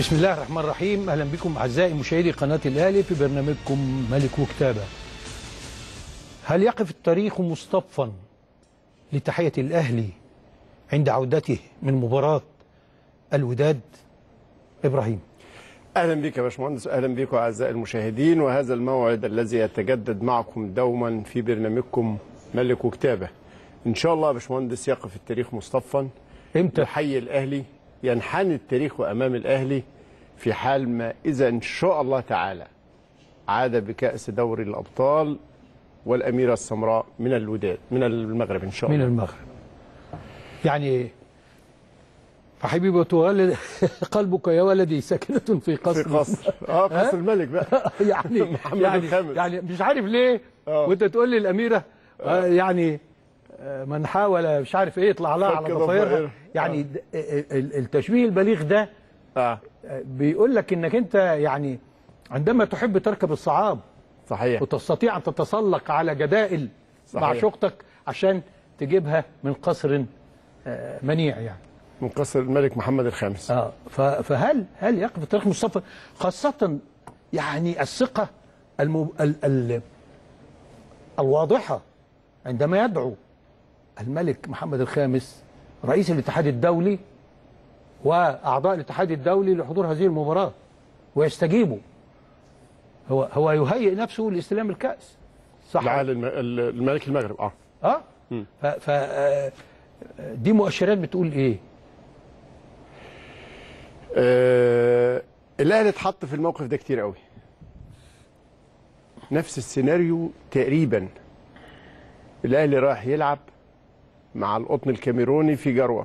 بسم الله الرحمن الرحيم اهلا بكم اعزائي مشاهدي قناه الاهلي في برنامجكم ملك وكتابه. هل يقف التاريخ مصطفا لتحيه الاهلي عند عودته من مباراه الوداد؟ ابراهيم. اهلا بك يا باشمهندس اهلا بكم اعزائي المشاهدين وهذا الموعد الذي يتجدد معكم دوما في برنامجكم ملك وكتابه. ان شاء الله يا باشمهندس يقف التاريخ مصطفا امتى؟ يحيي الاهلي ينحني التاريخ امام الاهلي في حال ما اذا ان شاء الله تعالى عاد بكاس دوري الابطال والاميره السمراء من الوداد من المغرب ان شاء من الله المغرب. يعني فحبيبي تولد قلبك يا ولدي ساكنه في في قصر قصر اه قصر الملك بقى يعني محمد يعني الخامس. يعني مش عارف ليه آه. وانت تقول لي الاميره آه يعني آه، من حاول مش عارف ايه يطلع لها على فك ضفايرها ضفايرها. يعني د- ال- التشبيه البليغ ده اه آه، بيقول لك انك انت يعني عندما تحب تركب الصعاب صحيح وتستطيع ان تتسلق على جدائل صحيح. معشوقتك عشان تجيبها من قصر آه، منيع يعني من قصر الملك محمد الخامس اه ف- فهل هل يقف التاريخ مصطفى خاصة يعني الثقة الم... ال... ال... الواضحة عندما يدعو الملك محمد الخامس رئيس الاتحاد الدولي وأعضاء الاتحاد الدولي لحضور هذه المباراة ويستجيبوا هو هو يهيئ نفسه لاستلام الكأس صح لعال الم- ال- الملك المغرب اه اه ف... ف... آه، دي مؤشرات بتقول ايه آه، الاهلي اتحط في الموقف ده كتير قوي نفس السيناريو تقريبا الاهلي رايح يلعب مع القطن الكاميروني في جروه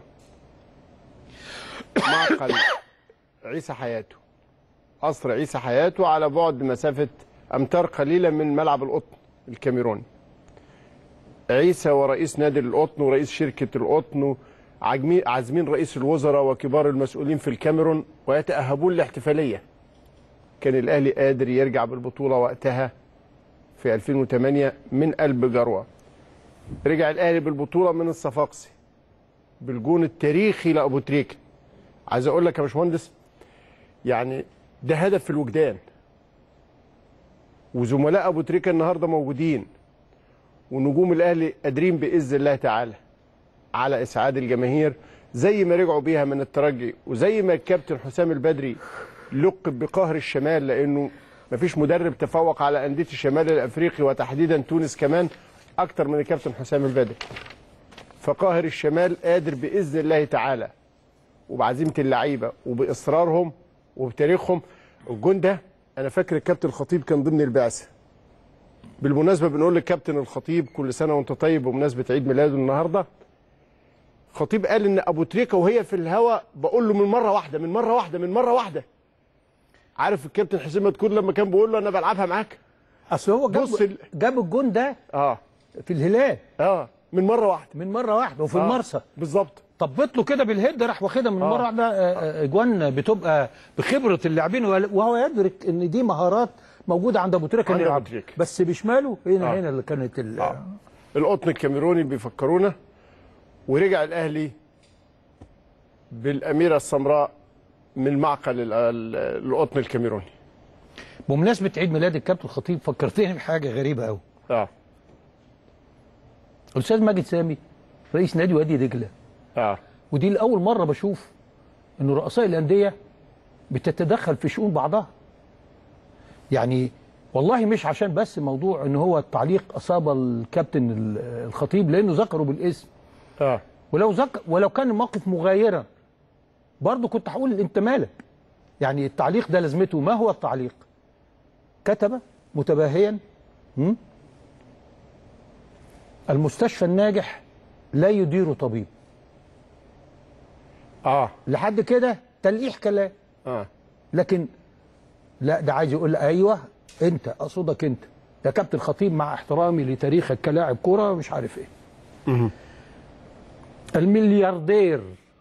معقل عيسى حياته قصر عيسى حياته على بعد مسافه امتار قليله من ملعب القطن الكاميروني عيسى ورئيس نادي القطن ورئيس شركه القطن عجمي- عازمين رئيس الوزراء وكبار المسؤولين في الكاميرون ويتأهبون لاحتفالية كان الأهلي قادر يرجع بالبطولة وقتها في 2008 من قلب جروة رجع الأهلي بالبطولة من الصفاقسي بالجون التاريخي لأبو تريكة عايز أقول لك يا باشمهندس يعني ده هدف في الوجدان وزملاء أبو تريكة النهاردة موجودين ونجوم الأهلي قادرين بإذن الله تعالى على اسعاد الجماهير زي ما رجعوا بيها من الترجي وزي ما الكابتن حسام البدري لقب بقهر الشمال لانه مفيش مدرب تفوق على انديه الشمال الافريقي وتحديدا تونس كمان اكتر من الكابتن حسام البدري فقاهر الشمال قادر باذن الله تعالى وبعزيمه اللعيبه وباصرارهم وبتاريخهم الجون ده انا فاكر الكابتن الخطيب كان ضمن البعثه بالمناسبه بنقول للكابتن الخطيب كل سنه وانت طيب بمناسبه عيد ميلاده النهارده خطيب قال ان ابو تريكه وهي في الهواء بقول له من مره واحده من مره واحده من مره واحده عارف الكابتن حسين مدكور لما كان بيقول له انا بلعبها معاك اصل هو جاب بص ال- جاب الجون ده اه في الهلال اه من مره واحده من مره واحده وفي آه. المرسى بالظبط طبت له كده بالهيد راح واخدها من آه. مره واحده آه، آه، اجوان بتبقى بخبره اللاعبين وهو يدرك ان دي مهارات موجوده عند ابو تريكه عند اللي أبو يلعب تريكة. بس بشماله هنا آه. هنا اللي كانت ال- آه. القطن الكاميروني بيفكرونا ورجع الاهلي بالاميره السمراء من معقل ال- ال- القطن الكاميروني بمناسبه عيد ميلاد الكابتن الخطيب فكرتني بحاجه غريبه قوي اه الاستاذ ماجد سامي رئيس نادي وادي دجله اه ودي لاول مره بشوف ان رؤساء الانديه بتتدخل في شؤون بعضها يعني والله مش عشان بس موضوع ان هو التعليق اصاب الكابتن ال- الخطيب لانه ذكره بالاسم اه ولو ذك ولو كان الموقف مغايرا برضه كنت هقول انت مالك يعني التعليق ده لازمته ما هو التعليق كتب متباهيا م? المستشفى الناجح لا يدير طبيب اه لحد كده تلقيح كلام اه لكن لا ده عايز يقول ايوه انت اقصدك انت يا كابتن خطيب مع احترامي لتاريخك كلاعب كوره مش عارف ايه الملياردير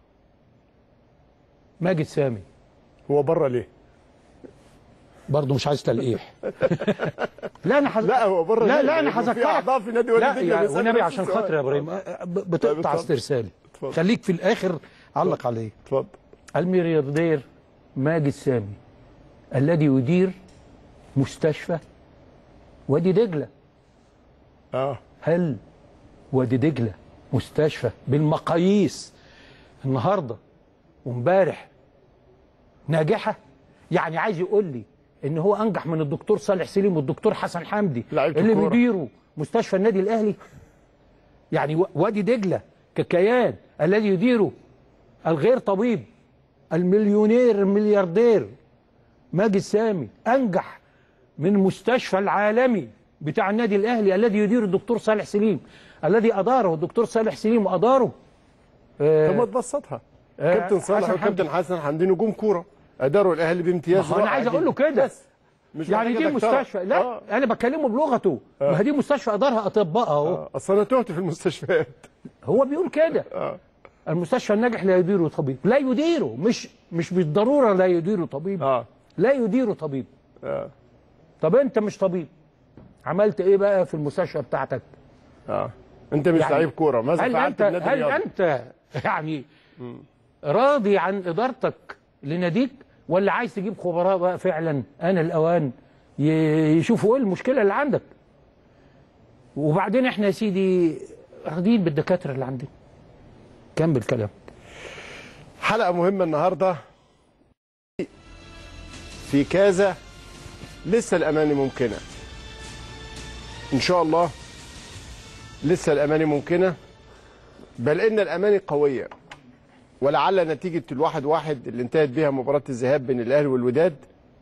ماجد سامي هو بره ليه؟ برضه مش عايز تلقيح لا انا حز... لا هو بره لا ليه؟ لا انا لأنه في هذكرك أعضاء في نادي وادي لا دجلة يعني بيسألوا والنبي نفس عشان السؤال. خاطر يا ابراهيم أ- أ- ب- بتقطع اتفضل. استرسالي اتفضل. خليك في الاخر علق عليه اتفضل الملياردير ماجد سامي الذي يدير مستشفى وادي دجله اه هل وادي دجله مستشفى بالمقاييس النهارده وامبارح ناجحه يعني عايز يقول لي ان هو انجح من الدكتور صالح سليم والدكتور حسن حمدي لعيبة اللي الكورة. بيديروا مستشفى النادي الاهلي يعني و- وادي دجله ككيان الذي يديره الغير طبيب المليونير الملياردير ماجد سامي انجح من المستشفى العالمي بتاع النادي الاهلي الذي يديره الدكتور صالح سليم الذي اداره الدكتور صالح سليم واداره آه، طب ما تبسطها آه، كابتن صالح حسن وكابتن حمدي. حسن حمدي نجوم كوره اداروا الاهلي بامتياز ما هو انا عايز اقول له كده بس مش يعني محتاجة دي دكتورة. مستشفى لا آه. انا بكلمه بلغته ما هي دي مستشفى ادارها اطباء اهو آه. اصل انا تهت في المستشفيات هو بيقول كده آه. المستشفى الناجح لا يديره طبيب لا يديره مش مش بالضروره لا يديره طبيب اه لا يديره طبيب اه طب انت مش طبيب عملت ايه بقى في المستشفى بتاعتك اه انت مش يعني لعيب كوره ماذا هل فعلت انت بنادي هل الرياضي انت يعني راضي عن ادارتك لناديك ولا عايز تجيب خبراء بقى فعلا انا الاوان ي- يشوفوا ايه المشكله اللي عندك وبعدين احنا يا سيدي راضيين بالدكاتره اللي عندنا كمل كلام حلقه مهمه النهارده في كذا لسه الاماني ممكنه ان شاء الله لسه الاماني ممكنه بل ان الاماني قويه ولعل نتيجه الواحد واحد اللي انتهت بها مباراه الذهاب بين الاهلي والوداد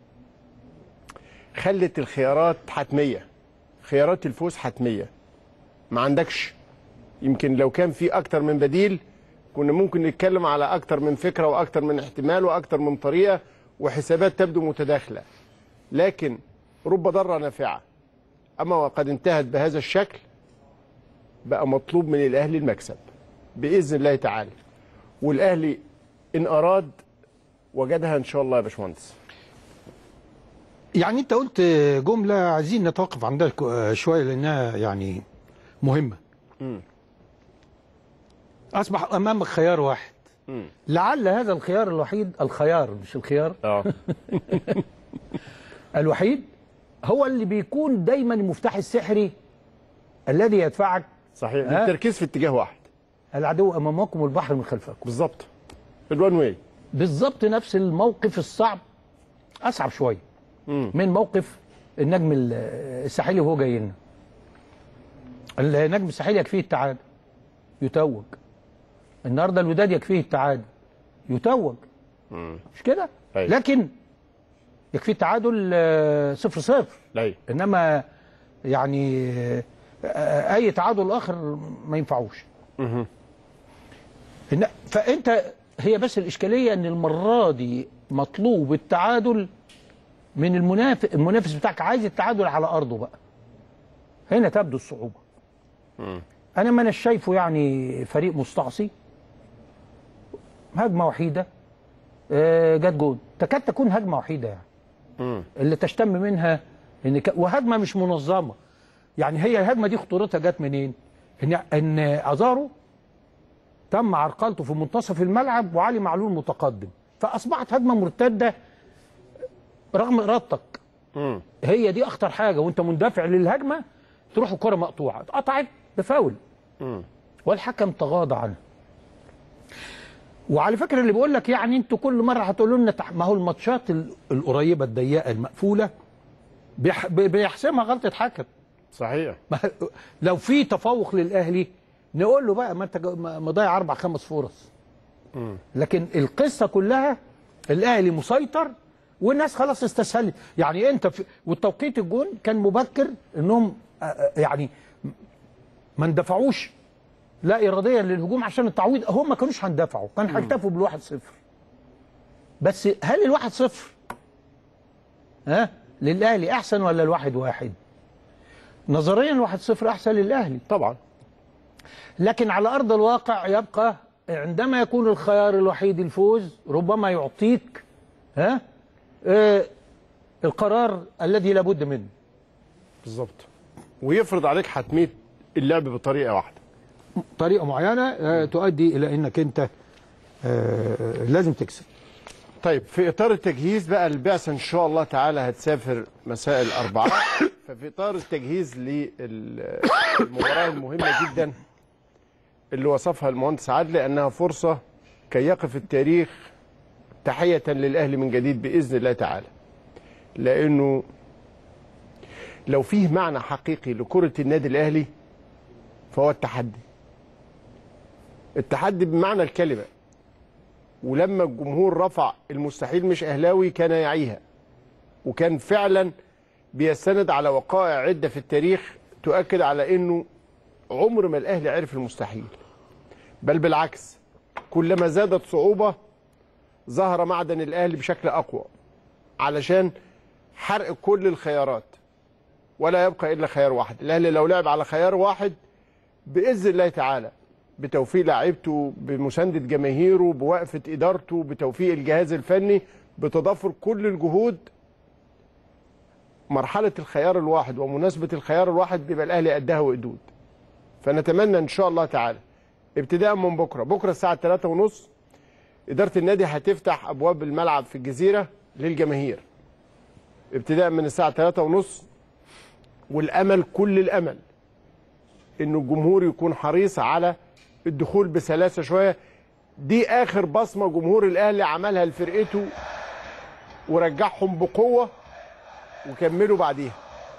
خلت الخيارات حتميه خيارات الفوز حتميه ما عندكش يمكن لو كان في اكتر من بديل كنا ممكن نتكلم على اكتر من فكره واكتر من احتمال واكتر من طريقه وحسابات تبدو متداخله لكن رب ضاره نافعه اما وقد انتهت بهذا الشكل بقى مطلوب من الاهلي المكسب باذن الله تعالى والاهلي ان اراد وجدها ان شاء الله يا باشمهندس يعني انت قلت جمله عايزين نتوقف عندها شويه لانها يعني مهمه اصبح امامك خيار واحد لعل هذا الخيار الوحيد الخيار مش الخيار اه الوحيد هو اللي بيكون دايما المفتاح السحري الذي يدفعك صحيح ها؟ التركيز في اتجاه واحد العدو امامكم والبحر من خلفكم بالظبط الوان واي بالظبط نفس الموقف الصعب اصعب شويه من موقف النجم ال- الساحلي وهو جاي لنا النجم الساحلي يكفيه التعادل يتوج النهارده الوداد يكفيه التعادل يتوج مش كده أيوة. لكن يكفيه التعادل آه، صفر صفر لا انما يعني آه، اي تعادل اخر ما ينفعوش إن- فانت هي بس الاشكاليه ان المره دي مطلوب التعادل من المنافس المنافس بتاعك عايز التعادل على ارضه بقى هنا تبدو الصعوبه انا ما انا شايفه يعني فريق مستعصي هجمه وحيده آه، جت جون تكاد تكون هجمه وحيده يعني اللي تشتم منها ان ك... وهجمه مش منظمه يعني هي الهجمه دي خطورتها جت منين؟ ان ان ازارو تم عرقلته في منتصف الملعب وعلي معلول متقدم فاصبحت هجمه مرتده رغم ارادتك هي دي اخطر حاجه وانت مندفع للهجمه تروح الكره مقطوعه اتقطعت بفاول والحكم تغاضى عنها وعلى فكره اللي بيقول لك يعني انتوا كل مره هتقولوا لنا تح- ما هو الماتشات ال- القريبه الضيقه المقفوله بيح- بي- بيحسمها غلطه حكم صحيح ما لو في تفوق للاهلي نقول له بقى ما انت جا- ما- مضيع اربع خمس فرص لكن القصه كلها الاهلي مسيطر والناس خلاص استسهلت يعني انت في والتوقيت الجون كان مبكر انهم آه، آه، يعني ما اندفعوش لا اراديا للهجوم عشان التعويض هم ما كانوش هندفعوا كان هيكتفوا بالواحد صفر بس هل الواحد صفر ها للاهلي احسن ولا الواحد واحد نظريا الواحد صفر احسن للاهلي طبعا لكن على ارض الواقع يبقى عندما يكون الخيار الوحيد الفوز ربما يعطيك ها آه القرار الذي لابد منه بالظبط ويفرض عليك حتميه اللعب بطريقه واحده طريقه معينه آه تؤدي الى انك انت آه لازم تكسب طيب في اطار التجهيز بقى البعثه ان شاء الله تعالى هتسافر مساء الاربعاء ففي اطار التجهيز للمباراه المهمه جدا اللي وصفها المهندس عادل انها فرصه كي يقف التاريخ تحيه للاهلي من جديد باذن الله تعالى لانه لو فيه معنى حقيقي لكره النادي الاهلي فهو التحدي التحدي بمعنى الكلمه ولما الجمهور رفع المستحيل مش اهلاوي كان يعيها وكان فعلا بيستند على وقائع عده في التاريخ تؤكد على انه عمر ما الاهلي عرف المستحيل بل بالعكس كلما زادت صعوبه ظهر معدن الاهلي بشكل اقوى علشان حرق كل الخيارات ولا يبقى الا خيار واحد الاهلي لو لعب على خيار واحد باذن الله تعالى بتوفيق لاعيبته بمسانده جماهيره بوقفه ادارته بتوفيق الجهاز الفني بتضافر كل الجهود مرحله الخيار الواحد ومناسبه الخيار الواحد بيبقى الاهلي قدها وقدود فنتمنى ان شاء الله تعالى ابتداء من بكره بكره الساعه 3 ونص اداره النادي هتفتح ابواب الملعب في الجزيره للجماهير ابتداء من الساعه 3 ونص والامل كل الامل انه الجمهور يكون حريص على الدخول بسلاسه شويه دي اخر بصمه جمهور الاهلي عملها لفرقته ورجعهم بقوه وكملوا بعديها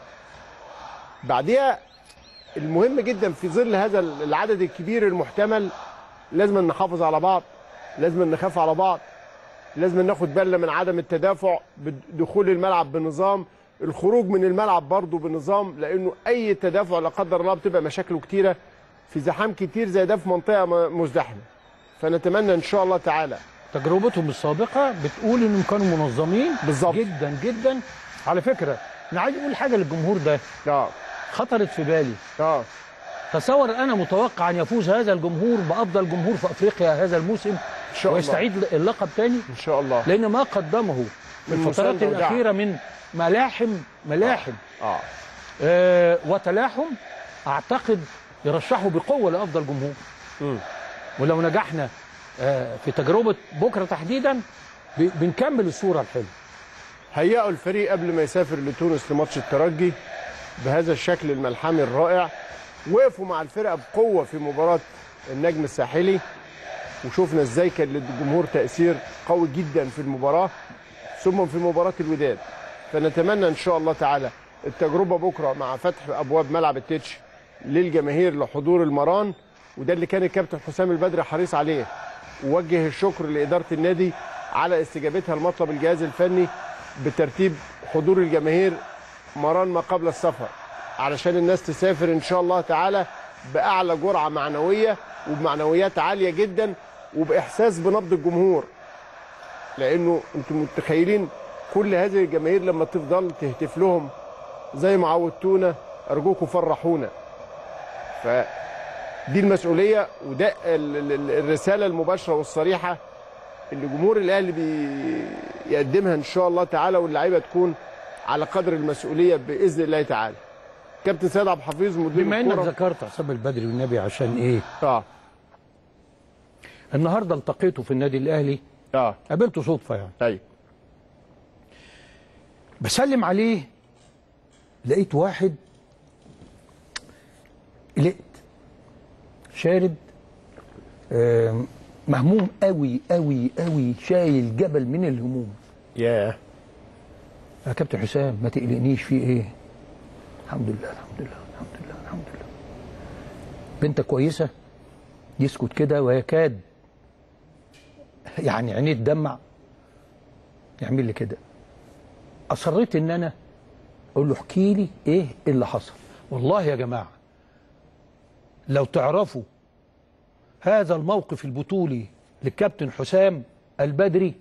بعديها المهم جدا في ظل هذا العدد الكبير المحتمل لازم نحافظ على بعض لازم نخاف على بعض لازم ناخد بالنا من عدم التدافع بدخول الملعب بنظام الخروج من الملعب برضه بنظام لانه اي تدافع لا قدر الله بتبقى مشاكله كتيره في زحام كتير زي ده في منطقه م- مزدحمه فنتمنى ان شاء الله تعالى تجربتهم السابقه بتقول انهم كانوا منظمين بالظبط. جدا جدا على فكره انا عايز اقول حاجه للجمهور ده اه خطرت في بالي اه تصور انا متوقع ان يفوز هذا الجمهور بافضل جمهور في افريقيا هذا الموسم ان شاء الله ويستعيد اللقب تاني ان شاء الله لان ما قدمه في من الفترات مساندة ودعم. الاخيره من ملاحم ملاحم اه آه وتلاحم اعتقد يرشحه بقوه لافضل جمهور مم. ولو نجحنا آه في تجربه بكره تحديدا ب- بنكمل الصوره الحلوه هيئوا الفريق قبل ما يسافر لتونس لماتش الترجي بهذا الشكل الملحمي الرائع وقفوا مع الفرقه بقوه في مباراه النجم الساحلي وشوفنا ازاي كان للجمهور تاثير قوي جدا في المباراه ثم في مباراه الوداد فنتمنى ان شاء الله تعالى التجربه بكره مع فتح ابواب ملعب التتش للجماهير لحضور المران وده اللي كان الكابتن حسام البدري حريص عليه ووجه الشكر لاداره النادي على استجابتها لمطلب الجهاز الفني بترتيب حضور الجماهير مران ما قبل السفر علشان الناس تسافر ان شاء الله تعالى باعلى جرعه معنويه وبمعنويات عاليه جدا وباحساس بنبض الجمهور لانه انتم متخيلين كل هذه الجماهير لما تفضل تهتف لهم زي ما عودتونا ارجوكم فرحونا فدي المسؤوليه وده ال- ال- الرساله المباشره والصريحه اللي جمهور الاهلي بيقدمها ان شاء الله تعالى واللعيبه تكون على قدر المسؤوليه باذن الله تعالى كابتن سيد عبد الحفيظ مدير بما انك الكوره ذكرت حسام البدري والنبي عشان ايه اه النهارده التقيته في النادي الاهلي اه قابلته صدفه يعني ايوه بسلم عليه لقيت واحد قلقت شارد آم، مهموم قوي قوي قوي شايل جبل من الهموم ياه يا كابتن حسام ما تقلقنيش في ايه الحمد لله الحمد لله الحمد لله الحمد لله بنتك كويسه يسكت كده ويكاد يعني عينيه تدمع يعمل لي كده اصريت ان انا اقول له احكي لي ايه اللي حصل والله يا جماعه لو تعرفوا هذا الموقف البطولي للكابتن حسام البدري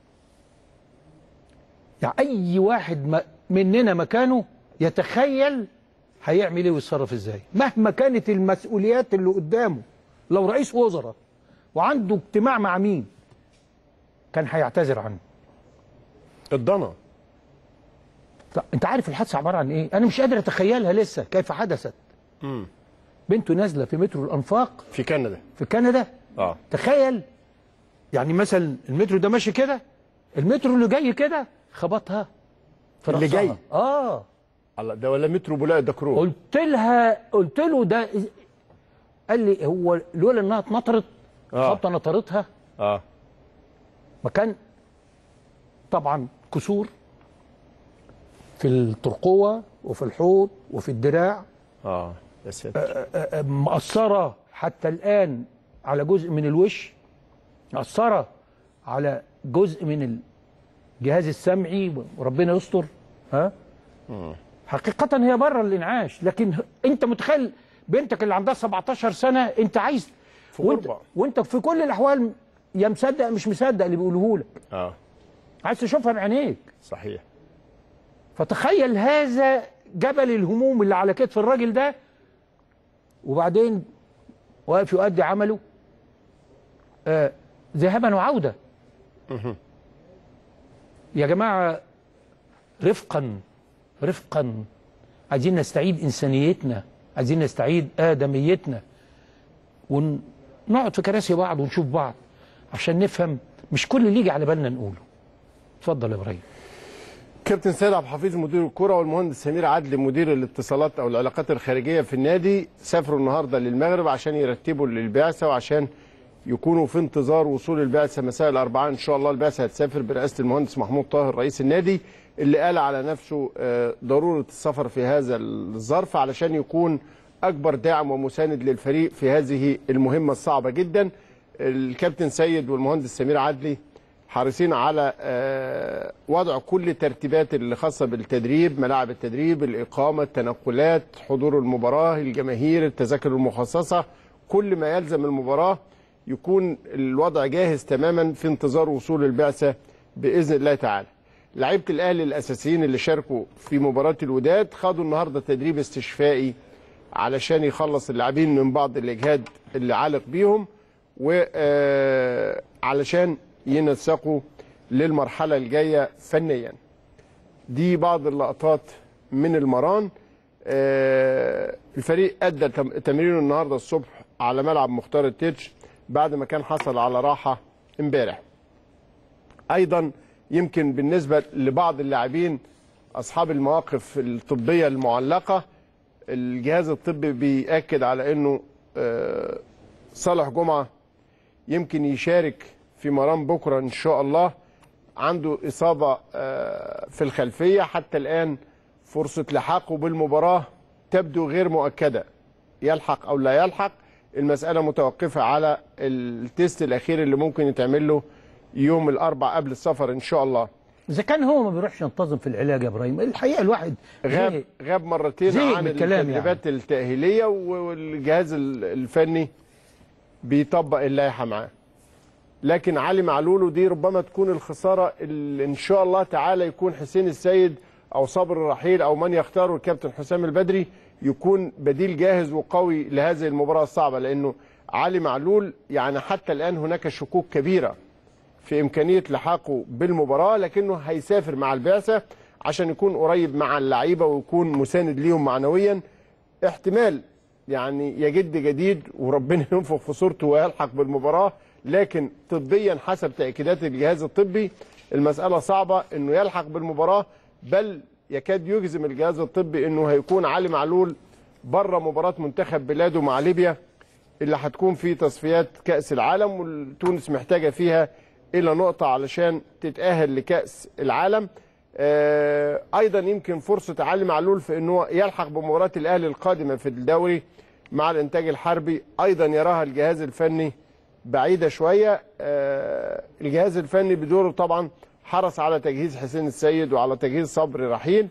يعني اي واحد ما مننا مكانه يتخيل هيعمل ايه ويتصرف ازاي مهما كانت المسؤوليات اللي قدامه لو رئيس وزراء وعنده اجتماع مع مين كان هيعتذر عنه الضنا طب انت عارف الحادثه عباره عن ايه انا مش قادر اتخيلها لسه كيف حدثت مم. بنته نازله في مترو الانفاق في كندا في كندا اه تخيل يعني مثلا المترو ده ماشي كده المترو اللي جاي كده خبطها في اللي رأسها. جاي؟ اه الله ده ولا مترو بولاق دكرور قلت لها قلت له ده قال لي هو لولا انها اتنطرت آه. خبطه نطرتها اه مكان طبعا كسور في الترقوه وفي الحوض وفي الدراع اه يا ساتر آه، آه، مأثرة حتى الآن على جزء من الوش مأثرة على جزء من الجهاز السمعي وربنا يستر ها حقيقة هي بره الإنعاش لكن أنت متخيل بنتك اللي عندها 17 سنة أنت عايز في وانت, غربة. وانت في كل الأحوال يا مصدق مش مصدق اللي بيقوله لك اه عايز تشوفها بعينيك صحيح فتخيل هذا جبل الهموم اللي على كتف الراجل ده وبعدين واقف يؤدي عمله آه ذهابا وعودة يا جماعة رفقا رفقا عايزين نستعيد إنسانيتنا عايزين نستعيد آدميتنا ونقعد في كراسي بعض ونشوف بعض عشان نفهم مش كل اللي يجي على بالنا نقوله اتفضل يا ابراهيم كابتن سيد عبد الحفيظ مدير الكرة والمهندس سمير عدلي مدير الاتصالات او العلاقات الخارجيه في النادي سافروا النهارده للمغرب عشان يرتبوا للبعثه وعشان يكونوا في انتظار وصول البعثه مساء الاربعاء ان شاء الله البعثه هتسافر برئاسه المهندس محمود طاهر رئيس النادي اللي قال على نفسه آه، ضروره السفر في هذا الظرف علشان يكون اكبر داعم ومساند للفريق في هذه المهمه الصعبه جدا الكابتن سيد والمهندس سمير عدلي حريصين على آه، وضع كل الترتيبات اللي خاصة بالتدريب ملاعب التدريب الإقامة التنقلات حضور المباراة الجماهير التذاكر المخصصة كل ما يلزم المباراة يكون الوضع جاهز تماما في انتظار وصول البعثة بإذن الله تعالى لعيبة الأهلي الأساسيين اللي شاركوا في مباراة الوداد خدوا النهاردة تدريب استشفائي علشان يخلص اللاعبين من بعض الإجهاد اللي علق بيهم وعلشان ينسقوا للمرحلة الجاية فنيا دي بعض اللقطات من المران آه، الفريق أدى تم- تمرينه النهاردة الصبح على ملعب مختار التتش بعد ما كان حصل على راحة امبارح ايضا يمكن بالنسبه لبعض اللاعبين اصحاب المواقف الطبيه المعلقه الجهاز الطبي بيأكد على انه آه، صالح جمعه يمكن يشارك في مرام بكره ان شاء الله عنده اصابه آه، في الخلفيه حتى الان فرصه لحاقه بالمباراه تبدو غير مؤكده يلحق او لا يلحق المساله متوقفه على التيست الاخير اللي ممكن يتعمل له يوم الاربع قبل السفر ان شاء الله اذا كان هو ما بيروحش ينتظم في العلاج يا ابراهيم الحقيقه الواحد غاب زهق. غاب مرتين زهق عن من الكلام التدريبات التاهيليه والجهاز ال- الفني بيطبق اللائحه معاه لكن علي معلول ودي ربما تكون الخساره اللي ان شاء الله تعالى يكون حسين السيد او صبر الرحيل او من يختاره الكابتن حسام البدري يكون بديل جاهز وقوي لهذه المباراه الصعبه لانه علي معلول يعني حتى الان هناك شكوك كبيره في امكانيه لحاقه بالمباراه لكنه هيسافر مع البعثه عشان يكون قريب مع اللعيبه ويكون مساند ليهم معنويا احتمال يعني يجد جديد وربنا ينفخ في صورته ويلحق بالمباراه لكن طبيا حسب تاكيدات الجهاز الطبي المساله صعبه انه يلحق بالمباراه بل يكاد يجزم الجهاز الطبي انه هيكون علي معلول بره مباراه منتخب بلاده مع ليبيا اللي هتكون في تصفيات كأس العالم وتونس محتاجة فيها إلى نقطة علشان تتأهل لكأس العالم آه، أيضا يمكن فرصة علي معلول في أنه يلحق بمباراة الأهلي القادمة في الدوري مع الإنتاج الحربي أيضا يراها الجهاز الفني بعيدة شوية آه، الجهاز الفني بدوره طبعا حرص على تجهيز حسين السيد وعلى تجهيز صبري رحيل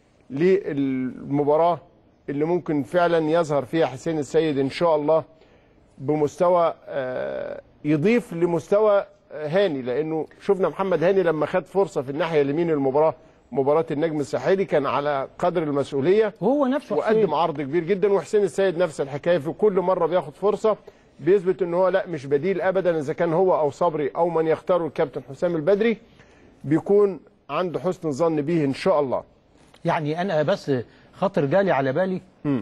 للمباراة اللي ممكن فعلا يظهر فيها حسين السيد إن شاء الله بمستوى آه، يضيف لمستوى آه، هاني لانه شفنا محمد هاني لما خد فرصه في الناحيه اليمين المباراه مباراه النجم الساحلي كان على قدر المسؤوليه وهو نفسه حسين. وقدم عرض كبير جدا وحسين السيد نفس الحكايه في كل مره بياخد فرصه بيثبت ان هو لا مش بديل ابدا اذا كان هو او صبري او من يختاره الكابتن حسام البدري بيكون عنده حسن الظن به ان شاء الله يعني انا بس خاطر جالي على بالي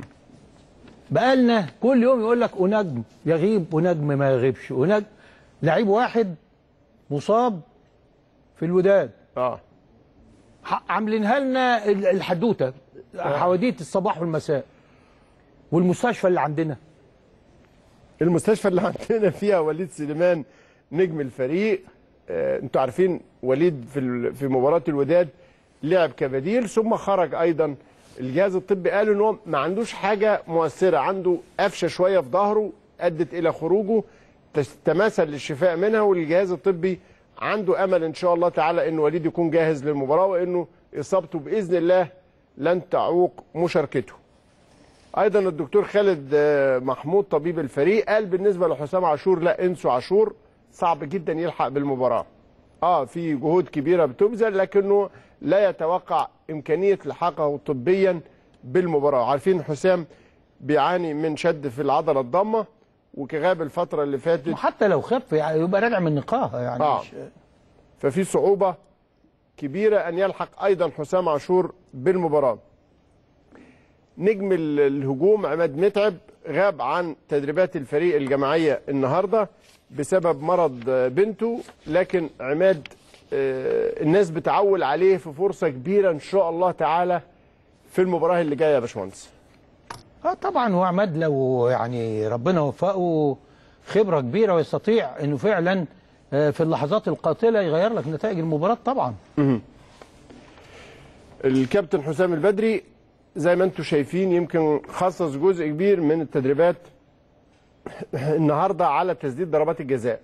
بقالنا كل يوم يقول لك ونجم يغيب ونجم ما يغيبش ونجم لعيب واحد مصاب في الوداد اه ح- عاملينها لنا ال- الحدوته حواديت الصباح والمساء والمستشفى اللي عندنا المستشفى اللي عندنا فيها وليد سليمان نجم الفريق آه، انتوا عارفين وليد في ال- في مباراه الوداد لعب كبديل ثم خرج ايضا الجهاز الطبي قال ان هو ما عندوش حاجه مؤثره عنده قفشه شويه في ظهره ادت الى خروجه تس- تماثل للشفاء منها والجهاز الطبي عنده امل ان شاء الله تعالى ان وليد يكون جاهز للمباراه وانه اصابته باذن الله لن تعوق مشاركته ايضا الدكتور خالد آه، محمود طبيب الفريق قال بالنسبه لحسام عاشور لا انسوا عاشور صعب جدا يلحق بالمباراه اه في جهود كبيره بتبذل لكنه لا يتوقع امكانيه لحاقه طبيا بالمباراه عارفين حسام بيعاني من شد في العضله الضامه وكغاب الفتره اللي فاتت وحتى لو خف يعني يبقى راجع من نقاهه يعني آه. مش ففي صعوبة كبيرة أن يلحق أيضا حسام عاشور بالمباراة نجم ال- الهجوم عماد متعب غاب عن تدريبات الفريق الجماعية النهاردة بسبب مرض آه، بنته لكن عماد آه، الناس بتعول عليه في فرصة كبيرة إن شاء الله تعالى في المباراة اللي جاية يا باشمهندس اه طبعا هو عماد لو يعني ربنا وفقه خبره كبيره ويستطيع انه فعلا آه، في اللحظات القاتله يغير لك نتائج المباراه طبعا الكابتن حسام البدري زي ما انتم شايفين يمكن خصص جزء كبير من التدريبات النهارده على تسديد ضربات الجزاء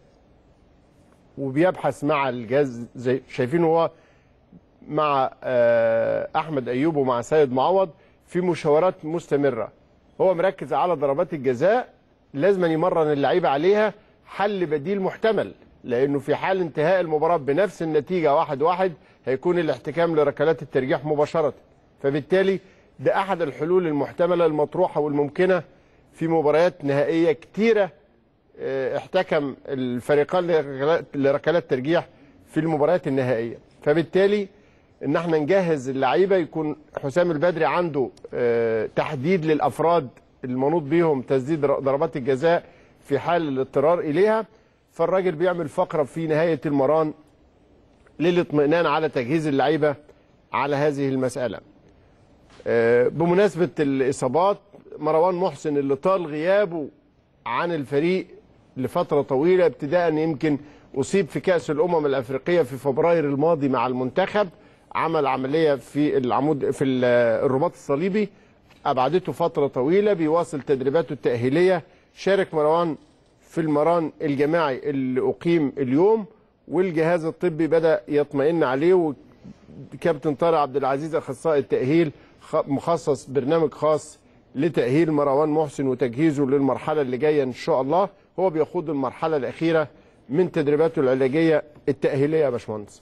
وبيبحث مع الجهاز زي شايفين هو مع آه، احمد ايوب ومع سيد معوض في مشاورات مستمره هو مركز على ضربات الجزاء لازم يمرن اللعيبه عليها حل بديل محتمل لانه في حال انتهاء المباراه بنفس النتيجه واحد واحد هيكون الاحتكام لركلات الترجيح مباشره فبالتالي ده احد الحلول المحتمله المطروحه والممكنه في مباريات نهائيه كتيره اه، احتكم الفريقان لركلات- لركلات ترجيح في المباريات النهائيه فبالتالي ان احنا نجهز اللعيبه يكون حسام البدري عنده اه، تحديد للافراد المنوط بيهم تسديد ر- ضربات الجزاء في حال الاضطرار اليها فالراجل بيعمل فقره في نهايه المران للاطمئنان على تجهيز اللعيبه على هذه المساله. آه، بمناسبه الاصابات مروان محسن اللي طال غيابه عن الفريق لفتره طويله ابتداء يمكن اصيب في كاس الامم الافريقيه في فبراير الماضي مع المنتخب عمل عمليه في العمود في ال- الرباط الصليبي ابعدته فتره طويله بيواصل تدريباته التاهيليه شارك مروان في المران الجماعي اللي اقيم اليوم والجهاز الطبي بدا يطمئن عليه وكابتن طارق عبد العزيز اخصائي التاهيل خ- مخصص برنامج خاص لتاهيل مروان محسن وتجهيزه للمرحله اللي جايه ان شاء الله هو بيخوض المرحله الاخيره من تدريباته العلاجيه التاهيليه يا باشمهندس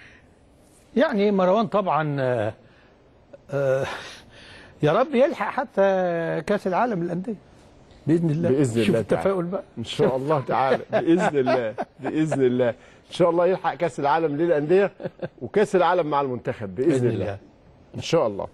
يعني مروان طبعا آه، آه، يا رب يلحق حتى كاس العالم للانديه باذن الله بإذن شوف الله التفاؤل بقى ان شاء الله تعالى باذن الله باذن الله ان شاء الله يلحق كاس العالم للانديه وكاس العالم مع المنتخب باذن, بإذن الله. الله. ان شاء الله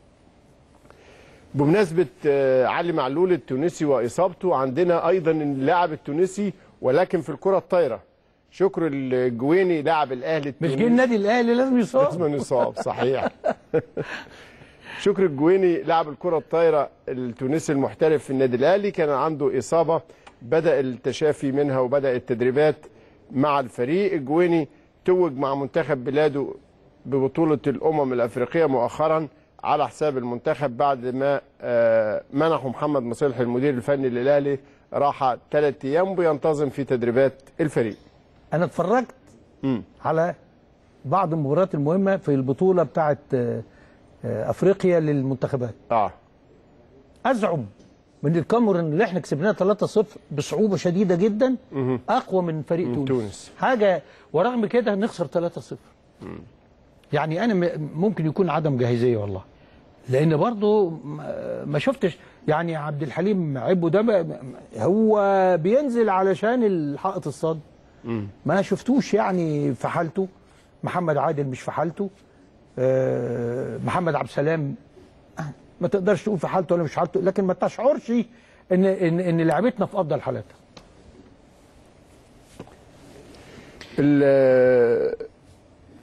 بمناسبه آه، علي معلول التونسي واصابته عندنا ايضا اللاعب التونسي ولكن في الكره الطايره شكر الجويني لاعب الاهلي مش التونسي جه النادي الاهلي لازم يصاب لازم يصاب صحيح شكر الجويني لاعب الكرة الطايرة التونسي المحترف في النادي الأهلي كان عنده إصابة بدأ التشافي منها وبدأ التدريبات مع الفريق الجويني توج مع منتخب بلاده ببطولة الأمم الأفريقية مؤخرا على حساب المنتخب بعد ما آه، منحه محمد مصلح المدير الفني للأهلي راحة ثلاث أيام بينتظم في تدريبات الفريق انا اتفرجت مم. على بعض المباريات المهمه في البطوله بتاعه آه، آه، افريقيا للمنتخبات آه ازعم من الكاميرون اللي احنا كسبناها 3-0 بصعوبه شديده جدا اقوى من فريق من تونس. تونس. حاجه ورغم كده نخسر 3-0 يعني انا م- ممكن يكون عدم جاهزيه والله لان برضو ما- ما شفتش يعني عبد الحليم عبو ده ب- هو بينزل علشان الحائط الصد ما شفتوش يعني في حالته محمد عادل مش في حالته آه، محمد عبد السلام ما تقدرش تقول في حالته ولا مش في حالته لكن ما تشعرش ان ان ان لعبتنا في افضل حالاتها ال-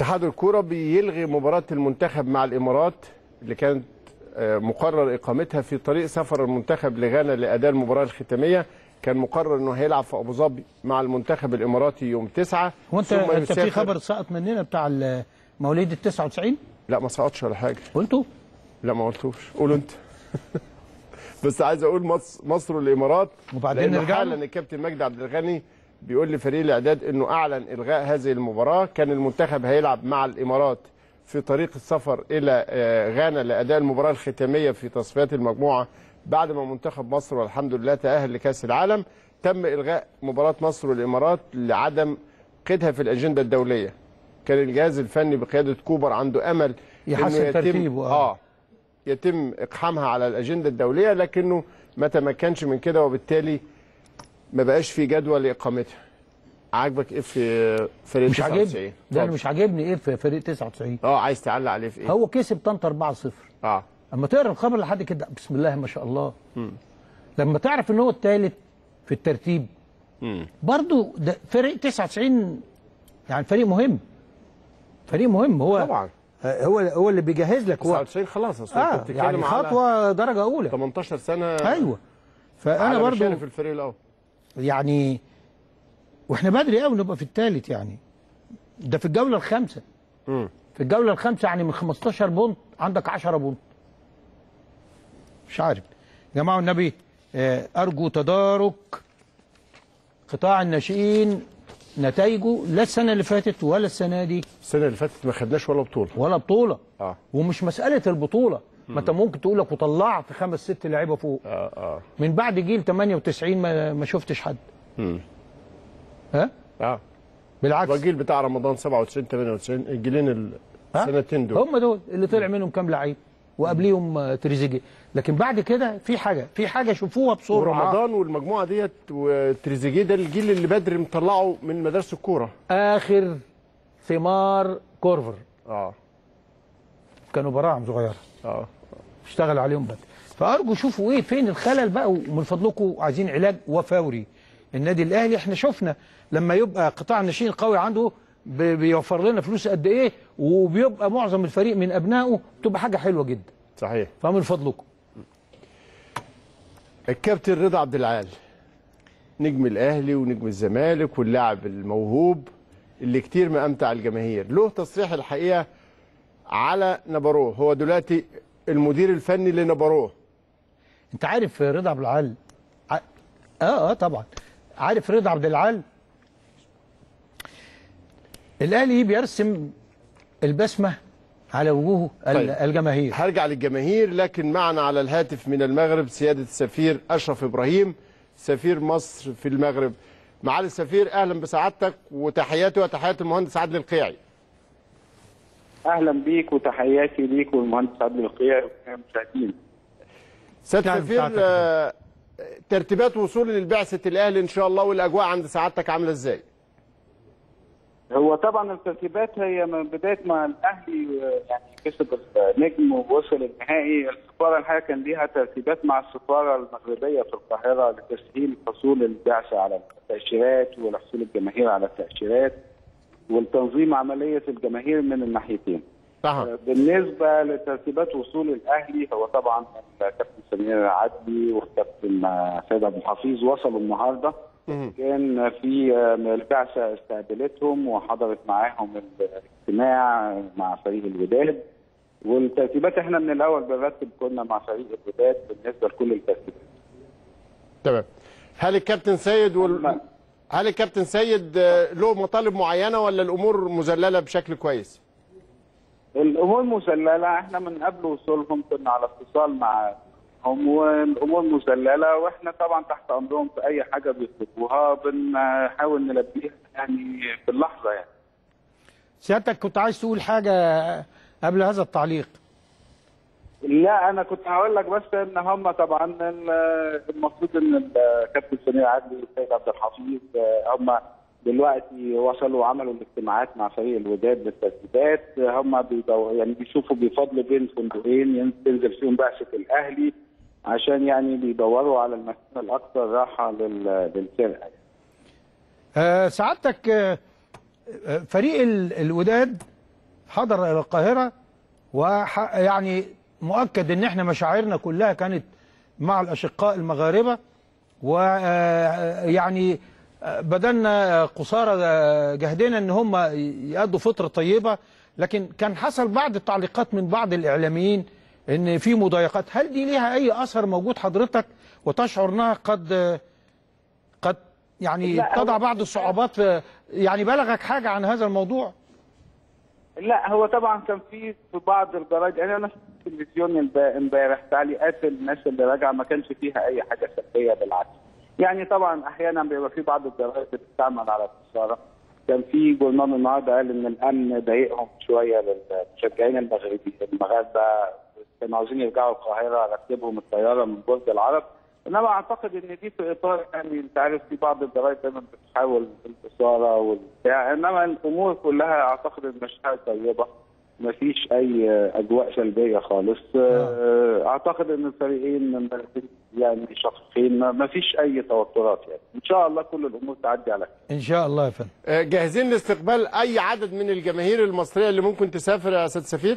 اتحاد الكوره بيلغي مباراه المنتخب مع الامارات اللي كانت آه، مقرر اقامتها في طريق سفر المنتخب لغانا لاداء المباراه الختاميه كان مقرر انه هيلعب في ابو ظبي مع المنتخب الاماراتي يوم 9 هو انت ثم انت في يسافر- خبر سقط مننا بتاع ال- مواليد ال 99 لا ما سقطش ولا حاجه قلته لا ما قلتوش قول انت بس عايز اقول مصر, مصر والامارات وبعدين لأنه نرجع حالا له. الكابتن مجدي عبد الغني بيقول لفريق الاعداد انه اعلن الغاء هذه المباراه كان المنتخب هيلعب مع الامارات في طريق السفر الى آه، غانا لاداء المباراه الختاميه في تصفيات المجموعه بعد ما منتخب مصر والحمد لله تاهل لكاس العالم تم الغاء مباراه مصر والامارات لعدم قيدها في الاجنده الدوليه كان الجهاز الفني بقياده كوبر عنده امل يحسن إنه يتم- ترتيبه، آه. اه يتم اقحامها على الاجنده الدوليه لكنه ما تمكنش من كده وبالتالي ما بقاش في جدوى لاقامتها عاجبك ايه في فريق مش 99 عاجبني ده انا اتفضل. مش عاجبني ايه في فريق 99 اه عايز تعلق عليه في ايه هو كسب طنطا 4-0 اه اما تقرا الخبر لحد كده بسم الله ما شاء الله لما تعرف ان هو الثالث في الترتيب مم. برضو ده فريق 99 يعني فريق مهم فريق مهم هو طبعا آه، هو هو اللي بيجهز لك هو 99 خلاص اصل اه انت بتتكلم يعني على خطوه درجه اولى 18 سنه ايوه فانا على برضو مشارف الفريق الاول يعني واحنا بدري قوي نبقى في الثالث يعني ده في الجوله الخامسه مم. في الجوله الخامسه يعني من 15 بونت عندك 10 بونت مش عارف يا جماعه النبي آه، ارجو تدارك قطاع الناشئين نتائجه لا السنه اللي فاتت ولا السنه دي السنه اللي فاتت ما خدناش ولا بطوله ولا بطوله اه ومش مساله البطوله ما انت ممكن تقول لك وطلعت خمس ست لعيبه فوق اه اه من بعد جيل 98 ما, ما شفتش حد مم. ها اه بالعكس الجيل بتاع رمضان 97 98 الجيلين ها؟ السنتين دول هم دول اللي طلع منهم كام لعيب وقبليهم آه، تريزيجيه لكن بعد كده في حاجه في حاجه شوفوها بسرعه ورمضان والمجموعه ديت وتريزيجيه ده الجيل اللي بدري مطلعه من مدارس الكوره اخر ثمار كورفر اه كانوا براعم صغيره اه اشتغل عليهم بدري فارجو شوفوا ايه فين الخلل بقى ومن فضلكم عايزين علاج وفوري النادي الاهلي احنا شفنا لما يبقى قطاع الناشئين قوي عنده بي- بيوفر لنا فلوس قد ايه وبيبقى معظم الفريق من ابنائه بتبقى حاجه حلوه جدا صحيح فمن فضلكم الكابتن رضا عبد العال نجم الاهلي ونجم الزمالك واللاعب الموهوب اللي كتير ما امتع الجماهير له تصريح الحقيقه على نبروه هو دلوقتي المدير الفني لنبروه انت عارف رضا عبد العال ع... اه اه طبعا عارف رضا عبد العال الاهلي بيرسم البسمه على وجوه ال- طيب. الجماهير هرجع للجماهير لكن معنا على الهاتف من المغرب سياده السفير اشرف ابراهيم سفير مصر في المغرب معالي السفير اهلا بسعادتك وتحياتي وتحيات المهندس عادل القيعي اهلا بيك وتحياتي ليك والمهندس عبد القيع والمشاهدين سياده تعال السفير بتاعتك. آه، ترتيبات وصول للبعثه الاهلي ان شاء الله والاجواء عند سعادتك عامله ازاي؟ هو طبعا الترتيبات هي من بدايه ما الاهلي آه، يعني كسب النجم ووصل النهائي السفاره الحقيقه كان ليها ترتيبات مع السفاره المغربيه في القاهره لتسهيل حصول البعثه على التاشيرات وحصول الجماهير على التاشيرات والتنظيم عمليه الجماهير من الناحيتين. أها. بالنسبه لترتيبات وصول الاهلي هو طبعا الكابتن سمير عدلي والكابتن آه، سيد عبد الحفيظ وصلوا النهارده كان في آه، البعثه استقبلتهم وحضرت معاهم الاجتماع مع فريق الوداد والترتيبات احنا من الاول بنرتب كنا مع فريق الوداد بالنسبه لكل الترتيبات تمام هل الكابتن سيد وال... ما- هل الكابتن سيد آه، له مطالب معينه ولا الامور مذلله بشكل كويس؟ الامور مسلله احنا من قبل وصولهم كنا على اتصال معهم والامور مسلله واحنا طبعا تحت امرهم في اي حاجه بيطلبوها بنحاول نلبيها يعني في اللحظه يعني سيادتك كنت عايز تقول حاجه قبل هذا التعليق لا انا كنت هقول لك بس ان هم طبعا ال- المفروض ان الكابتن سمير عدلي والسيد عبد الحفيظ آه، هم دلوقتي وصلوا وعملوا الاجتماعات مع فريق الوداد للترتيبات آه، هم بيدو يعني بيشوفوا بيفضلوا بين فندقين ين- تنزل فيهم بعثه الاهلي عشان يعني بيدوروا على المكان الاكثر راحه لل- للفرقه آه سعادتك آه آه، فريق ال- الوداد حضر الى القاهره ويعني مؤكد ان احنا مشاعرنا كلها كانت مع الاشقاء المغاربه ويعني بدلنا قصارى جهدنا ان هم يأدوا فتره طيبه لكن كان حصل بعض التعليقات من بعض الاعلاميين ان في مضايقات هل دي ليها اي اثر موجود حضرتك وتشعر انها قد قد يعني لا، هو- تضع بعض الصعوبات في يعني بلغك حاجه عن هذا الموضوع لا هو طبعا كان في في بعض الجرايد يعني انا في التلفزيون امب- امبارح تعليقات الناس اللي راجعه ما كانش فيها اي حاجه سلبيه بالعكس يعني طبعا احيانا بيبقى في بعض الجرايد بتستعمل على الخساره كان في جورنال النهارده قال ان الامن ضايقهم شويه للمشجعين المغربي المغاربه كانوا عاوزين يرجعوا القاهره رتبهم الطياره من برج العرب انما اعتقد ان دي في اطار يعني انت عارف في بعض الجرايد دايما بتحاول الاثاره والبتاع انما الامور كلها اعتقد المشاعر طيبه ما فيش اي اجواء سلبيه خالص آه، اعتقد ان الفريقين من بلدين يعني شقيقين ما- ما فيش اي توترات يعني ان شاء الله كل الامور تعدي على خير ان شاء الله يا فندم آه، جاهزين لاستقبال اي عدد من الجماهير المصريه اللي ممكن تسافر يا استاذ سفير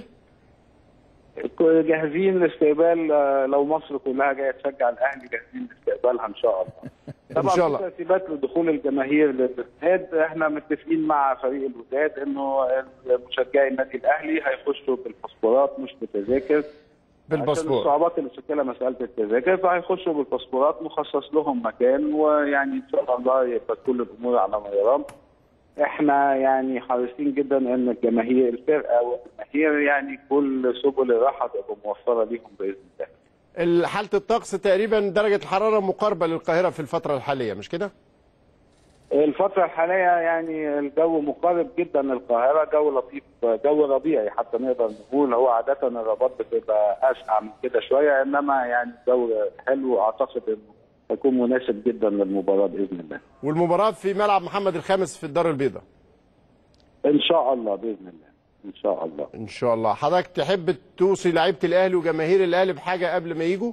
جاهزين لاستقبال آه، لو مصر كلها جايه تشجع الاهلي جاهزين لاستقبالها ان شاء الله. طبعا إن شاء الله. في ترتيبات لدخول الجماهير للاستاد احنا متفقين مع فريق الوداد انه مشجعي النادي الاهلي هيخشوا بالباسبورات مش بتذاكر عشان بالباسبور الصعوبات اللي شكلها مساله التذاكر فهيخشوا بالباسبورات مخصص لهم مكان ويعني ان شاء الله يبقى كل الامور على ما يرام. احنا يعني حريصين جدا ان الجماهير الفرقه والجماهير يعني كل سبل الراحه تبقى موفره ليهم باذن الله. حاله الطقس تقريبا درجه الحراره مقاربه للقاهره في الفتره الحاليه مش كده الفترة الحالية يعني الجو مقارب جدا للقاهرة جو لطيف جو ربيعي حتى نقدر نقول هو عادة الرباط بتبقى أسقع من كده شوية إنما يعني جو حلو أعتقد إنه هيكون مناسب جدا للمباراة بإذن الله. والمباراه في ملعب محمد الخامس في الدار البيضاء إن شاء الله بإذن الله. إن شاء الله. ان شاء الله حضرتك تحب توصي لعيبه الاهلي وجماهير الاهلي بحاجه قبل ما يجوا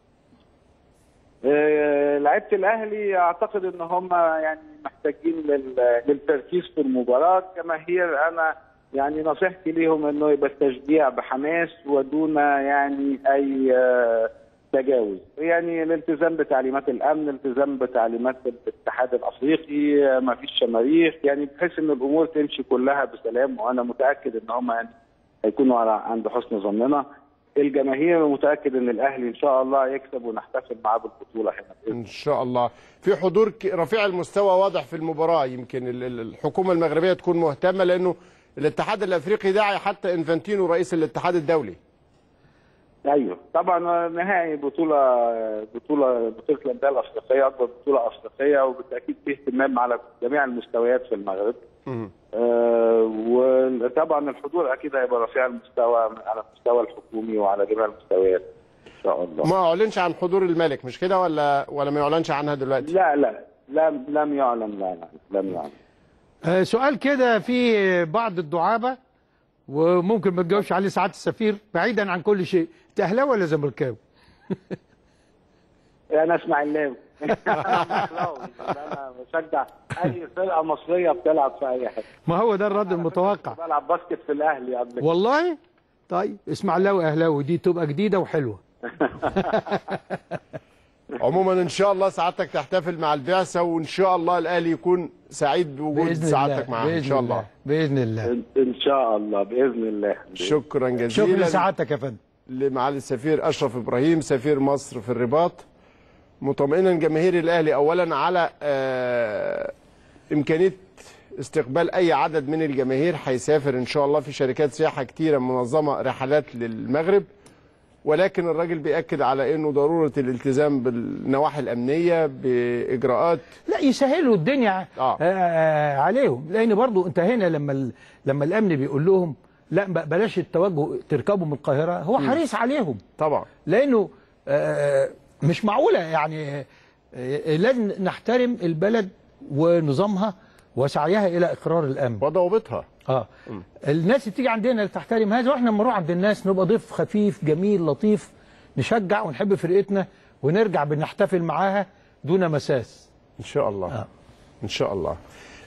آه، لعيبه الاهلي اعتقد ان هم يعني محتاجين لل- للتركيز في المباراه جماهير انا يعني نصيحتي ليهم انه يبقى التشجيع بحماس ودون يعني اي آه، تجاوز يعني الالتزام بتعليمات الامن الالتزام بتعليمات الاتحاد الافريقي آه، ما فيش شماريخ يعني بحيث ان الامور تمشي كلها بسلام وانا متاكد ان هم يعني هيكونوا على عند حسن ظننا الجماهير متاكد ان الاهلي ان شاء الله يكسب ونحتفل معاه بالبطوله هنا بإذن ان شاء الله في حضور ك- رفيع المستوى واضح في المباراه يمكن ال- ال- الحكومه المغربيه تكون مهتمه لانه الاتحاد الافريقي داعي حتى انفانتينو رئيس الاتحاد الدولي ايوه طبعا نهائي بطوله بطوله بطوله الانديه الافريقيه اكبر بطوله افريقيه وبالتاكيد في اهتمام على جميع المستويات في المغرب آه وطبعا الحضور اكيد هيبقى رفيع المستوى على المستوى الحكومي وعلى جميع المستويات ان شاء الله ما اعلنش عن حضور الملك مش كده ولا ولا ما يعلنش عنها دلوقتي لا لا لم لم يعلم لا لا لم يعلم آه، سؤال كده في بعض الدعابه وممكن ما تجاوبش عليه سعاده السفير بعيدا عن كل شيء انت اهلاوي ولا زملكاوي؟ انا اسماعيلاوي انا بشجع اي فرقه مصريه بتلعب في اي حته ما هو ده الرد المتوقع بلعب باسكت في الاهلي قبل كده. والله طيب اسماعيلاوي اهلاوي دي تبقى جديده وحلوه عموما ان شاء الله سعادتك تحتفل مع البعثه وان شاء الله الاهلي يكون سعيد بوجود باذن سعادتك الله معاه باذن ان شاء الله باذن الله إن- ان شاء الله باذن الله شكرا شكرا جزيلا لسعادتك يا فندم لمعالي السفير اشرف ابراهيم سفير مصر في الرباط مطمئنا جماهير الاهلي اولا على آه، امكانيه استقبال اي عدد من الجماهير هيسافر ان شاء الله في شركات سياحه كتيره منظمه رحلات للمغرب ولكن الراجل بيأكد على انه ضروره الالتزام بالنواحي الامنيه باجراءات لا يسهلوا الدنيا آه. آه عليهم لان برضو انت هنا لما ال- لما الامن بيقول لهم لا ب- بلاش التوجه تركبوا من القاهره هو حريص عليهم طبعا لانه آه، مش معقوله يعني آه، لازم نحترم البلد ونظامها وسعيها الى اقرار الامن وضوابطها اه الناس اللي تيجي عندنا تحترم هذا واحنا لما نروح عند الناس نبقى ضيف خفيف جميل لطيف نشجع ونحب فرقتنا ونرجع بنحتفل معاها دون مساس ان شاء الله آه. ان شاء الله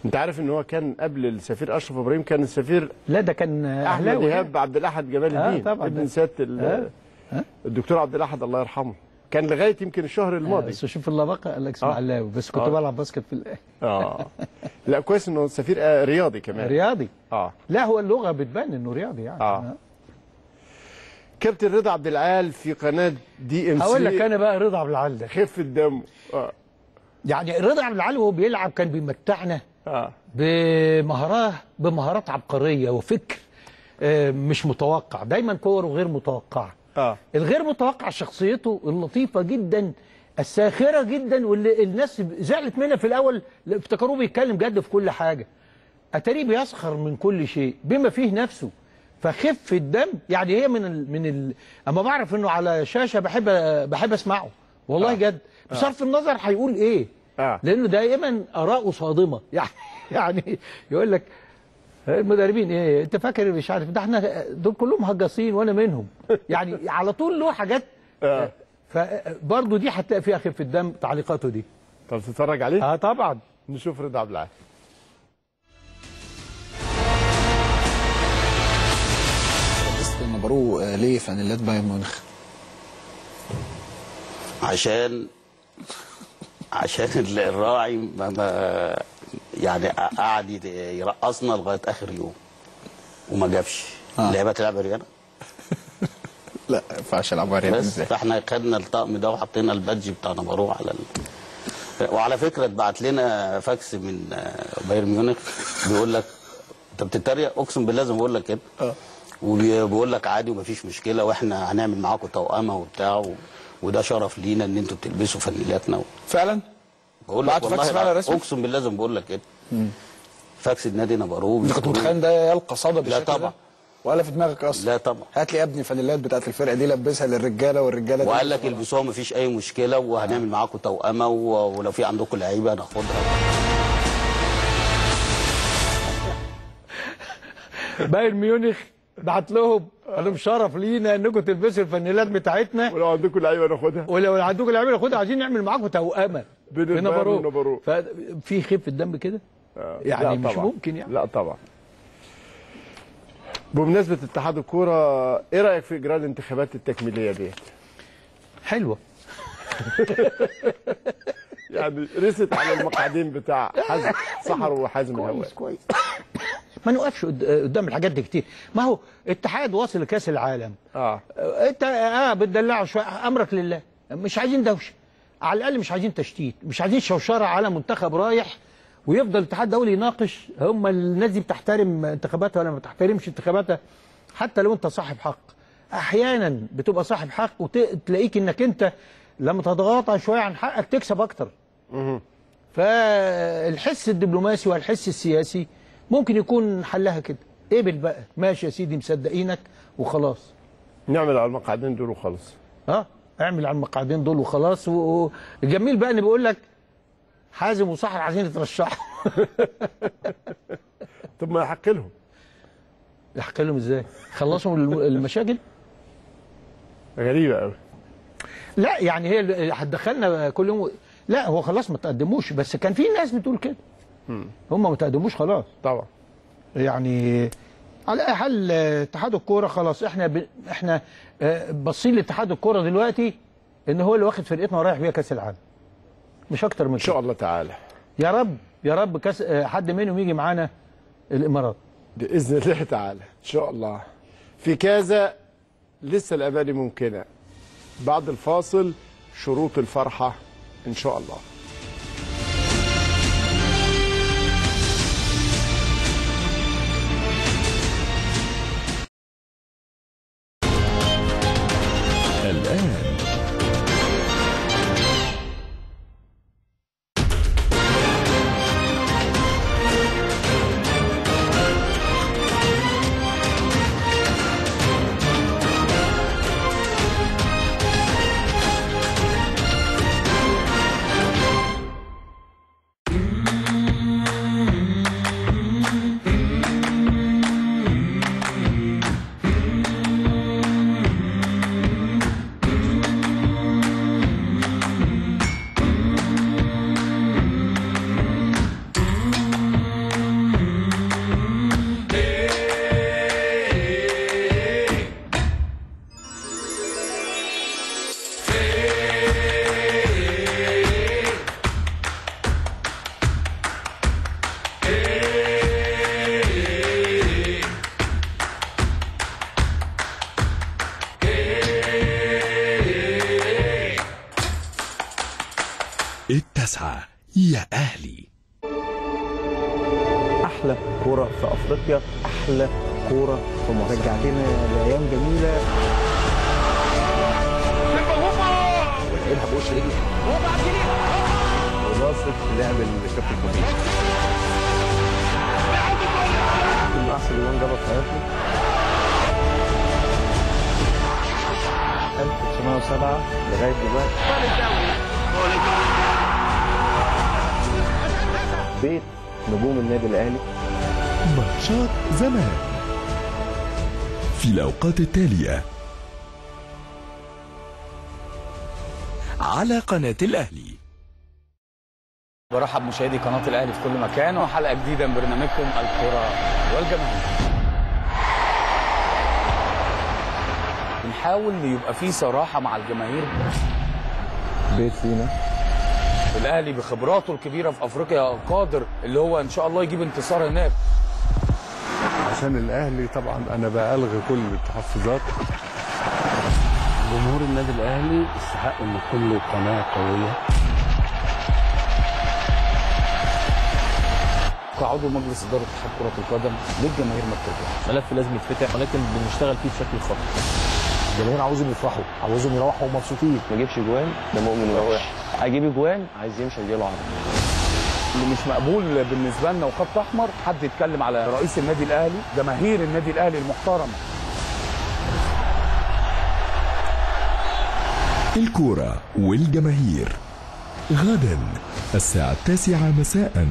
انت عارف ان هو كان قبل السفير اشرف ابراهيم كان السفير لا ده كان احمد اهلاوي ايهاب عبد الاحد جمال آه، الدين طبعاً. ابن سياده ال- آه. الدكتور عبد الاحد الله يرحمه كان لغايه يمكن الشهر الماضي بس شوف اللبقه قال لك آه. اسماعيلاوي بس كنت آه. بلعب باسكت في الاهلي اه لا كويس انه سفير آه، رياضي كمان رياضي اه لا هو اللغه بتبان انه رياضي يعني آه. كابتن رضا عبد العال في قناه دي ام سي هقول لك انا بقى رضا عبد العال ده خفه دمه اه يعني رضا عبد العال وهو بيلعب كان بيمتعنا اه بمهارات بمهارات عبقريه وفكر آه، مش متوقع دايما كوره غير متوقعه اه الغير متوقع شخصيته اللطيفه جدا الساخره جدا واللي الناس زعلت منها في الاول افتكروه بيتكلم جد في كل حاجه اتاريه بيسخر من كل شيء بما فيه نفسه فخف الدم يعني هي من ال من ال اما بعرف انه على شاشه بحب بحب اسمعه والله آه. جد بصرف النظر هيقول ايه آه. لانه دائما اراءه صادمه يعني يعني يقول لك المدربين ايه انت فاكر مش عارف ده احنا دول كلهم هجاصين وانا منهم يعني على طول له حاجات آه. فبرضه دي هتلاقي فيها خفه دم تعليقاته دي طب تتفرج عليه اه طبعا نشوف رضا عبد العال لبست المبارو آه، ليه فانيلات بايرن ميونخ عشان عشان ال- الراعي ما ما يعني قعد يت- يرقصنا لغايه اخر يوم وما جابش آه. اللعبه تلعب رياضه لا ما ينفعش العبها رياض بس ازاي فاحنا خدنا الطقم ده وحطينا البادج بتاع نبروه على ال... وعلى فكره اتبعت لنا فاكس من آه، بايرن ميونخ بيقول لك انت بتتريق اقسم بالله زي ما بقول لك كده وبيقول لك عادي ومفيش مشكله واحنا هنعمل معاكم توأمه وبتاع و... وده شرف لينا ان انتوا بتلبسوا فانيلاتنا و... فعلا بقول لك بعت فاكس والله فعلا الع- رسمي؟ اقسم بالله زي ما بقول لك كده فاكس النادي نبروه انت كنت بيشكروه. متخيل ده يلقى صدى بالشكل طبعا. ده ولا في دماغك اصلا لا طبعا هات لي يا ابني فانيلات بتاعت الفرقه دي لبسها للرجاله والرجاله دي وقال لك البسوها مفيش اي مشكله وهنعمل معاكم توأمه و... ولو في عندكم لعيبه هناخدها بايرن ميونخ بعت لهم قال لهم شرف لينا انكم تلبسوا الفانيلات بتاعتنا ولو عندكم لعيبه ناخدها ولو عندكم لعيبه خدها عايزين نعمل معاكم توأمه بين في البايرن نبروه. ونبروه. ففي خفه دم كده يعني لا مش طبعاً. ممكن يعني لا طبعا بمناسبه اتحاد الكوره ايه رايك في اجراء الانتخابات التكميليه ديت حلوه يعني رست على المقعدين بتاع حزم سحر وحازم الهواء كويس كويس ما نوقفش قد- قدام الحاجات دي كتير ما هو اتحاد واصل لكاس العالم اه انت اه بتدلعه شويه امرك لله مش عايزين دوشه على الاقل مش عايزين تشتيت مش عايزين شوشره على منتخب رايح ويفضل الاتحاد الدولي يناقش هم الناس دي بتحترم انتخاباتها ولا ما بتحترمش انتخاباتها حتى لو انت صاحب حق احيانا بتبقى صاحب حق وتلاقيك انك انت لما تتغاضى شويه عن حقك تكسب اكتر فالحس الدبلوماسي والحس السياسي ممكن يكون حلها كده قبل بقى ماشي يا سيدي مصدقينك وخلاص نعمل على المقعدين دول وخلاص اه اعمل على المقعدين دول وخلاص والجميل بقى ان بيقول لك حازم وصحر عايزين يترشحوا طب ما يحق لهم يحكي لهم ازاي خلصوا الم- المشاكل غريبه قوي لا يعني هي اللي هتدخلنا كل يوم لا هو خلاص ما تقدموش بس كان في ناس بتقول كده هم ما تقدموش خلاص طبعا يعني على اي حال آه، اتحاد الكوره خلاص احنا ب... احنا آه، باصين لاتحاد الكوره دلوقتي ان هو اللي واخد فرقتنا ورايح بيها كاس العالم مش اكتر من ان شاء كده الله تعالى يا رب يا رب كاس آه، حد منهم يجي معانا الامارات باذن الله تعالى ان شاء الله في كذا لسه الاماني ممكنه بعد الفاصل شروط الفرحه ان شاء الله الآن التاسعة يا أهلي احلى كوره في افريقيا احلى كوره في مصر رجعتنا لايام جميله لعبها بوش رجله وباصت لعب الكابتن كوبيش من احسن جوان جابها في حياته 1907 لغايه دلوقتي بيت نجوم النادي الاهلي ماتشات زمان في الأوقات التالية على قناة الأهلي برحب مشاهدي قناة الأهلي في كل مكان وحلقة جديدة من برنامجكم الكرة والجماهير. بنحاول يبقى في صراحة مع الجماهير بيت فينا الأهلي بخبراته الكبيرة في أفريقيا قادر اللي هو إن شاء الله يجيب انتصار هناك. عشان الاهلي طبعا انا بلغي كل التحفظات جمهور النادي الاهلي يستحق ان يكون له قناه قويه كعضو مجلس إدارة اتحاد كرة القدم للجماهير ما بترجعش. ملف لازم يتفتح ولكن بنشتغل فيه بشكل خطأ الجماهير عاوزهم يفرحوا عاوزهم يروحوا مبسوطين ما يجيبش جوان ده مؤمن وحش هيجيب جوان عايز يمشي يديله عرض اللي مش مقبول بالنسبة لنا وخط أحمر حد يتكلم على رئيس النادي الأهلي جماهير النادي الأهلي المحترمة الكورة والجماهير غدا الساعة التاسعة مساء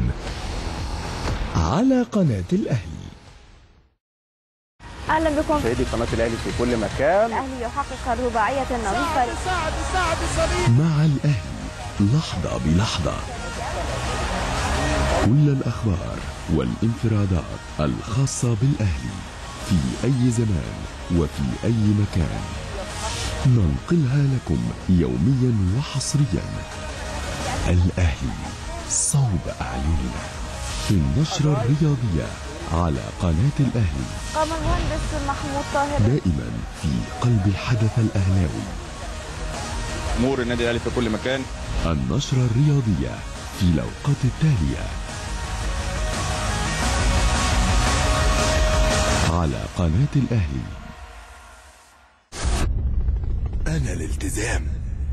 على قناة الأهلي اهلا بكم مشاهدي قناه الاهلي في كل مكان الاهلي يحقق الرباعيه النظيفه مع الأهلي لحظة بلحظة كل الأخبار والانفرادات الخاصة بالأهلي في أي زمان وفي أي مكان ننقلها لكم يوميا وحصريا الأهلي صوب أعيننا في النشرة الرياضية على قناة الأهلي قام المهندس محمود طاهر دائما في قلب الحدث الأهلاوي جمهور النادي الاهلي في كل مكان النشرة الرياضية في الأوقات التالية على قناة الأهلي أنا الالتزام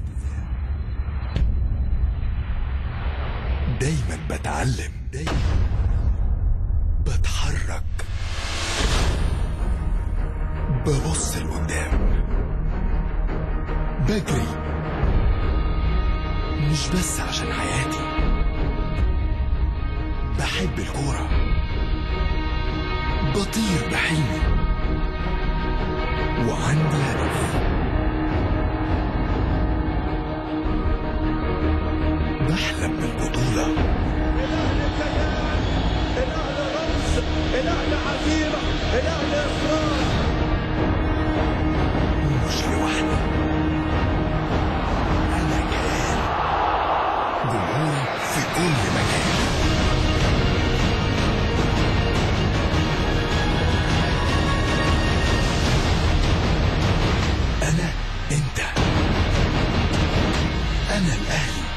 دايما بتعلم دايما بتحرك ببص لقدام بجري مش بس عشان حياتي بحب الكورة بطير بحلمي وعندي هدف بحلم بالبطولة مش لوحدي أنا كيان جمهوري في كل مكان أنا أنت أنا الأهلي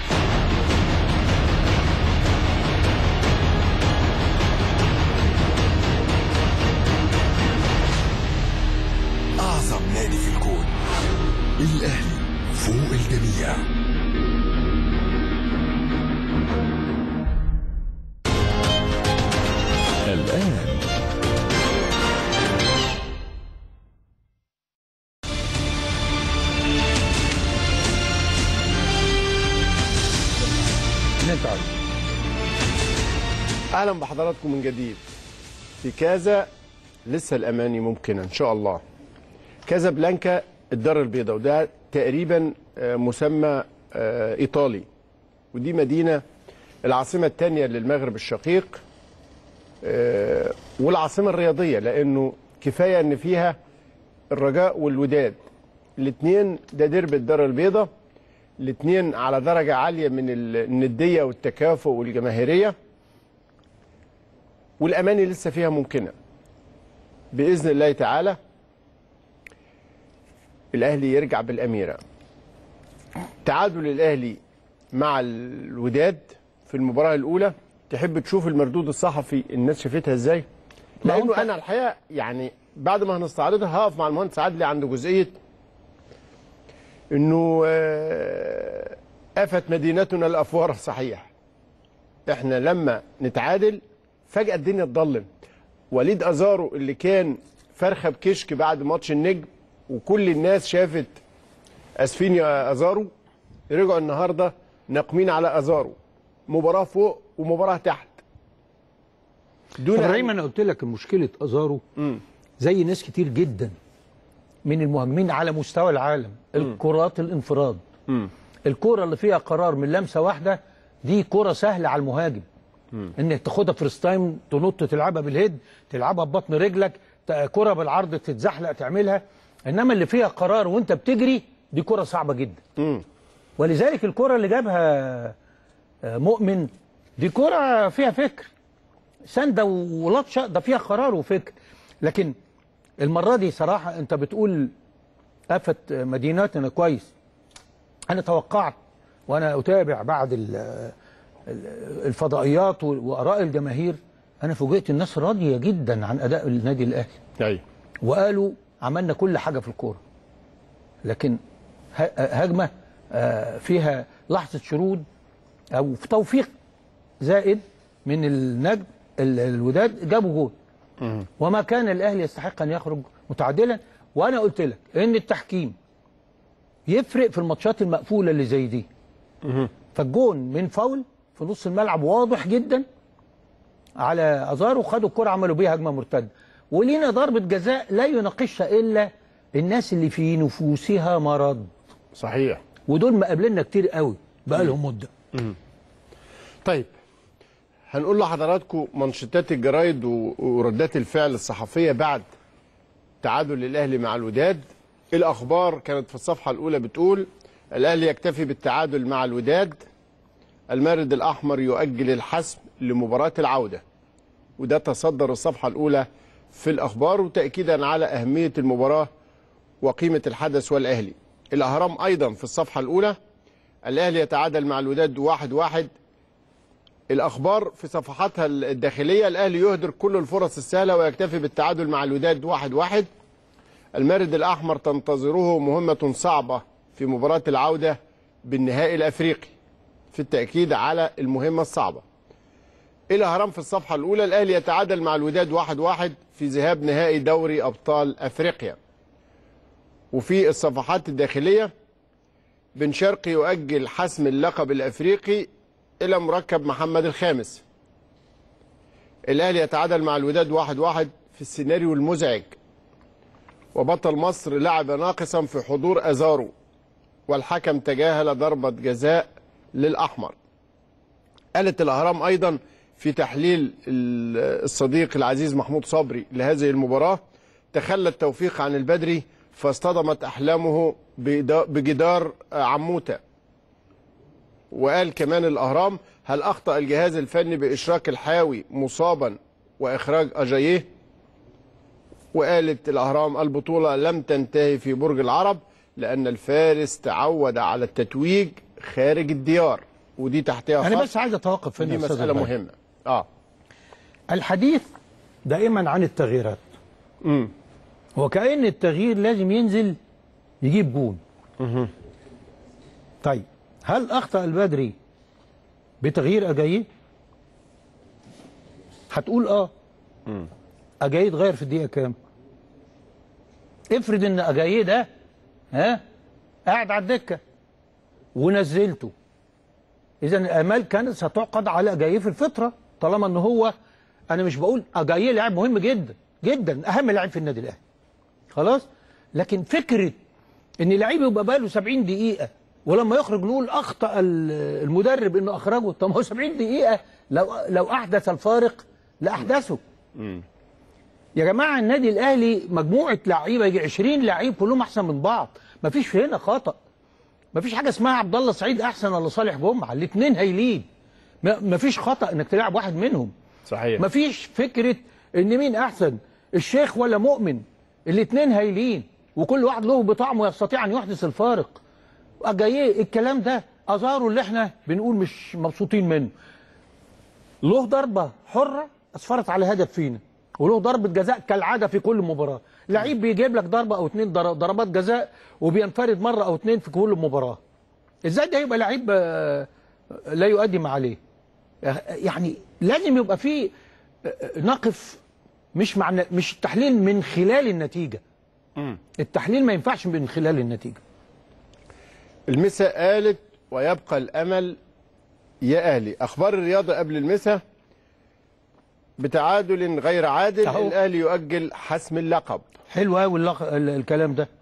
أعظم نادي في الكون الأهلي فوق الجميع الآن اللي انت عايزه اهلا بحضراتكم من جديد في كازا لسه الاماني ممكنه ان شاء الله كازا بلانكا الدار البيضاء وده تقريبا آه، مسمى آه، ايطالي ودي مدينه العاصمه الثانيه للمغرب الشقيق آه، والعاصمه الرياضيه لانه كفايه ان فيها الرجاء والوداد الاثنين ده ديربي الدار البيضاء الاثنين على درجه عاليه من النديه والتكافؤ والجماهيريه والاماني لسه فيها ممكنه باذن الله تعالى الاهلي يرجع بالاميره تعادل الاهلي مع الوداد في المباراه الاولى تحب تشوف المردود الصحفي الناس شافتها ازاي ما هو لانه أنت- انا الحقيقه يعني بعد ما هنستعرضها هقف مع المهندس عدلي عند جزئيه انه آه، افت مدينتنا الافوار صحيح احنا لما نتعادل فجاه الدنيا تضلم وليد ازارو اللي كان فرخه بكشك بعد ماتش النجم وكل الناس شافت اسفين يا ازارو رجعوا النهارده ناقمين على ازارو مباراه فوق ومباراه تحت دون ابراهيم انا قلت لك مشكله ازارو زي ناس كتير جدا من المهاجمين على مستوى العالم الكرات الانفراد الكره اللي فيها قرار من لمسه واحده دي كره سهله على المهاجم انك تاخدها فيرست تايم تنط تلعبها بالهيد تلعبها ببطن رجلك ت- كره بالعرض تتزحلق تعملها انما اللي فيها قرار وانت بتجري دي كره صعبه جدا ولذلك الكره اللي جابها آه، مؤمن دي كره فيها فكر سنده ولطشه ده فيها قرار وفكر لكن المره دي صراحه انت بتقول افت مدينتنا كويس انا توقعت وانا اتابع بعد ال- ال- الفضائيات واراء الجماهير انا فوجئت الناس راضيه جدا عن اداء النادي الاهلي ايوه وقالوا عملنا كل حاجه في الكوره لكن ه- هجمه آه، فيها لحظه شرود او في توفيق زائد من النجم ال- الوداد جابوا جول وما كان الاهلي يستحق ان يخرج متعادلا وانا قلت لك ان التحكيم يفرق في الماتشات المقفوله اللي زي دي فالجون من فاول في نص الملعب واضح جدا على ازارو خدوا الكره عملوا بيها هجمه مرتده ولينا ضربه جزاء لا يناقشها الا الناس اللي في نفوسها مرض صحيح ودول مقابلنا كتير قوي بقى لهم مده طيب هنقول لحضراتكم منشطات الجرايد و- وردات الفعل الصحفيه بعد تعادل الاهلي مع الوداد الاخبار كانت في الصفحه الاولى بتقول الاهلي يكتفي بالتعادل مع الوداد المارد الاحمر يؤجل الحسم لمباراه العوده وده تصدر الصفحه الاولى في الاخبار وتاكيدا على اهميه المباراه وقيمه الحدث والاهلي الاهرام ايضا في الصفحه الاولى الاهلي يتعادل مع الوداد واحد واحد الاخبار في صفحاتها الداخليه الاهلي يهدر كل الفرص السهله ويكتفي بالتعادل مع الوداد واحد واحد المارد الاحمر تنتظره مهمه صعبه في مباراه العوده بالنهائي الافريقي في التاكيد على المهمه الصعبه الاهرام في الصفحه الاولى الاهلي يتعادل مع الوداد واحد واحد في ذهاب نهائي دوري ابطال افريقيا وفي الصفحات الداخليه بن شرقي يؤجل حسم اللقب الافريقي الى مركب محمد الخامس الاهلي يتعادل مع الوداد واحد واحد في السيناريو المزعج وبطل مصر لعب ناقصا في حضور ازارو والحكم تجاهل ضربة جزاء للأحمر قالت الأهرام أيضا في تحليل ال- الصديق العزيز محمود صبري لهذه المباراة تخلى التوفيق عن البدري فاصطدمت أحلامه بدا- بجدار عموتة وقال كمان الأهرام هل أخطأ الجهاز الفني بإشراك الحاوي مصابا وإخراج أجاييه وقالت الأهرام البطولة لم تنتهي في برج العرب لأن الفارس تعود على التتويج خارج الديار ودي تحتها انا خط. بس عايز اتوقف هنا دي يا أستاذ مسألة إبراهيم. مهمة اه الحديث دائما عن التغييرات امم وكأن التغيير لازم ينزل يجيب جون طيب هل أخطأ البدري بتغيير أجاييه؟ هتقول اه أجاييه اتغير في الدقيقة كام؟ افرض إن أجاييه ده ها قاعد على الدكة ونزلته إذا الآمال كانت ستعقد على أجاييه في الفطرة طالما إن هو أنا مش بقول أجاييه لاعب مهم جدا جدا أهم لاعب في النادي الأهلي خلاص لكن فكره ان لعيب يبقى بقاله 70 دقيقه ولما يخرج نقول اخطا ال- المدرب انه اخرجه طب ما هو 70 دقيقه لو لو احدث الفارق لاحدثه يا جماعه النادي الاهلي مجموعه لعيبه يجي 20 لعيب كلهم احسن من بعض مفيش في هنا خطا مفيش حاجه اسمها عبد الله سعيد احسن ولا صالح جمعه الاثنين هايلين م- مفيش خطا انك تلعب واحد منهم صحيح مفيش فكره ان مين احسن الشيخ ولا مؤمن الاثنين هايلين وكل واحد له بطعمه يستطيع ان يحدث الفارق جاي الكلام ده ازارو اللي احنا بنقول مش مبسوطين منه له ضربه حره اسفرت على هدف فينا وله ضربه جزاء كالعاده في كل مباراه لعيب بيجيب لك ضربه او اتنين ضر- ضربات جزاء وبينفرد مره او اتنين في كل مباراه ازاي ده يبقى لعيب آه، لا يؤدي ما عليه يعني لازم يبقى في آه، نقف مش مع مش التحليل من خلال النتيجه التحليل ما ينفعش من خلال النتيجه المسا قالت ويبقى الامل يا اهلي اخبار الرياضه قبل المسا بتعادل غير عادل أهو. الاهلي يؤجل حسم اللقب حلو قوي الكلام ده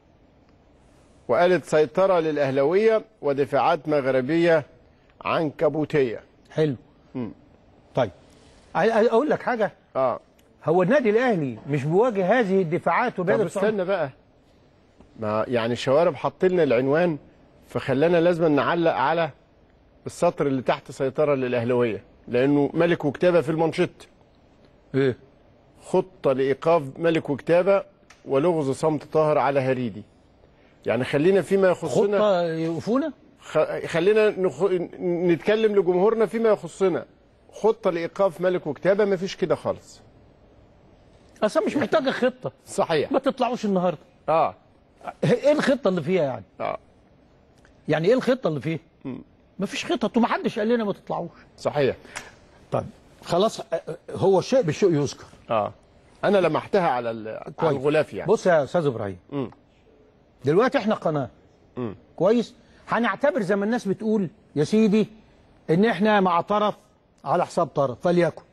وقالت سيطره للاهلاويه ودفاعات مغربيه عنكبوتيه حلو طيب عاي- عاي- اقول لك حاجه اه هو النادي الاهلي مش بيواجه هذه الدفاعات طب وبيقدر استنى بقى ما يعني الشوارب حط لنا العنوان فخلانا لازم نعلق على السطر اللي تحت سيطره للاهلاويه لانه ملك وكتابه في المانشيت ايه خطه لايقاف ملك وكتابه ولغز صمت طاهر على هريدي يعني خلينا فيما يخصنا خطه يوقفونا خ- خلينا نخ... نتكلم لجمهورنا فيما يخصنا خطه لايقاف ملك وكتابه ما فيش كده خالص اصلا مش محتاجه خطه صحيح ما تطلعوش النهارده اه ايه الخطه اللي فيها يعني اه يعني ايه الخطه اللي فيها ما فيش خطط ومحدش قال لنا ما تطلعوش صحيح طيب خلاص آه، آه، هو الشيء بالشيء يذكر اه انا لمحتها على ال- على كويس. الغلاف يعني بص يا استاذ ابراهيم مم. دلوقتي احنا قناه مم. كويس هنعتبر زي ما الناس بتقول يا سيدي ان احنا مع طرف على حساب طرف فليكن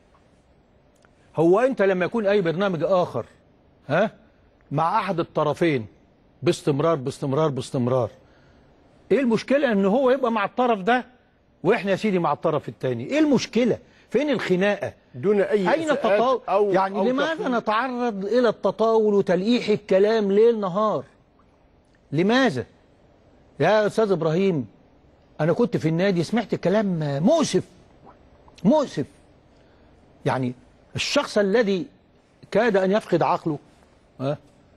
هو انت لما يكون اي برنامج اخر ها مع احد الطرفين باستمرار باستمرار باستمرار ايه المشكله ان هو يبقى مع الطرف ده واحنا يا سيدي مع الطرف الثاني ايه المشكله فين الخناقه دون اي اين إساءات التطاول أو يعني أو لماذا تقييم. نتعرض الى التطاول وتلقيح الكلام ليل نهار لماذا يا استاذ ابراهيم انا كنت في النادي سمعت كلام مؤسف مؤسف يعني الشخص الذي كاد ان يفقد عقله ها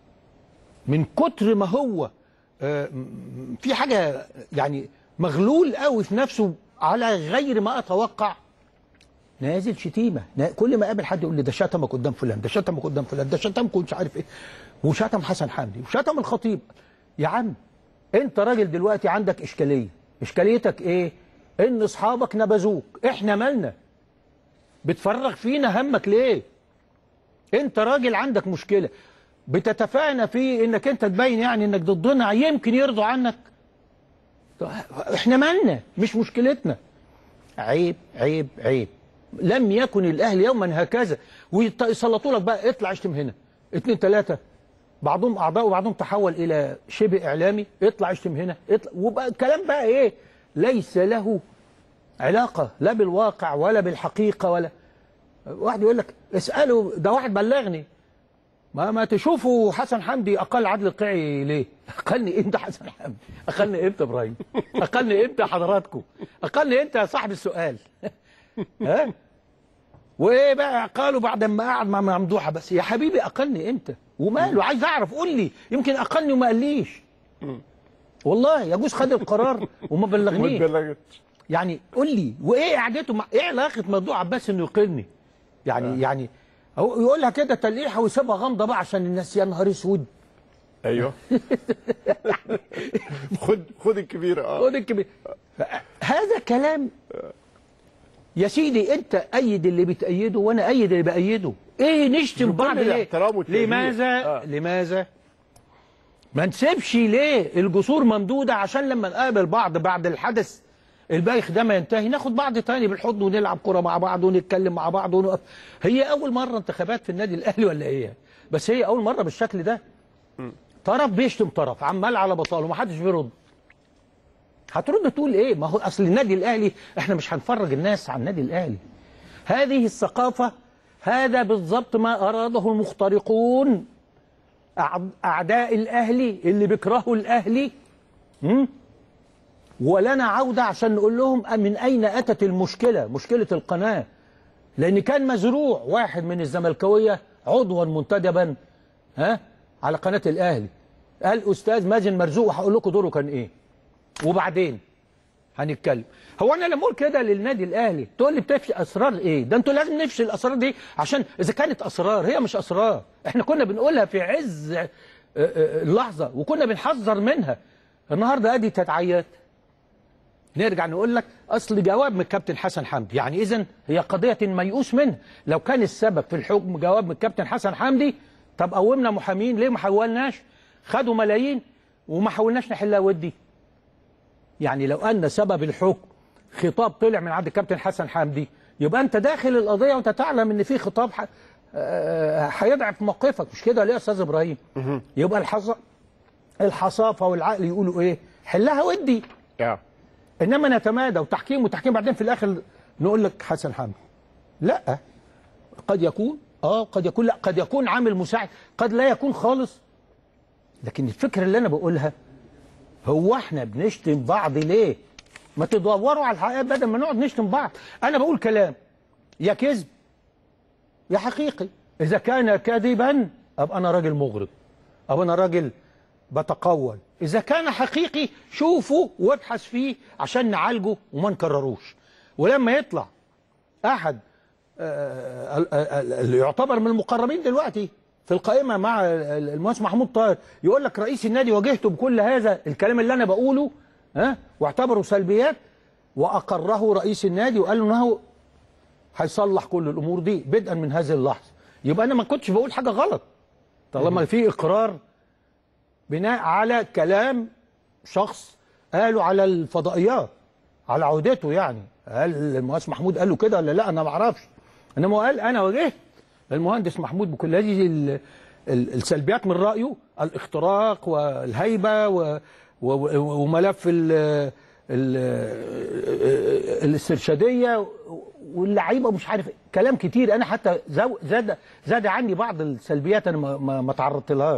من كتر ما هو آه، م- م- في حاجه يعني مغلول قوي في نفسه على غير ما اتوقع نازل شتيمه نا- كل ما قابل حد يقول لي ده شتمك قدام فلان ده شتمك قدام فلان ده شتمك ومش عارف ايه وشتم حسن حمدي وشتم الخطيب يا عم انت راجل دلوقتي عندك اشكاليه اشكاليتك ايه ان اصحابك نبذوك احنا مالنا بتفرغ فينا همك ليه انت راجل عندك مشكله بتتفانى في انك انت تبين يعني انك ضدنا يمكن يرضوا عنك طب احنا مالنا مش مشكلتنا عيب عيب عيب لم يكن الاهلي يوما هكذا ويسلطوا لك بقى اطلع اشتم هنا اتنين تلاته بعضهم اعضاء وبعضهم تحول الى شبه اعلامي اطلع اشتم هنا اطلع وبقى الكلام بقى ايه ليس له علاقه لا بالواقع ولا بالحقيقه ولا واحد يقول لك اساله ده واحد بلغني ما ما تشوفوا حسن حمدي اقل عدل القيعي ليه؟ اقلني امتى حسن حمدي؟ اقلني امتى ابراهيم؟ اقلني امتى حضراتكم؟ اقلني امتى يا صاحب السؤال؟ ها؟ وايه بقى قالوا بعد ما قعد مع ممدوحه بس يا حبيبي اقلني امتى؟ وماله عايز اعرف قول لي يمكن اقلني وما قاليش والله يجوز خد القرار وما بلغنيش يعني قول لي وايه قعدته مع ايه علاقه موضوع عباس انه يقلني؟ يعني آه. يعني هو يقولها كده تلقيحه ويسيبها غامضه بقى عشان الناس يا نهار اسود ايوه خد خد الكبير اه خد الكبير هذا كلام يا سيدي انت ايد اللي بتأيده وانا ايد اللي بأيده ايه نشتم بكل بعض ليه الاحترام والتقدير. لماذا آه. لماذا ما نسيبش ليه الجسور ممدوده عشان لما نقابل بعض بعد الحدث البايخ ده ما ينتهي ناخد بعض تاني بالحضن ونلعب كرة مع بعض ونتكلم مع بعض ونقف هي اول مره انتخابات في النادي الاهلي ولا ايه بس هي اول مره بالشكل ده طرف بيشتم طرف عمال على بطاله ومحدش بيرد هترد تقول ايه ما هو اصل النادي الاهلي احنا مش هنفرج الناس على النادي الاهلي هذه الثقافه هذا بالضبط ما اراده المخترقون أعد- اعداء الاهلي اللي بيكرهوا الاهلي م? ولنا عودة عشان نقول لهم من أين أتت المشكلة مشكلة القناة لأن كان مزروع واحد من الزملكاوية عضوا منتدبا ها على قناة الأهلي قال أستاذ مازن مرزوق هقول لكم دوره كان إيه وبعدين هنتكلم هو انا لما اقول كده للنادي الاهلي تقول لي بتفشي اسرار ايه ده انتوا لازم نفشي الاسرار دي عشان اذا كانت اسرار هي مش اسرار احنا كنا بنقولها في عز آه، آه، اللحظه وكنا بنحذر منها النهارده ادي تداعيات نرجع نقول لك اصل جواب من الكابتن حسن حمدي يعني اذا هي قضيه ميؤوس منها لو كان السبب في الحكم جواب من الكابتن حسن حمدي طب قومنا محامين ليه ما حولناش خدوا ملايين وما حاولناش نحلها ودي يعني لو ان سبب الحكم خطاب طلع من عند الكابتن حسن حمدي يبقى انت داخل القضيه وانت تعلم ان في خطاب ح- آه، هيضعف موقفك مش كده ليه يا استاذ ابراهيم يبقى الحص... الحصافه والعقل يقولوا ايه حلها ودي يا انما نتمادى وتحكيم وتحكيم بعدين في الاخر نقول لك حسن حمدي لا قد يكون اه قد يكون لا قد يكون عامل مساعد قد لا يكون خالص لكن الفكره اللي انا بقولها هو احنا بنشتم بعض ليه ما تدوروا على الحقيقه بدل ما نقعد نشتم بعض انا بقول كلام يا كذب يا حقيقي اذا كان كذبا ابقى انا راجل مغرض او انا راجل بتقول اذا كان حقيقي شوفوا وابحث فيه عشان نعالجه وما نكرروش ولما يطلع احد آه، ال- ال- اللي يعتبر من المقربين دلوقتي في القائمه مع ال- المهندس محمود طاهر يقول لك رئيس النادي واجهته بكل هذا الكلام اللي انا بقوله ها واعتبره سلبيات واقره رئيس النادي وقال له انه هيصلح كل الامور دي بدءا من هذه اللحظه يبقى انا ما كنتش بقول حاجه غلط طالما في اقرار بناء على كلام شخص قاله على الفضائيات على عودته يعني هل المهندس محمود قال له كده ولا لا انا ما اعرفش انما هو قال انا واجهت المهندس محمود بكل هذه ال- ال- السلبيات من رايه الاختراق والهيبه و- و- وملف ال ال الاسترشاديه واللعيبه مش عارف إيه. كلام كتير انا حتى زو- زاد زاد عني بعض السلبيات انا ما- ما ما تعرضت لهاش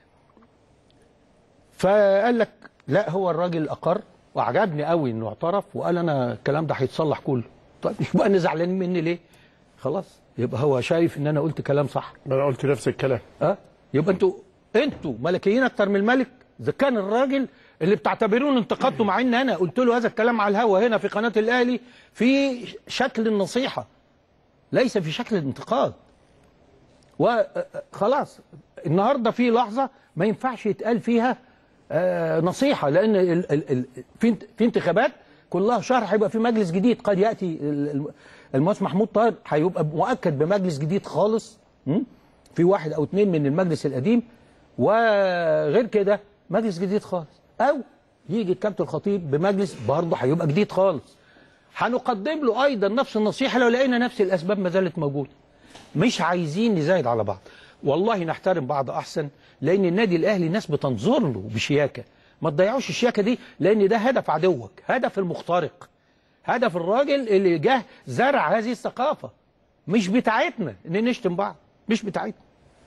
فقال لك لا هو الراجل اقر وعجبني قوي انه اعترف وقال انا الكلام ده هيتصلح كله طيب يبقى انا زعلان مني ليه خلاص يبقى هو شايف ان انا قلت كلام صح انا قلت نفس الكلام اه يبقى انتوا انتوا ملكيين اكتر من الملك اذا كان الراجل اللي بتعتبرون انتقدته مع ان انا قلت له هذا الكلام على الهوا هنا في قناه الاهلي في شكل النصيحه ليس في شكل الانتقاد وخلاص النهارده في لحظه ما ينفعش يتقال فيها آه، نصيحه لان ال- ال- ال- في انت- في انتخابات كلها شهر هيبقى في مجلس جديد قد ياتي ال- ال- المهندس محمود طاهر هيبقى مؤكد بمجلس جديد خالص م? في واحد او اثنين من المجلس القديم وغير كده مجلس جديد خالص او يجي الكابتن الخطيب بمجلس برضه هيبقى جديد خالص هنقدم له ايضا نفس النصيحه لو لقينا نفس الاسباب ما زالت موجوده مش عايزين نزايد على بعض والله نحترم بعض احسن لان النادي الاهلي ناس بتنظر له بشياكه ما تضيعوش الشياكه دي لان ده هدف عدوك هدف المخترق هدف الراجل اللي جه زرع هذه الثقافه مش بتاعتنا ان نشتم بعض مش بتاعتنا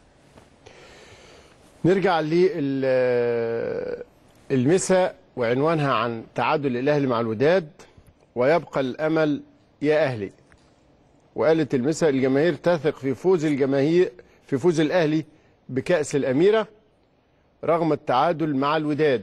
نرجع للمسا وعنوانها عن تعادل الاهلي مع الوداد ويبقى الامل يا اهلي وقالت المسا الجماهير تثق في فوز الجماهير في فوز الاهلي بكاس الاميره رغم التعادل مع الوداد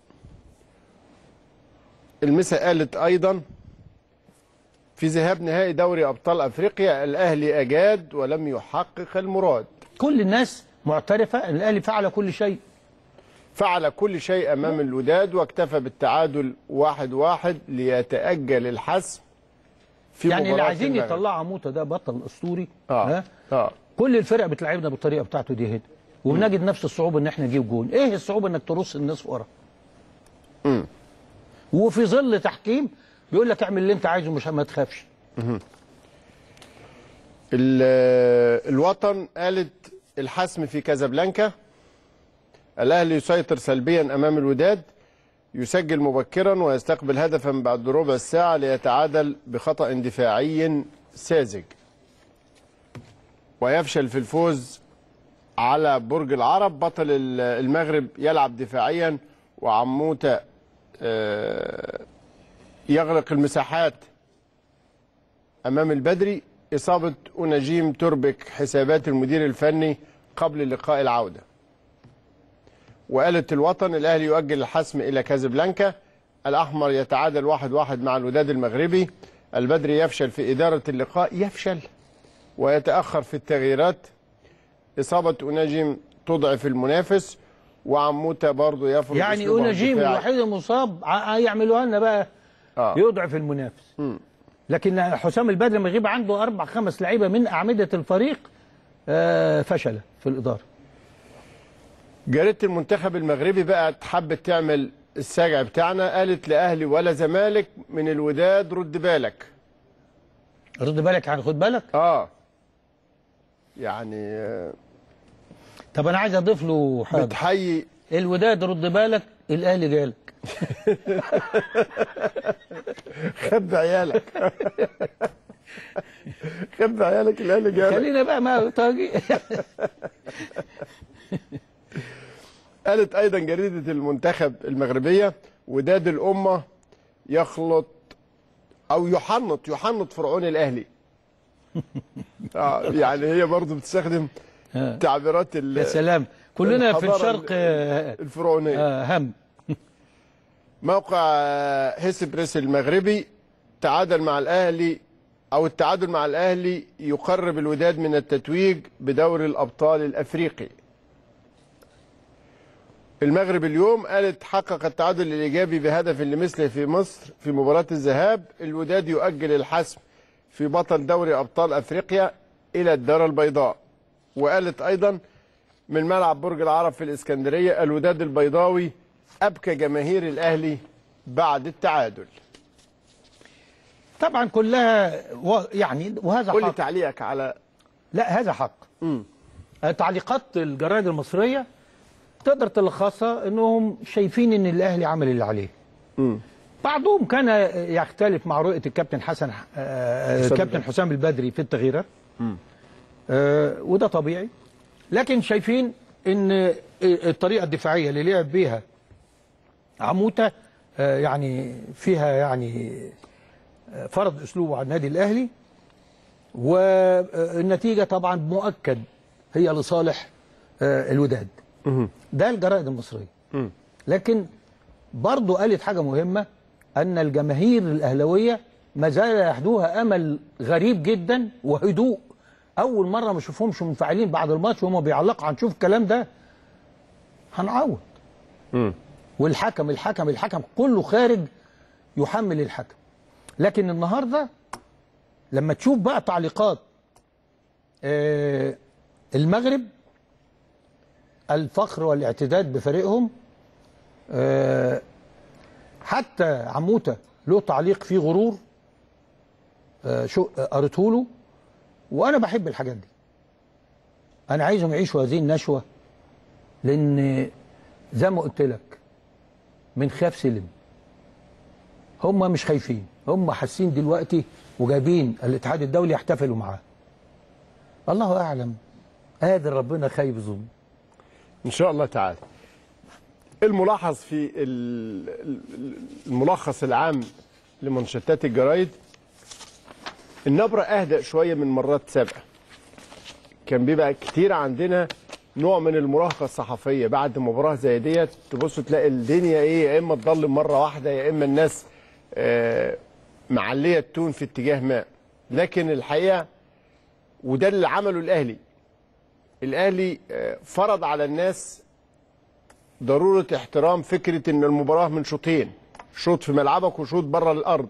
المسا قالت ايضا في ذهاب نهائي دوري ابطال افريقيا الاهلي اجاد ولم يحقق المراد كل الناس معترفه ان الاهلي فعل كل شيء فعل كل شيء امام الوداد واكتفى بالتعادل واحد واحد ليتاجل الحسم في يعني اللي مباراة عايزين المغرب. يطلعوا عموته ده بطل اسطوري اه ها؟ اه كل الفرق بتلعبنا بالطريقه بتاعته دي هنا وبنجد نفس الصعوبه ان احنا نجيب جون ايه الصعوبه انك ترص الناس ورا امم وفي ظل تحكيم بيقول لك اعمل اللي انت عايزه مش ما تخافش ال- الوطن قالت الحسم في كازابلانكا الاهلي يسيطر سلبيا امام الوداد يسجل مبكرا ويستقبل هدفا بعد ربع ساعه ليتعادل بخطا دفاعي ساذج ويفشل في الفوز على برج العرب بطل ال- المغرب يلعب دفاعيا وعموته آه، يغلق المساحات امام البدري اصابه اناجيم تربك حسابات المدير الفني قبل لقاء العوده وقالت الوطن الاهلي يؤجل الحسم الى كازابلانكا الأحمر يتعادل واحد واحد مع الوداد المغربي البدري يفشل في إدارة اللقاء يفشل ويتأخر في التغييرات إصابة أناجم تضعف المنافس وعموتة برضو يفرض يعني أسلوبه اوناجيم الدفاعي. الوحيد المصاب ع- هيعملوها لنا بقى آه. يضعف المنافس لكن حسام البدري لما يغيب عنده اربع خمس لعيبه من اعمده الفريق آه، فشل في الاداره جريدة المنتخب المغربي بقى حبت تعمل الساجع بتاعنا قالت لأهلي ولا زمالك من الوداد رد بالك رد بالك يعني خد بالك اه يعني آه، طب انا عايز اضيف له حاجه بتحيي الوداد رد بالك الاهلي جالك خب عيالك خب عيالك الاهلي جالك خلينا بقى ما طاجي قالت ايضا جريده المنتخب المغربيه وداد الامه يخلط او يحنط يحنط فرعون الاهلي آه يعني هي برضو بتستخدم تعبيرات ال- يا سلام كلنا في الحضارة الشرق آه، الفرعونيه آه، هم موقع آه، هيسبريس المغربي تعادل مع الاهلي او التعادل مع الاهلي يقرب الوداد من التتويج بدوري الابطال الافريقي المغرب اليوم قالت حقق التعادل الايجابي بهدف لمثله في مصر في مباراه الذهاب الوداد يؤجل الحسم في بطل دوري ابطال افريقيا الى الدار البيضاء وقالت ايضا من ملعب برج العرب في الاسكندريه الوداد البيضاوي ابكى جماهير الاهلي بعد التعادل طبعا كلها و... يعني وهذا قول لي حق تعليقك على لا هذا حق آه، تعليقات الجرائد المصريه تقدر تلخصها انهم شايفين ان الاهلي عمل اللي عليه بعضهم كان يختلف مع رؤيه الكابتن حسن آه، حسام الكابتن البدري. حسام البدري في التغييرات آه، وده طبيعي لكن شايفين ان الطريقه الدفاعيه اللي لعب بيها عموته آه، يعني فيها يعني آه، فرض اسلوبه على النادي الاهلي والنتيجه طبعا مؤكد هي لصالح آه، الوداد ده الجرائد المصريه لكن برضو قالت حاجه مهمه ان الجماهير الاهلاويه ما زال يحدوها امل غريب جدا وهدوء اول مره ما اشوفهمش منفعلين بعد الماتش وهم بيعلقوا هنشوف الكلام ده هنعوض والحكم الحكم الحكم كله خارج يحمل الحكم لكن النهارده لما تشوف بقى تعليقات آه، المغرب الفخر والاعتداد بفريقهم آه، حتى عموته له تعليق فيه غرور آه، شو آه، قريته له وانا بحب الحاجات دي انا عايزهم يعيشوا هذه النشوه لان زي ما قلت لك من خاف سلم هم مش خايفين هم حاسين دلوقتي وجايبين الاتحاد الدولي يحتفلوا معاه الله اعلم قادر ربنا خايب ظلم ان شاء الله تعالى الملاحظ في ال- ال- الملخص العام لمنشطات الجرايد النبرة أهدأ شوية من مرات سابقة كان بيبقى كتير عندنا نوع من المراهقة الصحفية بعد مباراة زي ديت تبص تلاقي الدنيا ايه يا اما تضلم مرة واحدة يا اما الناس آه، معلية التون في اتجاه ما لكن الحقيقة وده اللي عمله الأهلي الأهلي آه، فرض على الناس ضرورة احترام فكرة ان المباراة من شوطين شوط في ملعبك وشوط بره الأرض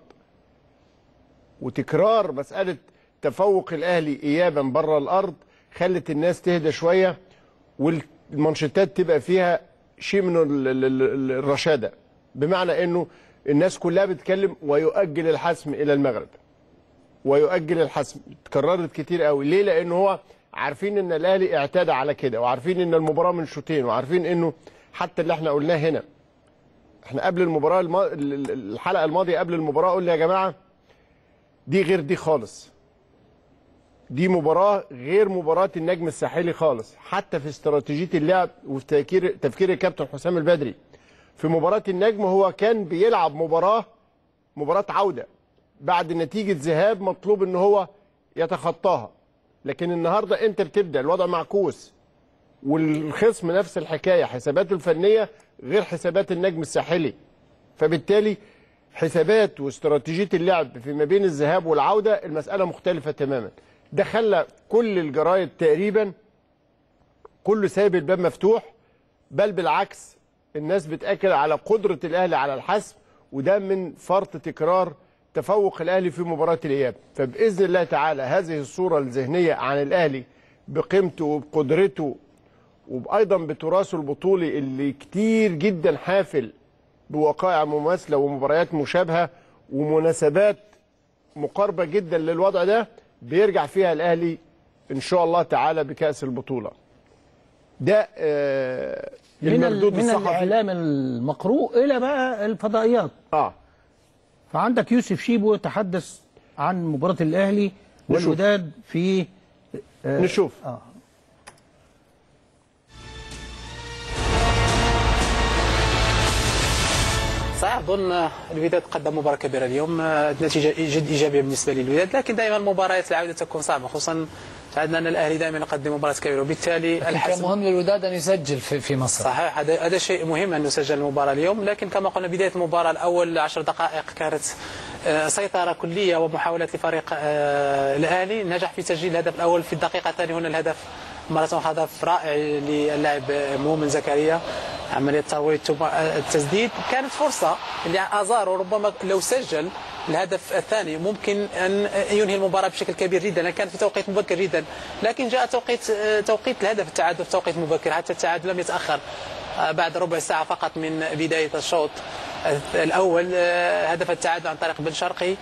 وتكرار مسألة تفوق الأهلي إيابا بره الأرض خلت الناس تهدى شوية والمنشطات تبقى فيها شيء من ال- ال- ال- الرشادة بمعنى أنه الناس كلها بتتكلم ويؤجل الحسم إلى المغرب ويؤجل الحسم اتكررت كتير قوي ليه لأنه هو عارفين ان الاهلي اعتدى على كده وعارفين ان المباراه من شوطين وعارفين انه حتى اللي احنا قلناه هنا احنا قبل المباراه الم... ال- ال- الحلقه الماضيه قبل المباراه قلنا يا جماعه دي غير دي خالص دي مباراه غير مباراه النجم الساحلي خالص حتى في استراتيجيه اللعب وفي تفكير تفكير الكابتن حسام البدري في مباراه النجم هو كان بيلعب مباراه مباراه عوده بعد نتيجه ذهاب مطلوب ان هو يتخطاها لكن النهارده انت بتبدا الوضع معكوس والخصم نفس الحكايه حساباته الفنيه غير حسابات النجم الساحلي فبالتالي حسابات واستراتيجيه اللعب فيما بين الذهاب والعوده المساله مختلفه تماما ده خلى كل الجرايد تقريبا كله سايب الباب مفتوح بل بالعكس الناس بتاكد على قدره الاهلي على الحسم وده من فرط تكرار تفوق الاهلي في مباراه الاياب فباذن الله تعالى هذه الصوره الذهنيه عن الاهلي بقيمته وبقدرته وايضا بتراثه البطولي اللي كتير جدا حافل بوقائع مماثله ومباريات مشابهه ومناسبات مقاربه جدا للوضع ده بيرجع فيها الاهلي ان شاء الله تعالى بكاس البطوله ده آه من, المردود ال- من الصحفي الاعلام المقروء الى بقى الفضائيات اه فعندك يوسف شيبو يتحدث عن مباراه الاهلي نشوف. والوداد في آه نشوف آه. صحيح اظن الوداد قدم مباراه كبيره اليوم نتيجه جد ايجابيه بالنسبه للوداد لكن دائما مباريات العوده تكون صعبه خصوصا تعودنا ان الاهلي دائما يقدم مباراه كبيره وبالتالي لكن كان الحسم مهم للوداد ان يسجل في, في مصر صحيح هذا هذا شيء مهم انه سجل المباراه اليوم لكن كما قلنا بدايه المباراه الاول عشر دقائق كانت آه، سيطره كليه ومحاولات لفريق آه، الاهلي نجح في تسجيل الهدف الاول في الدقيقه الثانيه هنا الهدف مرة أخرى هدف رائع للاعب مؤمن زكريا عملية ترويض ثم التسديد كانت فرصة لأزارو ربما لو سجل الهدف الثاني ممكن أن ينهي المباراة بشكل كبير جدا لأن كانت في توقيت مبكر جدا لكن جاء توقيت توقيت الهدف التعادل في توقيت مبكر حتى التعادل لم يتأخر بعد ربع ساعة فقط من بداية الشوط الأول هدف التعادل عن طريق بن شرقي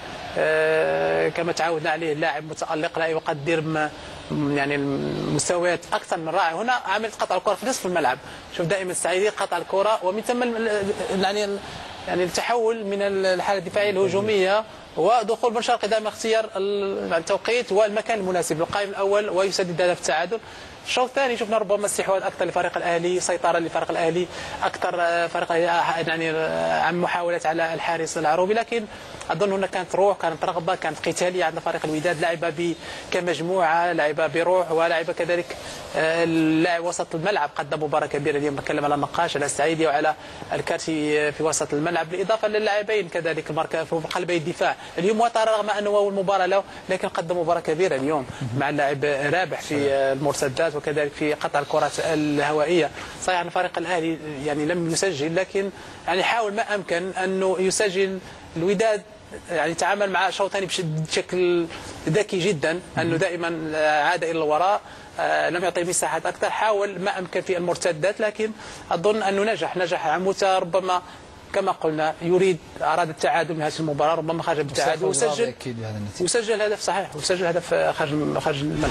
كما تعودنا عليه اللاعب متألق لا يقدر ما يعني المستويات اكثر من رائعه هنا عملت قطع الكره في نصف الملعب شوف دائما السعيدي قطع الكره ومن ثم يعني يعني التحول من الحاله الدفاعيه الهجوميه ودخول بن شرقي دائما اختيار التوقيت والمكان المناسب للقائم الاول ويسدد هدف التعادل الشوط الثاني شفنا ربما استحواذ اكثر لفريق الاهلي سيطره لفريق الاهلي اكثر فريق يعني عن محاولات على الحارس العروبي لكن اظن هنا كانت روح كانت رغبه كانت قتاليه عند فريق الوداد لعب كمجموعه لعب بروح ولعب كذلك اللاعب وسط الملعب قدم مباراه كبيره اليوم نتكلم على النقاش على السعيدي وعلى الكارتي في وسط الملعب بالاضافه للاعبين كذلك المركز في قلبي الدفاع اليوم وترى رغم انه اول مباراه له لكن قدم مباراه كبيره اليوم مع اللاعب رابح في المرتدات وكذلك في قطع الكرات الهوائيه صحيح ان فريق الاهلي يعني لم يسجل لكن يعني حاول ما امكن انه يسجل الوداد يعني تعامل مع شوط ثاني بشكل ذكي جدا انه دائما عاد الى الوراء لم يعطي مساحات اكثر حاول ما امكن في المرتدات لكن اظن انه نجح نجح عموته ربما كما قلنا يريد اراد التعادل من هذه المباراه ربما خرج بالتعادل وسجل اكيد بهذا النتيجه وسجل هدف صحيح وسجل هدف خارج خارج الملعب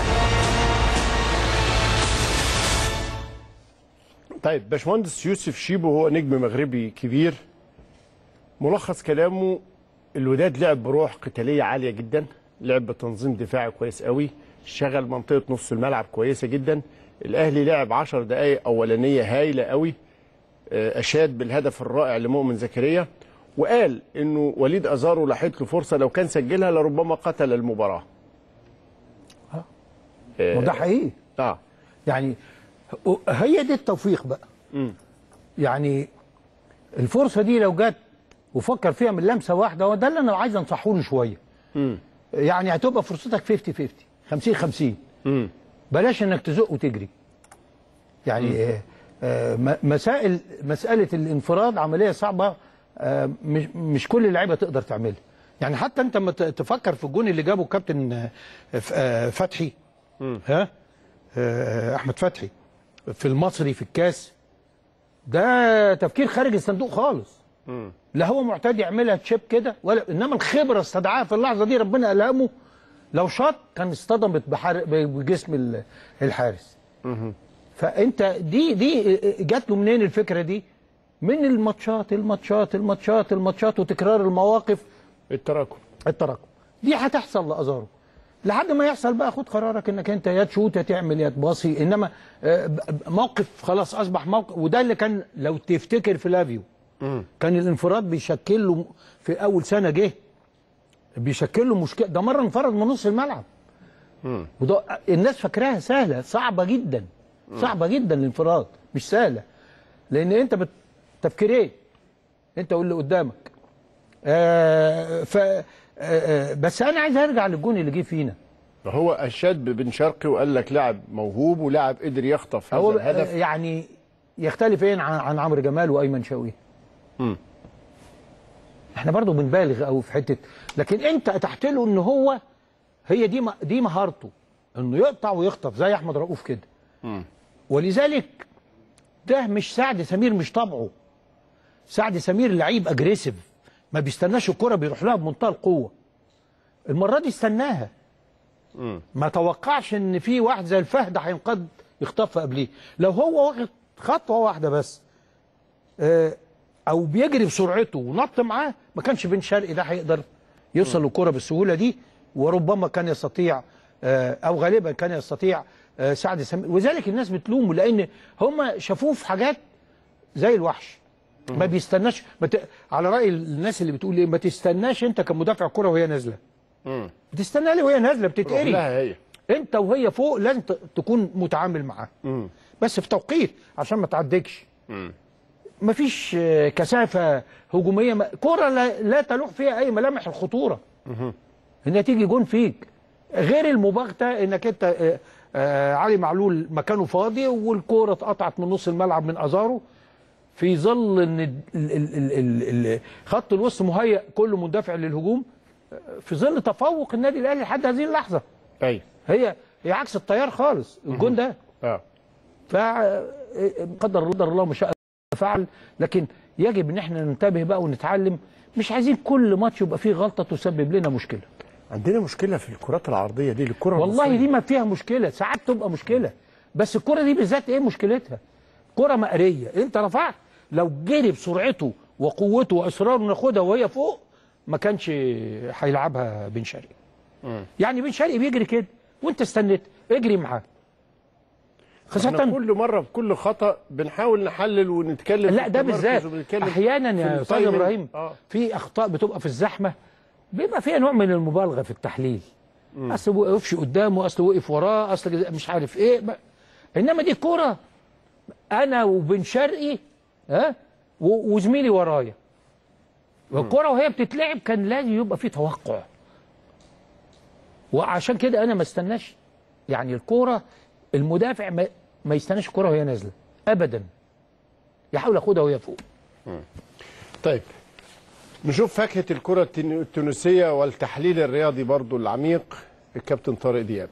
طيب باشمهندس يوسف شيبو هو نجم مغربي كبير ملخص كلامه الوداد لعب بروح قتاليه عاليه جدا لعب بتنظيم دفاعي كويس قوي شغل منطقه نص الملعب كويسه جدا الاهلي لعب 10 دقائق اولانيه هايله قوي اشاد بالهدف الرائع لمؤمن زكريا وقال انه وليد ازارو لاحت له فرصه لو كان سجلها لربما قتل المباراه وده حقيقي اه يعني هي دي التوفيق بقى مم. يعني الفرصه دي لو جت وفكر فيها من لمسه واحده وده اللي انا عايز انصحه له شويه مم. يعني هتبقى فرصتك 50 50 50 50 مم. بلاش انك تزق وتجري يعني آه آه م- مسائل مساله الانفراد عمليه صعبه آه مش مش كل اللعيبه تقدر تعملها يعني حتى انت لما ت- تفكر في الجون اللي جابه كابتن آه، ف- آه، فتحي ها آه، احمد فتحي في المصري في الكاس ده تفكير خارج الصندوق خالص مم. لا هو معتاد يعملها تشيب كده ولا انما الخبره استدعاها في اللحظه دي ربنا الهمه لو شاط كان اصطدمت بحر... بجسم ال- الحارس مم. فانت دي دي جات له منين الفكره دي من الماتشات الماتشات الماتشات الماتشات وتكرار المواقف التراكم التراكم دي هتحصل لازارو لحد ما يحصل بقى خد قرارك انك انت يا تشوت يا تعمل يا تباصي انما آه، ب- ب- موقف خلاص اصبح موقف وده اللي كان لو تفتكر في لافيو مم. كان الانفراد بيشكل له في اول سنه جه بيشكل له مشكله ده مره انفرد من نص الملعب مم. وده الناس فاكراها سهله صعبه جدا صعبه جدا الانفراد مش سهله لان انت بت... تفكيرين انت واللي قدامك آه ف آه آه، بس انا عايز ارجع للجون اللي جه فينا هو اشاد ببن شرقي وقال لك لاعب موهوب ولاعب قدر يخطف هذا هو الهدف يعني يختلف ايه عن, عن عمرو جمال وايمن شوقي مم. احنا برضو بنبالغ قوي في حته لكن انت اتحت له ان هو هي دي م- دي مهارته انه يقطع ويخطف زي احمد رؤوف كده مم. ولذلك ده مش سعد سمير مش طبعه سعد سمير لعيب اجريسيف ما بيستناش الكرة بيروح لها بمنتهى القوة المرة دي استناها مم. ما توقعش ان في واحد زي الفهد هينقض يخطف قبليه لو هو واخد خطوة واحدة بس آه، او بيجري بسرعته ونط معاه ما كانش بن شرقي ده هيقدر يوصل للكرة بالسهولة دي وربما كان يستطيع آه، او غالبا كان يستطيع آه، سعد سمير وذلك الناس بتلومه لان هم شافوه في حاجات زي الوحش ما بيستناش ما ت... على راي الناس اللي بتقول ايه ما تستناش انت كمدافع كرة وهي نازله مم. بتستنى ليه وهي نازله روح بتتقري لها هي انت وهي فوق لازم ت- تكون متعامل معاها مم. بس في توقيت عشان ما تعدكش مم. مفيش آه، كثافه هجوميه ما- كره لا, لا تلوح فيها اي ملامح الخطوره مم. انها تيجي جون فيك غير المباغته انك انت آه، آه، علي معلول مكانه فاضي والكوره اتقطعت من نص الملعب من ازارو في ظل ان ال- ال- ال- ال- ال- خط الوسط مهيأ كله مندفع للهجوم آه، في ظل تفوق النادي الاهلي لحد هذه اللحظه ايوه هي هي عكس التيار خالص الجون ده اه ف قدر الله قدر الله ما شاء فعل لكن يجب ان احنا ننتبه بقى ونتعلم مش عايزين كل ماتش يبقى فيه غلطه تسبب لنا مشكله عندنا مشكله في الكرات العرضيه دي الكره والله المصرية. دي ما فيها مشكله ساعات تبقى مشكله بس الكره دي بالذات ايه مشكلتها كره مقريه انت رفعت لو جري بسرعته وقوته واصراره ناخدها وهي فوق ما كانش هيلعبها بن شرقي مم. يعني بن شرقي بيجري كده وانت استنيت اجري معاه احنا خاصه كل مره بكل خطا بنحاول نحلل ونتكلم لا في ده التمركز بالذات وبنتكلم احيانا في يا استاذ التايمينج. ابراهيم اه في اخطاء بتبقى في الزحمه بيبقى فيها نوع من المبالغه في التحليل مم. اصل ما وقفش قدامه اصل وقف وراه اصل مش عارف ايه ما. انما دي كوره انا وبن شرقي ها و- وزميلي ورايا والكوره وهي بتتلعب كان لازم يبقى في توقع وعشان كده انا ما استناش يعني الكوره المدافع ما, ما يستناش الكوره وهي نازله ابدا يحاول ياخدها وهي فوق طيب نشوف فاكهه الكره التن- التونسيه والتحليل الرياضي برضو العميق الكابتن طارق دياب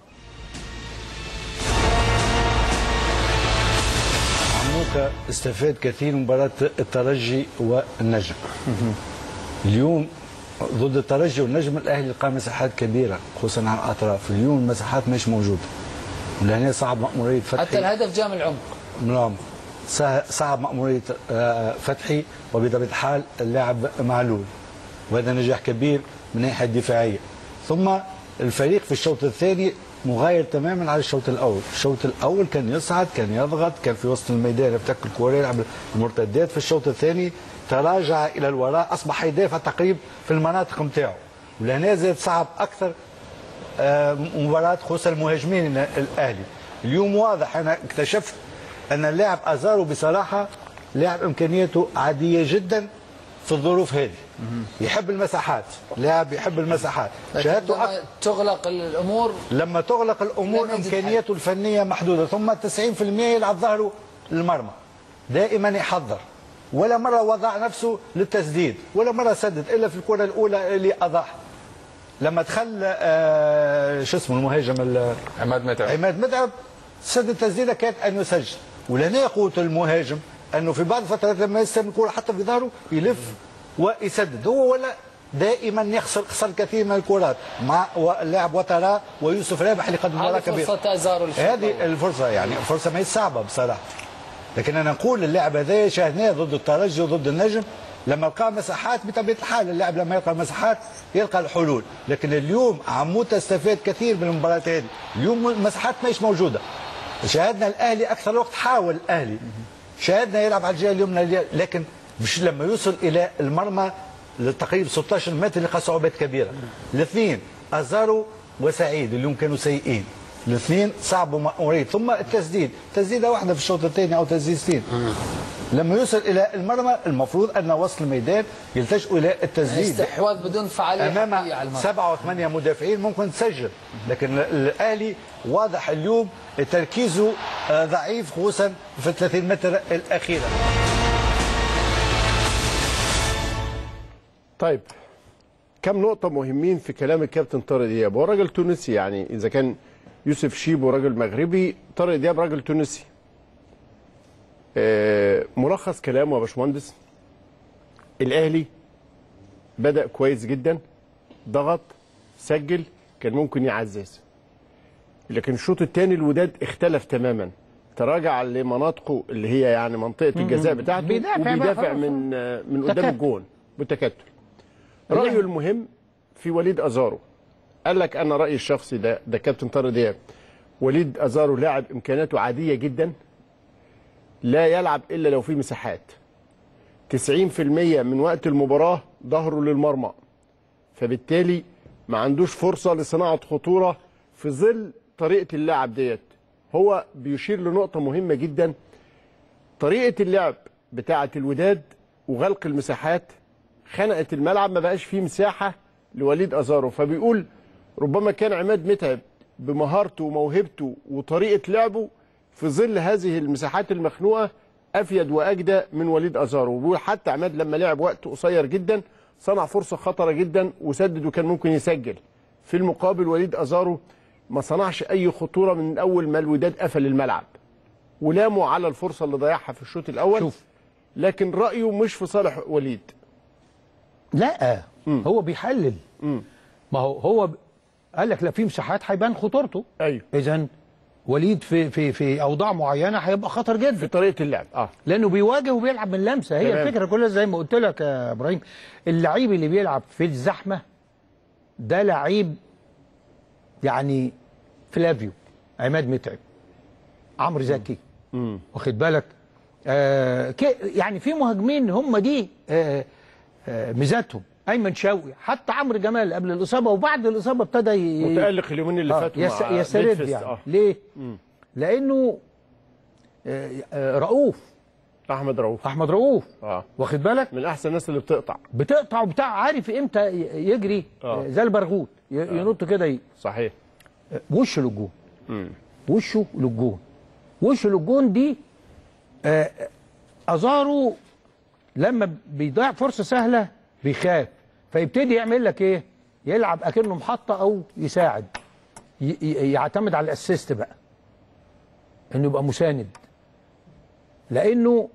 عموكا استفاد كثير من مباراة الترجي والنجم اليوم ضد الترجي والنجم الاهلي لقى مساحات كبيره خصوصا على الاطراف اليوم المساحات مش موجوده لهنا صعب مأمورية فتحي حتى الهدف جاء من العمق نعم سه- صعب مأمورية آه، فتحي وبطبيعة الحال اللاعب معلول وهذا نجاح كبير من الناحية الدفاعية ثم الفريق في الشوط الثاني مغاير تماما على الشوط الأول الشوط الأول كان يصعد كان يضغط كان في وسط الميدان يفتك الكورة يلعب المرتدات في الشوط الثاني تراجع إلى الوراء أصبح يدافع تقريبا في المناطق نتاعو ولهنا زاد صعب أكثر آه، مباراة خصوصا المهاجمين الأهلي اليوم واضح أنا اكتشفت أن اللاعب أزارو بصراحة لاعب إمكانياته عادية جدا في الظروف هذه يحب المساحات لاعب يحب المساحات لكن شهادته عندما تغلق الامور لما تغلق الامور لم يجد امكانياته الفنيه محدوده ثم 90% يلعب ظهره للمرمى دائما يحضر ولا مره وضع نفسه للتسديد ولا مره سدد الا في الكره الاولى اللي اضاح لما دخل آه شو اسمه المهاجم ال- عماد متعب عماد متعب سد التسديده كانت ان يسجل ولهنا قوه المهاجم انه في بعض الفترات لما يستلم الكره حتى في ظهره يلف ويسدد هو ولا دائما يخسر خسر كثير من الكرات مع اللاعب وترى ويوسف رابح اللي قدم مباراه هذه كبيره فرصه ازارو الشوط هذه الأول. الفرصه يعني فرصه ما هي صعبه بصراحه لكن انا نقول اللاعب هذا شاهدناه ضد الترجي وضد النجم لما لقى مساحات بطبيعه الحال اللاعب لما يلقى مساحات يلقى الحلول لكن اليوم عموته استفاد كثير من المباراه هذه اليوم المساحات مش موجوده شاهدنا الاهلي اكثر وقت حاول الاهلي شاهدنا يلعب على الجهه اليمنى لكن مش لما يوصل الى المرمى لتقريبا 16 متر لقى صعوبات كبيره الاثنين ازارو وسعيد اليوم كانوا سيئين الاثنين صعبوا مأمورية ثم التسديد تسديدة واحدة في الشوط الثاني أو تسديدتين لما يوصل الى المرمى المفروض ان وسط الميدان يلتجئوا الى التسديد استحواذ بدون فعاليه امام حقيقية على المرمى. سبعة وثمانية مدافعين ممكن تسجل لكن الاهلي واضح اليوم تركيزه آه، ضعيف خصوصا في ال 30 متر الاخيره طيب كم نقطة مهمين في كلام الكابتن طارق دياب هو راجل تونسي يعني إذا كان يوسف شيبو راجل مغربي طارق دياب راجل تونسي آه، ملخص كلامه يا باشمهندس الأهلي بدأ كويس جدا ضغط سجل كان ممكن يعزز لكن الشوط الثاني الوداد اختلف تماما تراجع لمناطقه اللي هي يعني منطقة الجزاء مم. بتاعته بيدافع بقى وبيدافع خلاص. من آه، من قدام تكتل. الجون بالتكتل رأيه المهم في وليد أزارو قال لك أنا رأيي الشخصي ده ده كابتن طارق دياب وليد أزارو لاعب إمكاناته عادية جدا لا يلعب إلا لو في مساحات 90% من وقت المباراة ظهره للمرمى فبالتالي ما عندوش فرصة لصناعة خطورة في ظل طريقة اللعب ديت هو بيشير لنقطة مهمة جدا طريقة اللعب بتاعة الوداد وغلق المساحات خنقت الملعب ما بقاش فيه مساحة لوليد أزارو فبيقول ربما كان عماد متعب بمهارته وموهبته وطريقة لعبه في ظل هذه المساحات المخنوقة أفيد وأجدى من وليد أزارو وبيقول حتى عماد لما لعب وقت قصير جدا صنع فرصة خطرة جدا وسدد وكان ممكن يسجل في المقابل وليد أزارو ما صنعش أي خطورة من أول ما الوداد قفل الملعب ولاموا على الفرصة اللي ضيعها في الشوط الأول شوف. لكن رأيه مش في صالح وليد لا هو بيحلل ما هو هو ب- قال لك لا في مساحات هيبان خطورته ايوه اذا وليد في في في اوضاع معينه هيبقى خطر جدا في طريقه اللعب اه لانه بيواجه وبيلعب من لمسه هي تمام. الفكره كلها زي ما قلت لك يا ابراهيم اللعيب اللي بيلعب في الزحمه ده لعيب يعني فلافيو عماد متعب عمرو زكي واخد بالك آه كي- يعني في مهاجمين هم دي آه آه ميزاتهم ايمن شوقي حتى عمرو جمال قبل الاصابه وبعد الاصابه ابتدى ي- متألق اليومين اللي آه، فاتوا يس- مع يسترد بيدفست، يعني آه. ليه؟ مم. لانه آه، آه، رؤوف احمد رؤوف احمد رؤوف اه واخد بالك من احسن الناس اللي بتقطع بتقطع وبتاع عارف امتى ي- يجري آه. آه، زي البرغوث ي- ينط كده ي- صحيح آه، وشه للجون مم. وشه للجون وشه للجون دي آه، ازارو لما بيضيع فرصه سهله بيخاف فيبتدي يعمل لك ايه يلعب اكنه محطه او يساعد ي- ي- يعتمد على الاسيست بقى انه يبقى مساند لانه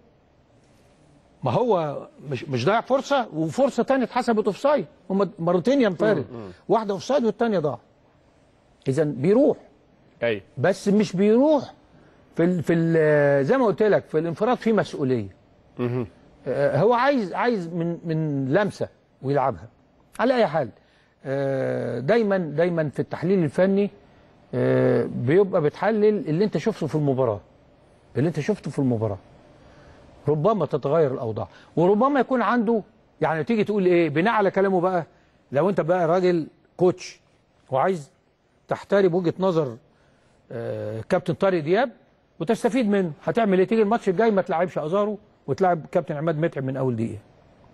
ما هو مش مش ضيع فرصه وفرصه ثانيه اتحسبت اوف سايد هم مرتين ينفرد واحده اوف سايد والثانيه ضاع اذا بيروح ايوه بس مش بيروح في ال في ال زي ما قلت لك في الانفراد في مسؤوليه آه، هو عايز عايز من من لمسه ويلعبها على اي حال آه، دايما دايما في التحليل الفني آه، بيبقى بتحلل اللي انت شفته في المباراه اللي انت شفته في المباراه ربما تتغير الاوضاع وربما يكون عنده يعني تيجي تقول ايه بناء على كلامه بقى لو انت بقى راجل كوتش وعايز تحترم وجهه نظر آه، كابتن طارق دياب وتستفيد منه هتعمل ايه تيجي الماتش الجاي ما تلعبش ازارو وتلعب كابتن عماد متعب من اول دقيقه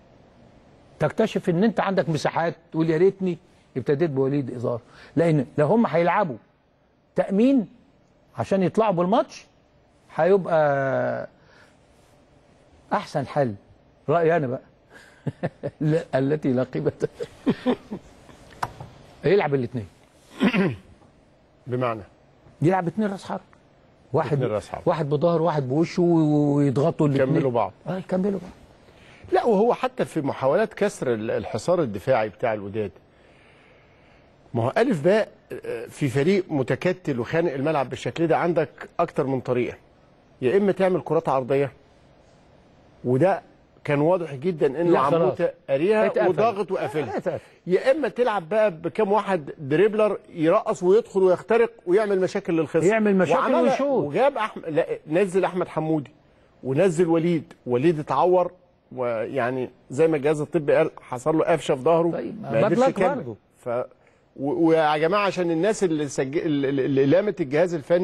تكتشف ان انت عندك مساحات تقول يا ريتني ابتديت بوليد ازار لان لو هم هيلعبوا تامين عشان يطلعوا بالماتش هيبقى احسن حل رايي انا بقى لا- التي لا قيمه يلعب الاثنين بمعنى يلعب اثنين راس حرب واحد اتنين راس حرب. واحد بظهر واحد بوشه ويضغطوا الاثنين يكملوا بعض اه يكملوا بعض لا وهو حتى في محاولات كسر ال- الحصار الدفاعي بتاع الوداد ما هو ألف باء آه، في فريق متكتل وخانق الملعب بالشكل ده عندك أكتر من طريقة يا إما تعمل كرات عرضية وده كان واضح جدا إنه لا خلاص. عموته قاريها اتقفل. وضاغط وقافلها اتقفل. يا إما تلعب بقى بكام واحد دريبلر يرقص ويدخل ويخترق ويعمل مشاكل للخصم يعمل مشاكل وعملها ويشوط. وجاب أحمد لا نزل أحمد حمودي ونزل وليد وليد اتعور ويعني زي ما الجهاز الطبي قال حصل له قفشه في ظهره طيب، ما باد قدرش لك يكمل. برضه. ف و- ويا جماعه عشان الناس اللي سج... اللي اللي لامت الجهاز الفني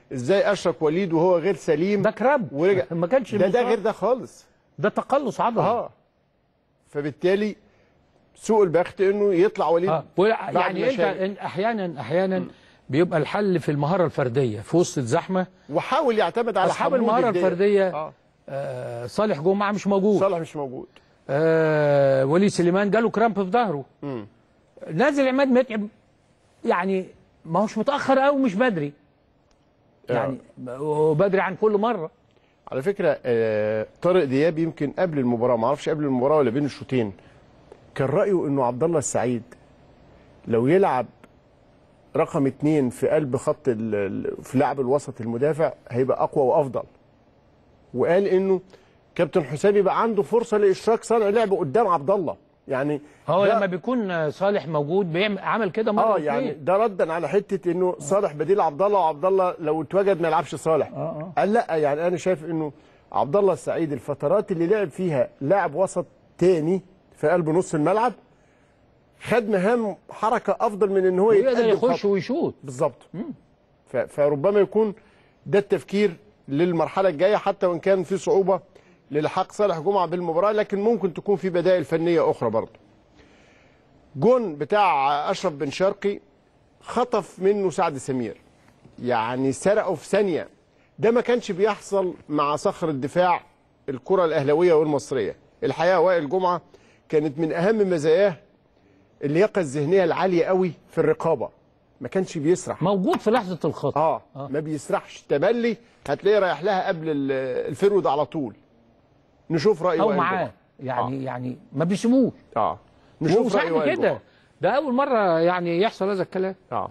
ازاي اشرف وليد وهو غير سليم ده كراب ورجع ما كانش ده ده مصاب. غير ده خالص ده تقلص عضلي اه فبالتالي سوء البخت انه يطلع وليد آه. بعد يعني ما انت شارك. إن- احيانا احيانا بيبقى الحل في المهاره الفرديه في وسط الزحمه وحاول يعتمد على اصحاب حمود المهاره الدية. الفرديه آه. آه صالح جمعه مش موجود صالح مش موجود آه وليد سليمان جاله كرامب في ظهره مم. نازل عماد متعب يعني ما هوش متاخر قوي مش بدري يعني بدري عن كل مره على فكره آه طارق دياب يمكن قبل المباراه ما اعرفش قبل المباراه ولا بين الشوطين كان رايه انه عبد الله السعيد لو يلعب رقم اتنين في قلب خط ال- ال- في لعب الوسط المدافع هيبقى اقوى وافضل وقال انه كابتن حسام يبقى عنده فرصه لاشراك صانع لعب قدام عبد الله يعني هو ده- لما بيكون صالح موجود بيعمل عمل كده مره اه واتنين. يعني ده ردا على حته انه صالح بديل عبد الله وعبد الله لو اتوجد ما يلعبش صالح آه. قال لا يعني انا شايف انه عبد الله السعيد الفترات اللي لعب فيها لاعب وسط تاني في قلب نص الملعب خد مهام حركه افضل من ان هو ويقدر يتقدم يخش خطوة. ويشوط بالظبط ف- فربما يكون ده التفكير للمرحله الجايه حتى وان كان في صعوبه للحاق صالح جمعه بالمباراه لكن ممكن تكون في بدائل فنيه اخرى برضه جون بتاع اشرف بن شرقي خطف منه سعد سمير يعني سرقه في ثانيه ده ما كانش بيحصل مع صخر الدفاع الكره الاهلاويه والمصريه الحقيقه وائل جمعه كانت من اهم مزاياه اللياقه الذهنيه العاليه قوي في الرقابه ما كانش بيسرح موجود في لحظه الخطا آه, اه ما بيسرحش تملي هتلاقيه رايح لها قبل ال- الفرود على طول نشوف راي او وائل معاه جمعة. يعني آه. يعني ما بيسيبوش اه نشوف راي وسهل وائل كده جمعة. ده اول مره يعني يحصل هذا الكلام اه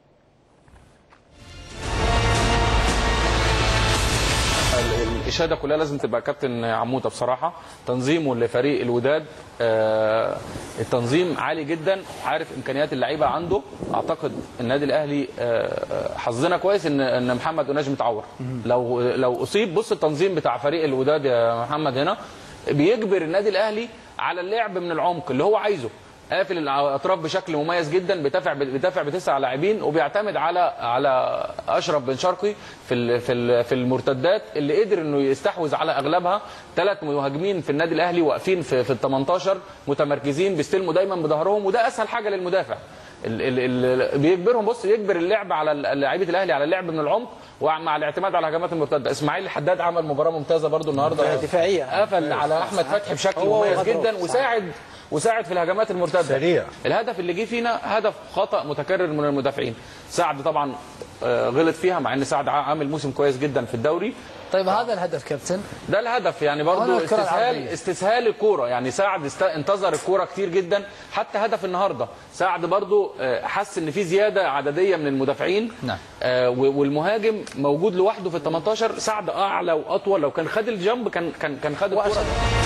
ال- الاشاده كلها لازم تبقى كابتن عموته بصراحه تنظيمه لفريق الوداد آه، التنظيم عالي جدا عارف امكانيات اللعيبه عنده اعتقد النادي الاهلي آه، حظنا كويس ان ان محمد اوناج متعور لو لو اصيب بص التنظيم بتاع فريق الوداد يا محمد هنا بيجبر النادي الاهلي على اللعب من العمق اللي هو عايزه قافل الاطراف بشكل مميز جدا بيدافع بيدافع بتسع لاعبين وبيعتمد على على اشرف بن شرقي في ال في ال في المرتدات اللي قدر انه يستحوذ على اغلبها ثلاث مهاجمين في النادي الاهلي واقفين في في ال 18 متمركزين بيستلموا دايما بظهرهم وده اسهل حاجه للمدافع ال ال ال بيجبرهم بص يجبر اللعب على ال- لعيبه الاهلي على اللعب من العمق ومع الاعتماد على الهجمات المرتده اسماعيل الحداد عمل مباراه ممتازه برده النهارده دفاعية. قفل على احمد فتحي بشكل هو مميز وغضروف. جدا وساعد وساعد في الهجمات المرتده سريع. الهدف اللي جه فينا هدف خطا متكرر من المدافعين سعد طبعا آه، غلط فيها مع ان سعد عامل موسم كويس جدا في الدوري طيب هذا الهدف كابتن ده الهدف يعني ولا برضه الكرة استسهال العرضية. استسهال الكوره يعني سعد است... انتظر الكوره كتير جدا حتى هدف النهارده سعد برضه آه، حس ان في زياده عدديه من المدافعين نعم. آه، و- والمهاجم موجود لوحده في ال 18 سعد اعلى واطول لو كان خد الجنب كان كان كان خد الكوره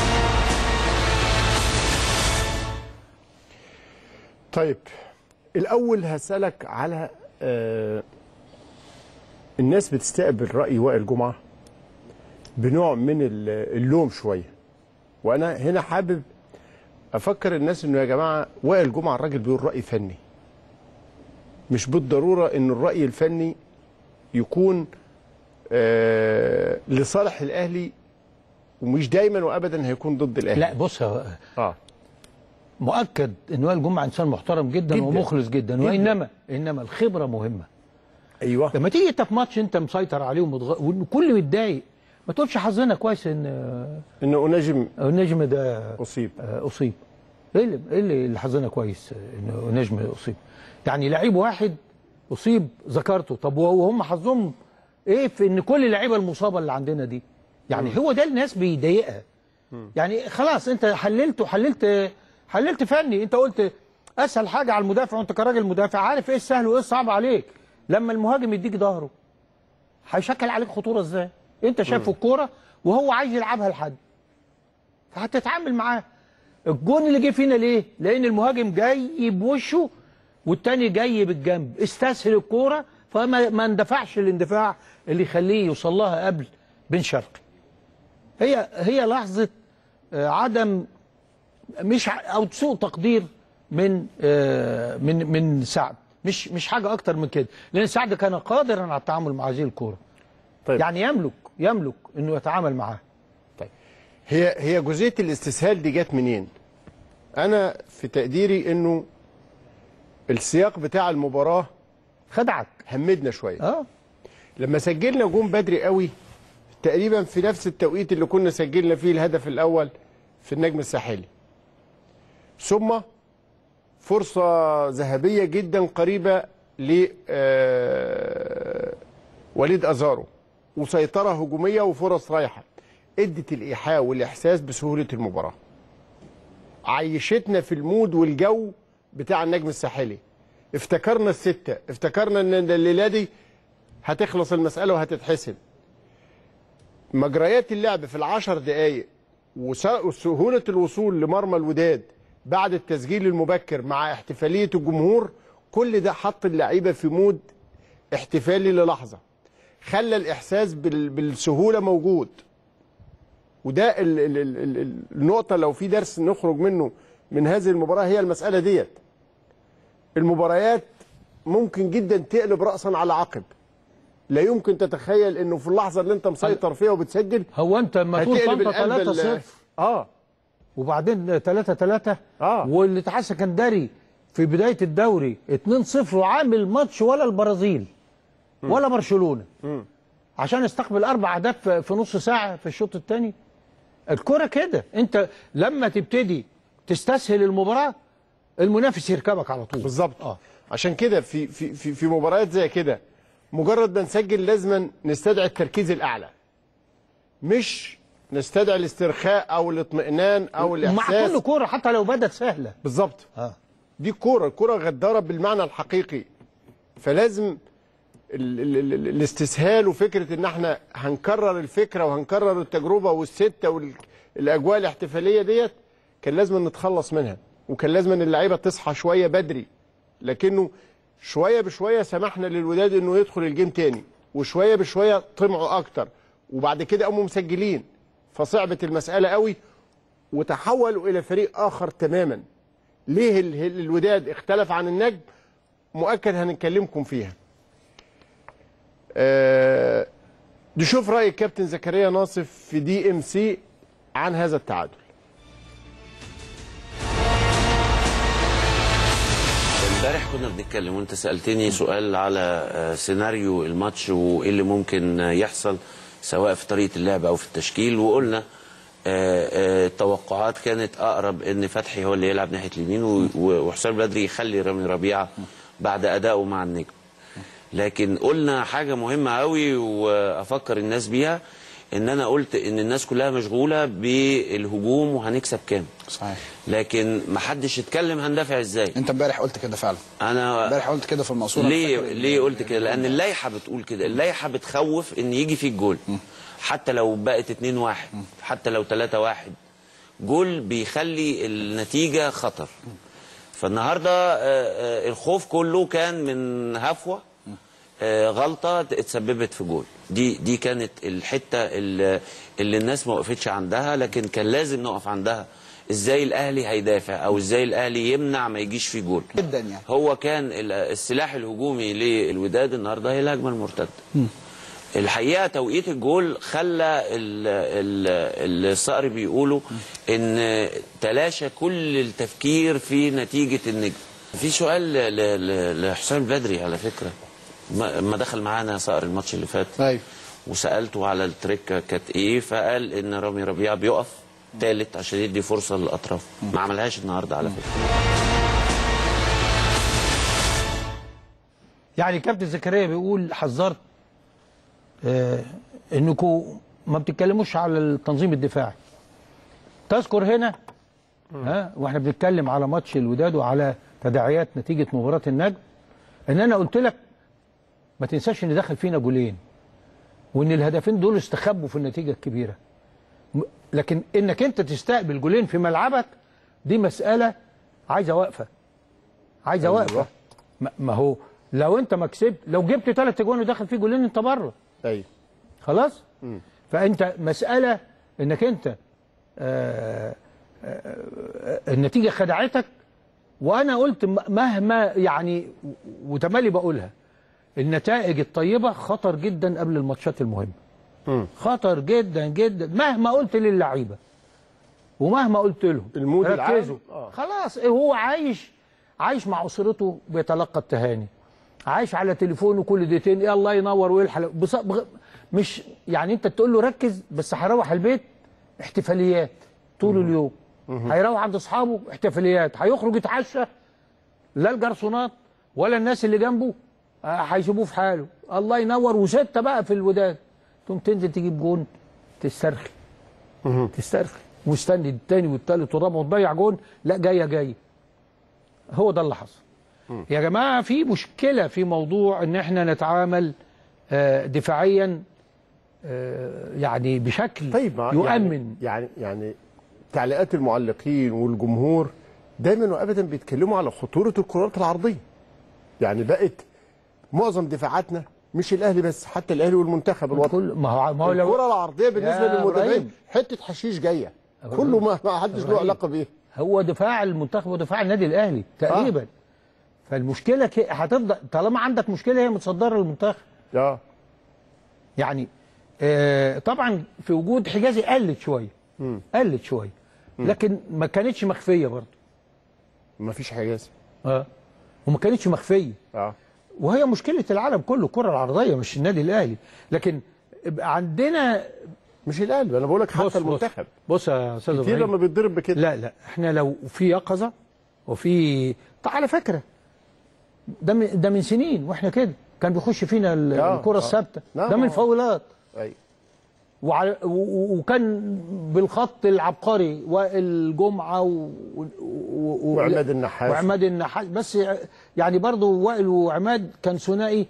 طيب الاول هسالك على آه الناس بتستقبل راي وائل جمعه بنوع من ال- اللوم شويه وانا هنا حابب افكر الناس انه يا جماعه وائل جمعه الراجل بيقول راي فني مش بالضروره ان الراي الفني يكون آه لصالح الاهلي ومش دايما وابدا هيكون ضد الاهلي لا بص هو اه مؤكد ان وائل جمعه انسان محترم جدا, جداً. ومخلص جدا, جداً. وانما انما الخبره مهمه ايوه لما تيجي انت في ماتش انت مسيطر عليه ومتغ... والكل متضايق ما تقولش حظنا كويس ان انه نجم النجم ده اصيب آه، اصيب ايه اللي ايه اللي اللي حظنا كويس آه، ان نجم اصيب يعني لعيب واحد اصيب ذكرته طب وهم حظهم ايه في ان كل اللعيبه المصابه اللي عندنا دي يعني هو ده الناس بيضايقها يعني خلاص انت حللت وحللت حللت فني انت قلت اسهل حاجه على المدافع وانت كراجل مدافع عارف ايه السهل وايه الصعب عليك لما المهاجم يديك ظهره هيشكل عليك خطوره ازاي انت شايف الكوره وهو عايز يلعبها لحد فهتتعامل معاه الجون اللي جه فينا ليه لان المهاجم جاي بوشه والتاني جاي بالجنب استسهل الكوره فما ما اندفعش الاندفاع اللي يخليه يوصل لها قبل بن شرقي هي هي لحظه آه، عدم مش ع- او سوء تقدير من آه، من من سعد مش مش حاجه اكتر من كده لان سعد كان قادرا على التعامل مع هذه الكوره طيب. يعني يملك يملك انه يتعامل معاها هي هي جزئيه الاستسهال دي جت منين؟ انا في تقديري انه السياق بتاع المباراه خدعك همدنا شويه اه لما سجلنا جون بدري قوي تقريبا في نفس التوقيت اللي كنا سجلنا فيه الهدف الاول في النجم الساحلي ثم فرصه ذهبيه جدا قريبه ل آه، وليد ازارو وسيطره هجوميه وفرص رايحه ادت الايحاء والاحساس بسهوله المباراه عيشتنا في المود والجو بتاع النجم الساحلي افتكرنا السته افتكرنا ان الليله دي هتخلص المساله وهتتحسن مجريات اللعب في العشر دقايق وس- وسهوله الوصول لمرمى الوداد بعد التسجيل المبكر مع احتفاليه الجمهور كل ده حط اللعيبه في مود احتفالي للحظه خلى الاحساس بال- بالسهوله موجود وده ال ال ال ال ال- النقطه لو في درس نخرج منه من هذه المباراه هي المساله ديت المباريات ممكن جدا تقلب راسا على عقب لا يمكن تتخيل انه في اللحظه اللي انت مسيطر فيها وبتسجل هو انت لما تقول هتقلب طنطا القلب 3 ال- 0 اه وبعدين 3 3 اه والاتحاد السكندري في بدايه الدوري 2 0 وعامل ماتش ولا البرازيل ولا برشلونه عشان يستقبل اربع اهداف في- في نص ساعه في الشوط الثاني الكره كده انت لما تبتدي تستسهل المباراه المنافس يركبك على طول بالظبط اه عشان كده في في في, في مباريات زي كده مجرد ما نسجل لازم نستدعي التركيز الاعلى مش نستدعي الاسترخاء او الاطمئنان او مع الاحساس كل كوره حتى لو بدت سهله بالظبط اه دي كوره كوره غداره بالمعنى الحقيقي فلازم ال ال ال ال الاستسهال وفكره ان احنا هنكرر الفكره وهنكرر التجربه والسته والاجواء الاحتفاليه ديت كان لازم نتخلص منها وكان لازم ان اللعيبه تصحى شويه بدري لكنه شويه بشويه سمحنا للوداد انه يدخل الجيم تاني وشويه بشويه طمعوا اكتر وبعد كده قاموا مسجلين فصعبت المساله قوي وتحولوا الى فريق اخر تماما ليه ال- ال- الوداد اختلف عن النجم مؤكد هنتكلمكم فيها آه، نشوف راي الكابتن زكريا ناصف في دي ام سي عن هذا التعادل امبارح كنا بنتكلم وانت سالتني سؤال على آه، سيناريو الماتش وايه اللي ممكن آه، يحصل سواء في طريقه اللعب او في التشكيل وقلنا آه، آه، التوقعات كانت اقرب ان فتحي هو اللي يلعب ناحيه اليمين و- و- وحسام بدري يخلي رامي ربيعه بعد ادائه مع النجم لكن قلنا حاجه مهمه قوي وافكر الناس بيها ان انا قلت ان الناس كلها مشغوله بالهجوم وهنكسب كام صحيح لكن ما حدش اتكلم هندافع ازاي انت امبارح قلت كده فعلا انا امبارح قلت كده في المنصوره ليه فاكر ليه قلت كده لان اللائحه بتقول كده اللائحه بتخوف ان يجي فيك جول حتى لو بقت 2 1 حتى لو 3 1 جول بيخلي النتيجه خطر فالنهارده آه، آه، الخوف كله كان من هفوه آه، غلطه اتسببت في جول دي دي كانت الحته اللي, اللي الناس ما وقفتش عندها لكن كان لازم نقف عندها ازاي الاهلي هيدافع او ازاي الاهلي يمنع ما يجيش فيه جول جدا يعني هو كان ال- السلاح الهجومي للوداد النهارده هي الهجمه المرتده الحقيقه توقيت الجول خلى ال- ال- الصقر بيقولوا ان تلاشى كل التفكير في نتيجه النجم في سؤال ل- ل- لحسام بدري على فكره ما ما دخل معانا صقر الماتش اللي فات ايوه وسالته على التريكه كانت ايه فقال ان رامي ربيعه بيقف ثالث عشان يدي فرصه للاطراف ما عملهاش النهارده على فكره يعني كابتن زكريا بيقول حذرت آه انكم ما بتتكلموش على التنظيم الدفاعي تذكر هنا ها واحنا بنتكلم على ماتش الوداد وعلى تداعيات نتيجه مباراه النجم ان انا قلت لك ما تنساش ان دخل فينا جولين وان الهدفين دول استخبوا في النتيجه الكبيره م- لكن انك انت تستقبل جولين في ملعبك دي مساله عايزه وقفه عايزه أيوة. وقفه ما- ما هو لو انت ما كسبت لو جبت ثلاث اجوان ودخل فيه جولين انت بره ايوه خلاص فانت مساله انك انت آه آه آه النتيجه خدعتك وانا قلت م- مهما يعني و- وتمالي بقولها النتائج الطيبه خطر جدا قبل الماتشات المهمه خطر جدا جدا مهما قلت للعيبه ومهما قلت لهم المود العام؟ ركزوا آه. خلاص هو عايش عايش مع اسرته بيتلقى التهاني عايش على تليفونه كل دقيقتين يا الله ينور ويلحق بص... بغ... مش يعني انت تقول له ركز بس هيروح البيت احتفاليات طول اليوم هيروح عند اصحابه احتفاليات هيخرج يتعشى لا الجرسونات ولا الناس اللي جنبه آه، هيسيبوه في حاله الله ينور وستة بقى في الوداد تقوم تنزل تجيب جون تسترخي تسترخي مستني التاني والتالت والرابع وتضيع جون لا جايه جايه هو ده اللي حصل يا جماعه في مشكله في موضوع ان احنا نتعامل آه، دفاعيا آه، يعني بشكل طيب ما- يؤمن يعني يعني تعليقات المعلقين والجمهور دايما وابدا بيتكلموا على خطوره الكرات العرضيه يعني بقت معظم دفاعاتنا مش الاهلي بس حتى الاهلي والمنتخب الوطني كل ما هو ما هو لو- الكره العرضيه بالنسبه يا للمدافعين إبراهيم. حته حشيش جايه كله ما ما حدش له إبراهيم. علاقه بيه هو دفاع المنتخب ودفاع النادي الاهلي تقريبا فالمشكله ك- هتفضل طالما عندك مشكله هي متصدره للمنتخب اه يعني آه طبعا في وجود حجازي قلت شويه قلت شويه لكن ما كانتش مخفيه برضه ما فيش حجاز اه وما كانتش مخفيه اه وهي مشكله العالم كله الكره العرضيه مش النادي الاهلي لكن يبقى عندنا مش الاهلي انا بقول لك حتى بص- بص- المنتخب بص يا استاذ كتير إبراهيم. لما بيتضرب بكده لا لا احنا لو في يقظه وفي طب على فكره ده من ده من سنين واحنا كده كان بيخش فينا ال- آه، الكره آه. الثابته نعم، ده من آه. فاولات ايوه وعلى و- و- وكان بالخط العبقري وائل جمعه و... و... و... وعماد النحاس. وعماد النحاس بس يعني برضه وائل وعماد كان ثنائي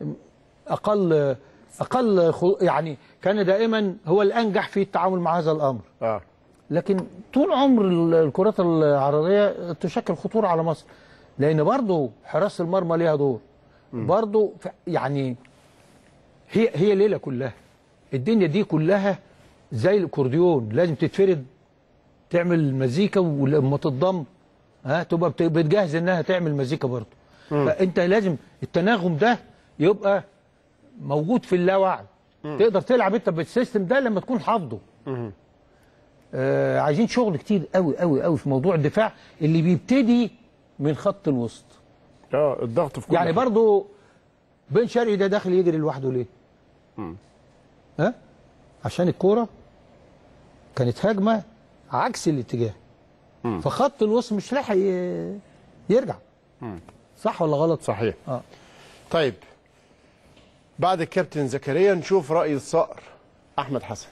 اقل اقل خو- يعني كان دائما هو الانجح في التعامل مع هذا الامر اه لكن طول عمر ال- الكرات العرضيه تشكل خطوره على مصر لان برضه حراسه المرمى ليها دور برضه ف- يعني هي هي ليله كلها الدنيا دي كلها زي الاكورديون لازم تتفرد تعمل مزيكا ولما تتضم ها تبقى بت- بتجهز انها تعمل مزيكا برضه فانت لازم التناغم ده يبقى موجود في اللاوعي تقدر تلعب انت بالسيستم ده لما تكون حافظه آه عايزين شغل كتير قوي قوي قوي في موضوع الدفاع اللي بيبتدي من خط الوسط اه الضغط في كل يعني حاجة. برضو بن شرقي ده داخل يجري لوحده ليه؟ ها؟ عشان الكوره كانت هجمه عكس الاتجاه فخط الوسط مش لاحق ي- يرجع صح ولا غلط؟ صحيح اه طيب بعد الكابتن زكريا نشوف رأي الصقر أحمد حسن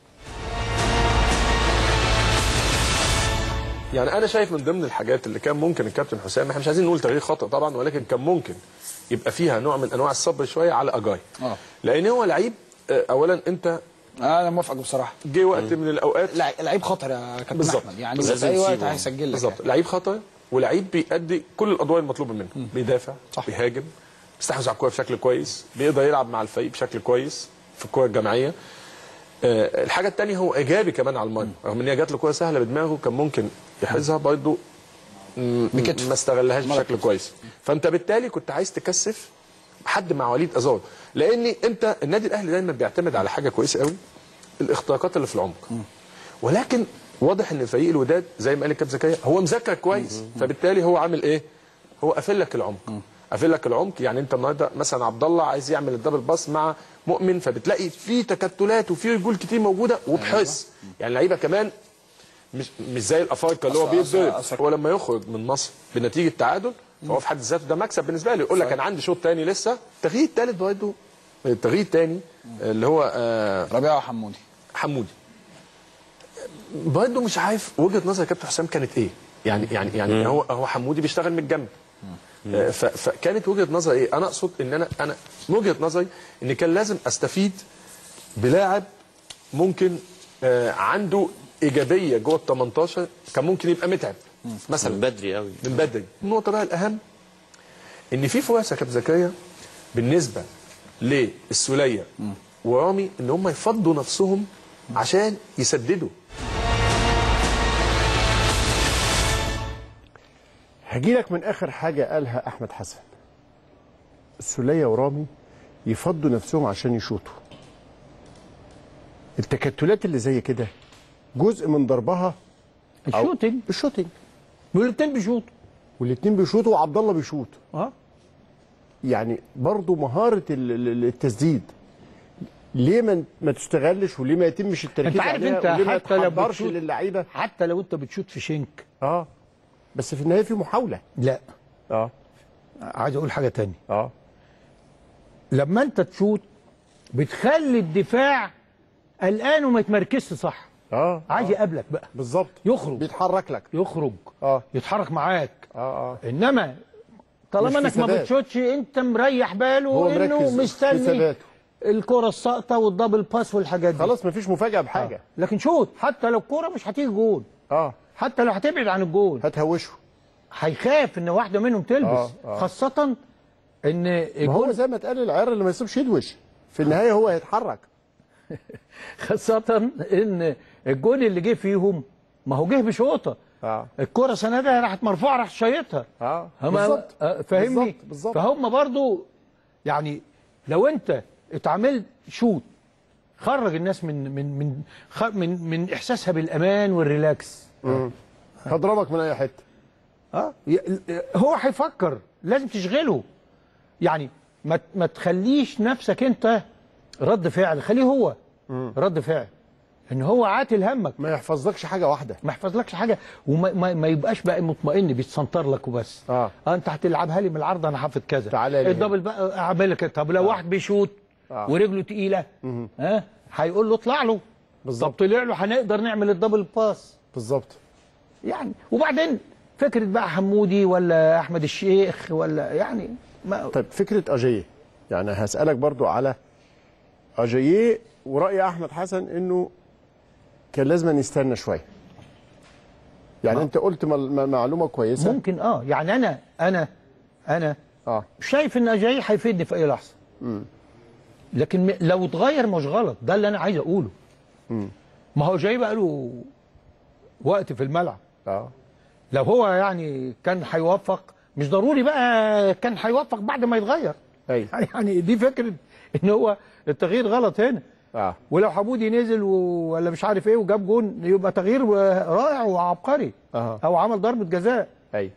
يعني انا شايف من ضمن الحاجات اللي كان ممكن الكابتن حسام احنا مش عايزين نقول تغيير خطا طبعا ولكن كان ممكن يبقى فيها نوع من انواع الصبر شويه على اجاي اه لان هو لعيب آه، اولا انت انا موافقك بصراحه جه وقت من الاوقات لع- لعيب خطر يا كابتن بالظبط احمد يعني في اي وقت هيسجل لك بالظبط لعيب خطر ولعيب بيأدي كل الادوار المطلوبه منه بيدافع صح. بيهاجم بيستحوذ على الكوره بشكل كويس بيقدر يلعب مع الفريق بشكل كويس في الكوره الجماعيه آه، الحاجه الثانيه هو ايجابي كمان على المرمى رغم ان هي جات له كوره سهله بدماغه كان ممكن يحرزها برضه م- ما استغلهاش بشكل كويس فانت بالتالي كنت عايز تكثف حد مع وليد ازار لان انت النادي الاهلي دايما بيعتمد على حاجه كويسه قوي الاختراقات اللي في العمق ولكن واضح ان فريق الوداد زي ما قال الكابتن زكريا هو مذاكر كويس فبالتالي هو عامل ايه هو قافل لك العمق قافل لك العمق يعني انت النهارده مثلا عبد الله عايز يعمل الدبل باس مع مؤمن فبتلاقي في تكتلات وفي رجول كتير موجوده وبحرص يعني لعيبه كمان مش مش زي الافارقه اللي هو أصل- بيتضرب أصل- هو لما يخرج من مصر بنتيجه تعادل فهو في حد ذاته ده مكسب بالنسبه له يقول لك انا عندي شوط تاني لسه التغيير الثالث برضه التغيير الثاني اللي هو آه ربيعه وحمودي حمودي برضه مش عارف وجهه نظر كابتن حسام كانت ايه يعني يعني يعني هو هو حمودي بيشتغل من الجنب آه، ف- فكانت وجهه نظر ايه انا اقصد ان انا انا وجهه نظري ان كان لازم استفيد بلاعب ممكن آه، عنده ايجابيه جوه ال 18 كان ممكن يبقى متعب مثلا من بدري قوي من بدري النقطه بقى الاهم ان في فرص يا كابتن زكريا بالنسبه للسوليه ورامي ان هم يفضوا نفسهم عشان يسددوا هجي لك من اخر حاجه قالها احمد حسن السوليه ورامي يفضوا نفسهم عشان يشوطوا التكتلات اللي زي كده جزء من ضربها الشوتنج الشوتنج والاثنين بيشوطوا والاثنين بيشوطوا وعبد الله بيشوط اه يعني برضو مهاره ال- ال- التسديد ليه ما ما تستغلش وليه ما يتمش التركيز انت عارف عليها انت وليه ما حتى لو تحضرش بتشوط للعيبه حتى لو انت بتشوط في شنك اه بس في النهايه في محاوله لا اه عايز اقول حاجه تانية اه لما انت تشوط بتخلي الدفاع قلقان وما يتمركزش صح اه عايز يقابلك بقى بالظبط يخرج بيتحرك لك يخرج اه يتحرك معاك اه اه انما طالما مش انك في ما ثبات. بتشوتش انت مريح باله هو انه مركز في مستني ثباته. الكره الساقطه والدبل باس والحاجات دي خلاص مفيش مفاجاه بحاجه آه. لكن شوط حتى لو الكوره مش هتيجي جول اه حتى لو هتبعد عن الجول هتهوشه هيخاف ان واحده منهم تلبس آه، آه. خاصه ان ما هو زي ما اتقال العيار اللي ما يسيبش يدوش في النهايه هو هيتحرك خاصه ان الجول اللي جه فيهم ما هو جه بشوطه اه الكره سندها راحت مرفوعه راح شايطها اه هم- بالظبط آه، فاهمني بالظبط بالظبط فهم برضو يعني لو انت اتعاملت شوت خرج الناس من من من خ- من من احساسها بالامان والريلاكس مم. هضربك من اي حته اه ي- هو هيفكر لازم تشغله يعني ما ما تخليش نفسك انت رد فعل خليه هو رد فعل ان هو عاتل همك ما يحفظلكش حاجه واحده ما يحفظلكش حاجه وما ما, ما يبقاش بقى مطمئن بيتسنطر لك وبس اه اه انت هتلعبها لي من العرض انا حافظ كذا تعالى لي الدبل بقى اعمل لك طب لو واحد بيشوط آه. ورجله تقيله مهم. ها هيقول له اطلع له بالظبط. طب طلع له هنقدر نعمل الدبل باس بالظبط يعني وبعدين فكره بقى حمودي ولا احمد الشيخ ولا يعني ما طيب فكره اجاييه يعني هسالك برضو على اجاييه وراي احمد حسن انه كان لازم يستنى شويه يعني آه. انت قلت مل- م- معلومه كويسه ممكن اه يعني انا انا انا اه شايف ان اجاي هيفيدني في اي لحظه مم. لكن م- لو اتغير مش غلط ده اللي انا عايز اقوله مم. ما هو جاي بقى له وقت في الملعب اه لو هو يعني كان هيوفق مش ضروري بقى كان هيوفق بعد ما يتغير ايوه يعني دي فكره ان هو التغيير غلط هنا اه ولو حمودي نزل و... ولا مش عارف ايه وجاب جون يبقى تغيير رائع وعبقري اه او عمل ضربه جزاء ايوه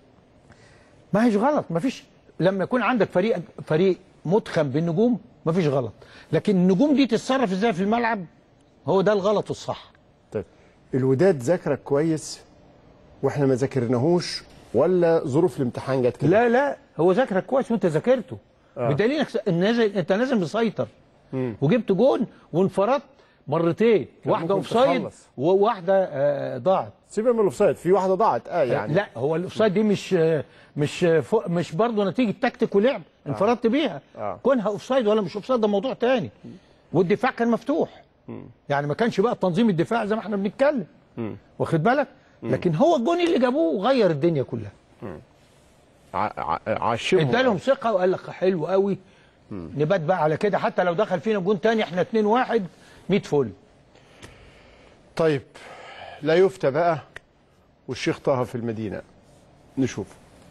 ما هيش غلط ما فيش لما يكون عندك فريق فريق متخم بالنجوم ما فيش غلط لكن النجوم دي تتصرف ازاي في الملعب هو ده الغلط والصح طيب الوداد ذاكرك كويس واحنا ما ذاكرناهوش ولا ظروف الامتحان جت كده لا لا هو ذاكرك كويس وانت ذاكرته آه. بدليل إنك نازل انت نازل مسيطر مم. وجبت جون وانفردت مرتين كان واحده ممكن اوفسايد تخلص. وواحده آه، ضاعت سيبك من الاوفسايد في واحده ضاعت اه يعني لا هو الاوفسايد دي مش آه، مش آه، فوق مش برضه نتيجه تكتيك ولعب انفردت بيها آه. كونها اوفسايد ولا مش اوفسايد ده موضوع تاني والدفاع كان مفتوح يعني ما كانش بقى تنظيم الدفاع زي ما احنا بنتكلم مم. واخد بالك لكن هو الجون اللي جابوه غير الدنيا كلها ع- ع- عشمهم ادالهم ثقه وقال لك حلو قوي نبات بقى على كده حتى لو دخل فينا جون تاني احنا 2 1 100 فل طيب لا يفتى بقى والشيخ طه في المدينه نشوف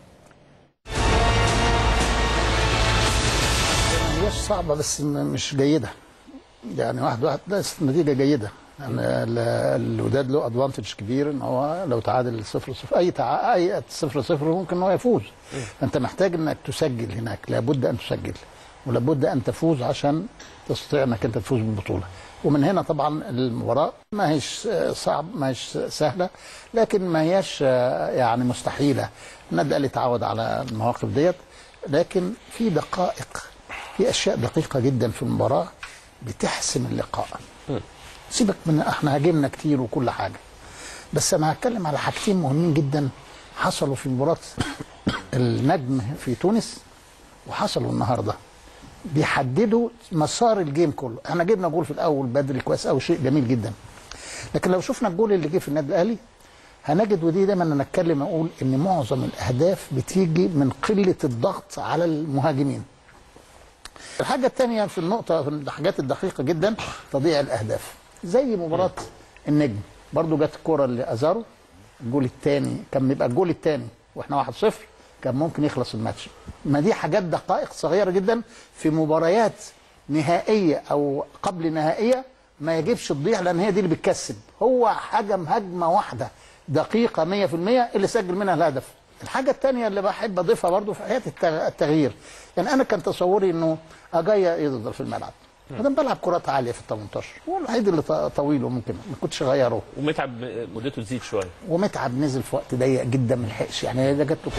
هي صعبة بس م- مش جيدة يعني واحد واحد بس نتيجة جيدة يعني ال- الوداد له ادفانتج كبير ان هو لو تعادل صفر صفر اي تع... اي صفر صفر ممكن ان هو يفوز انت محتاج انك تسجل هناك لابد ان تسجل ولابد ان تفوز عشان تستطيع انك انت تفوز بالبطولة ومن هنا طبعا المباراة ما هيش صعب ما هيش سهلة لكن ما هيش يعني مستحيلة النادي الاهلي اتعود على المواقف ديت لكن في دقائق في اشياء دقيقة جدا في المباراة بتحسم اللقاء سيبك من احنا هاجمنا كتير وكل حاجة بس انا هتكلم على حاجتين مهمين جدا حصلوا في مباراة النجم في تونس وحصلوا النهارده بيحددوا مسار الجيم كله احنا جبنا جول في الاول بدري كويس قوي شيء جميل جدا لكن لو شفنا الجول اللي جه في النادي الاهلي هنجد ودي دايما انا اتكلم اقول ان معظم الاهداف بتيجي من قله الضغط على المهاجمين الحاجه الثانيه في النقطه في الحاجات الدقيقه جدا تضييع الاهداف زي مباراه النجم برضو جت الكره لازارو الجول الثاني كان يبقى الجول الثاني واحنا 1-0 كان ممكن يخلص الماتش ما دي حاجات دقائق صغيره جدا في مباريات نهائيه او قبل نهائيه ما يجبش تضيع لان هي دي اللي بتكسب هو هجم هجمه واحده دقيقه 100% اللي سجل منها الهدف الحاجه الثانيه اللي بحب اضيفها برضو في حياه التغ- التغيير يعني انا كان تصوري انه اجايا يفضل في الملعب انا بلعب كرات عاليه في ال 18 هو الوحيد اللي ط- طويل وممكن ما كنتش اغيره ومتعب مدته تزيد شويه ومتعب نزل في وقت ضيق جدا ما لحقش يعني ده جات له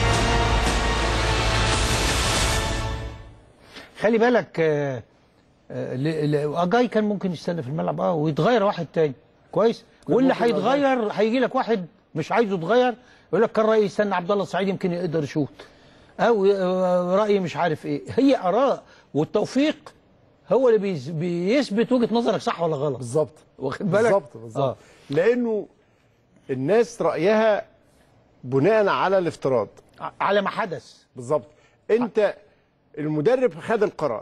خلي بالك آه، آه، ل- ل- اجاي كان ممكن يستنى في الملعب اه ويتغير واحد تاني كويس واللي ممكن هيتغير هيجي لك واحد مش عايزه يتغير يقول لك كان رايي يستنى عبد الله السعيد يمكن يقدر يشوط او آه، رايي مش عارف ايه هي اراء والتوفيق هو اللي بيز- بيثبت وجهه نظرك صح ولا غلط بالظبط واخد بالك بالظبط بالظبط لانه الناس رايها بناء على الافتراض على ما حدث بالظبط انت المدرب خد القرار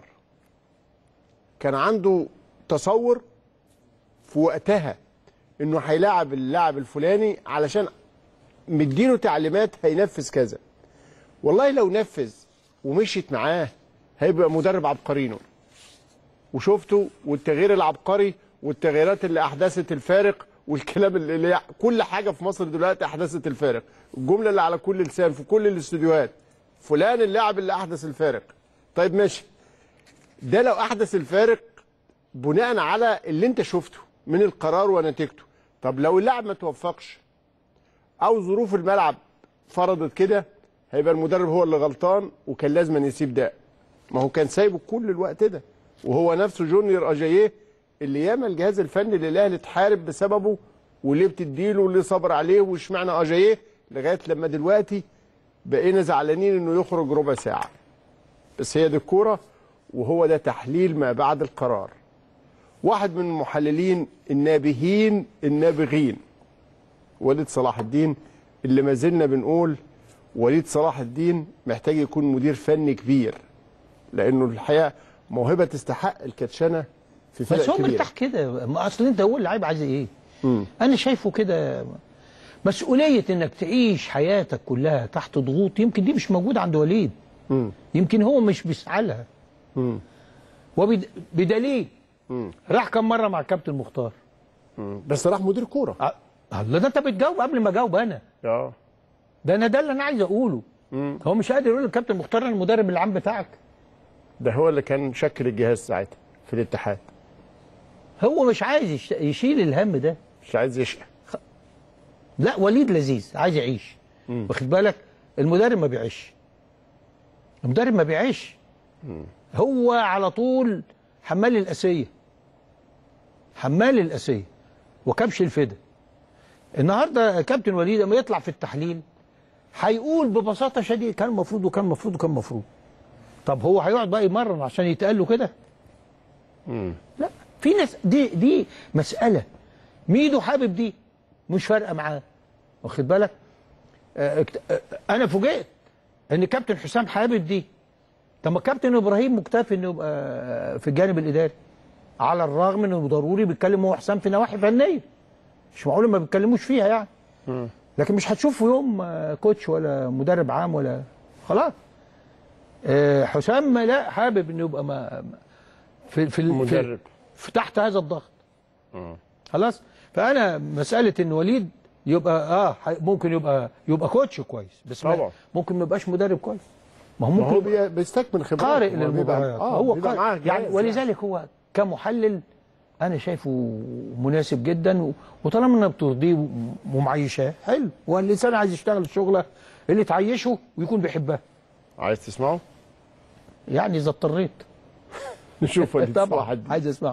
كان عنده تصور في وقتها انه هيلاعب اللاعب الفلاني علشان مديله تعليمات هينفذ كذا والله لو نفذ ومشيت معاه هيبقى مدرب عبقرينه وشفته والتغيير العبقري والتغييرات اللي احدثت الفارق والكلام اللي اللي كل حاجه في مصر دلوقتي احدثت الفارق الجمله اللي على كل لسان في كل الاستوديوهات فلان اللاعب اللي احدث الفارق طيب ماشي ده لو احدث الفارق بناء على اللي انت شفته من القرار ونتيجته طب لو اللاعب ما توفقش او ظروف الملعب فرضت كده هيبقى المدرب هو اللي غلطان وكان لازم أن يسيب ده ما هو كان سايبه كل الوقت ده وهو نفسه جونيور اجاييه اللي ياما الجهاز الفني للاهلي اتحارب بسببه وليه بتديله واللي صبر عليه واشمعنى اجاييه لغايه لما دلوقتي بقينا زعلانين انه يخرج ربع ساعه بس هي دي الكوره وهو ده تحليل ما بعد القرار واحد من المحللين النابهين النابغين وليد صلاح الدين اللي ما زلنا بنقول وليد صلاح الدين محتاج يكون مدير فني كبير لانه الحقيقه موهبه تستحق الكاتشنه في فرق بس هو كبيره مرتاح كده ما اصل انت هو اللعيب عايز ايه مم. انا شايفه كده مسؤوليه انك تعيش حياتك كلها تحت ضغوط يمكن دي مش موجوده عند وليد مم. يمكن هو مش بيسعى لها مم. وبدليل مم. راح كم مره مع الكابتن مختار مم. بس راح مدير كوره الله ده انت بتجاوب قبل ما اجاوب انا اه ده انا ده اللي انا عايز اقوله مم. هو مش قادر يقول للكابتن مختار انا المدرب العام بتاعك ده هو اللي كان شكل الجهاز ساعتها في الاتحاد هو مش عايز يش- يشيل الهم ده مش عايز يشقى لا وليد لذيذ عايز يعيش واخد بالك المدرب ما بيعيش المدرب ما بيعيش هو على طول حمال الاسيه حمال الاسيه وكبش الفدا النهارده كابتن وليد لما يطلع في التحليل هيقول ببساطه شديده كان المفروض وكان المفروض وكان المفروض طب هو هيقعد بقى يمرن عشان يتقال له كده لا في ناس دي دي مساله ميدو حابب دي مش فارقه معاه واخد بالك آه، اكت- آه، انا فوجئت ان كابتن حسام حابب دي طب ما كابتن ابراهيم مكتفي انه يبقى آه، في الجانب الاداري على الرغم انه ضروري بيتكلم هو حسام في نواحي فنيه مش معقول ما بيتكلموش فيها يعني لكن مش هتشوفه يوم آه، كوتش ولا مدرب عام ولا خلاص آه، حسام لا حابب انه يبقى ما في في ال- في, مدرب. في تحت هذا الضغط خلاص فانا مساله ان وليد يبقى اه ح- ممكن يبقى يبقى كوتش كويس بس ما- طبعا. ممكن ما يبقاش مدرب كويس ما هو ما هو ممكن بي- بيستكمل خبرات قارئ هو بيبقى- للمباريات اه هو بيبقى معاه قارئ يعني جهاز ولذلك هو كمحلل انا شايفه مناسب جدا و- وطالما انها بترضيه و- ومعيشاه حلو والانسان عايز يشتغل الشغله اللي تعيشه ويكون بيحبها عايز تسمعه؟ يعني اذا اضطريت نشوف وليد صلاح طبعا الدين. عايز اسمعه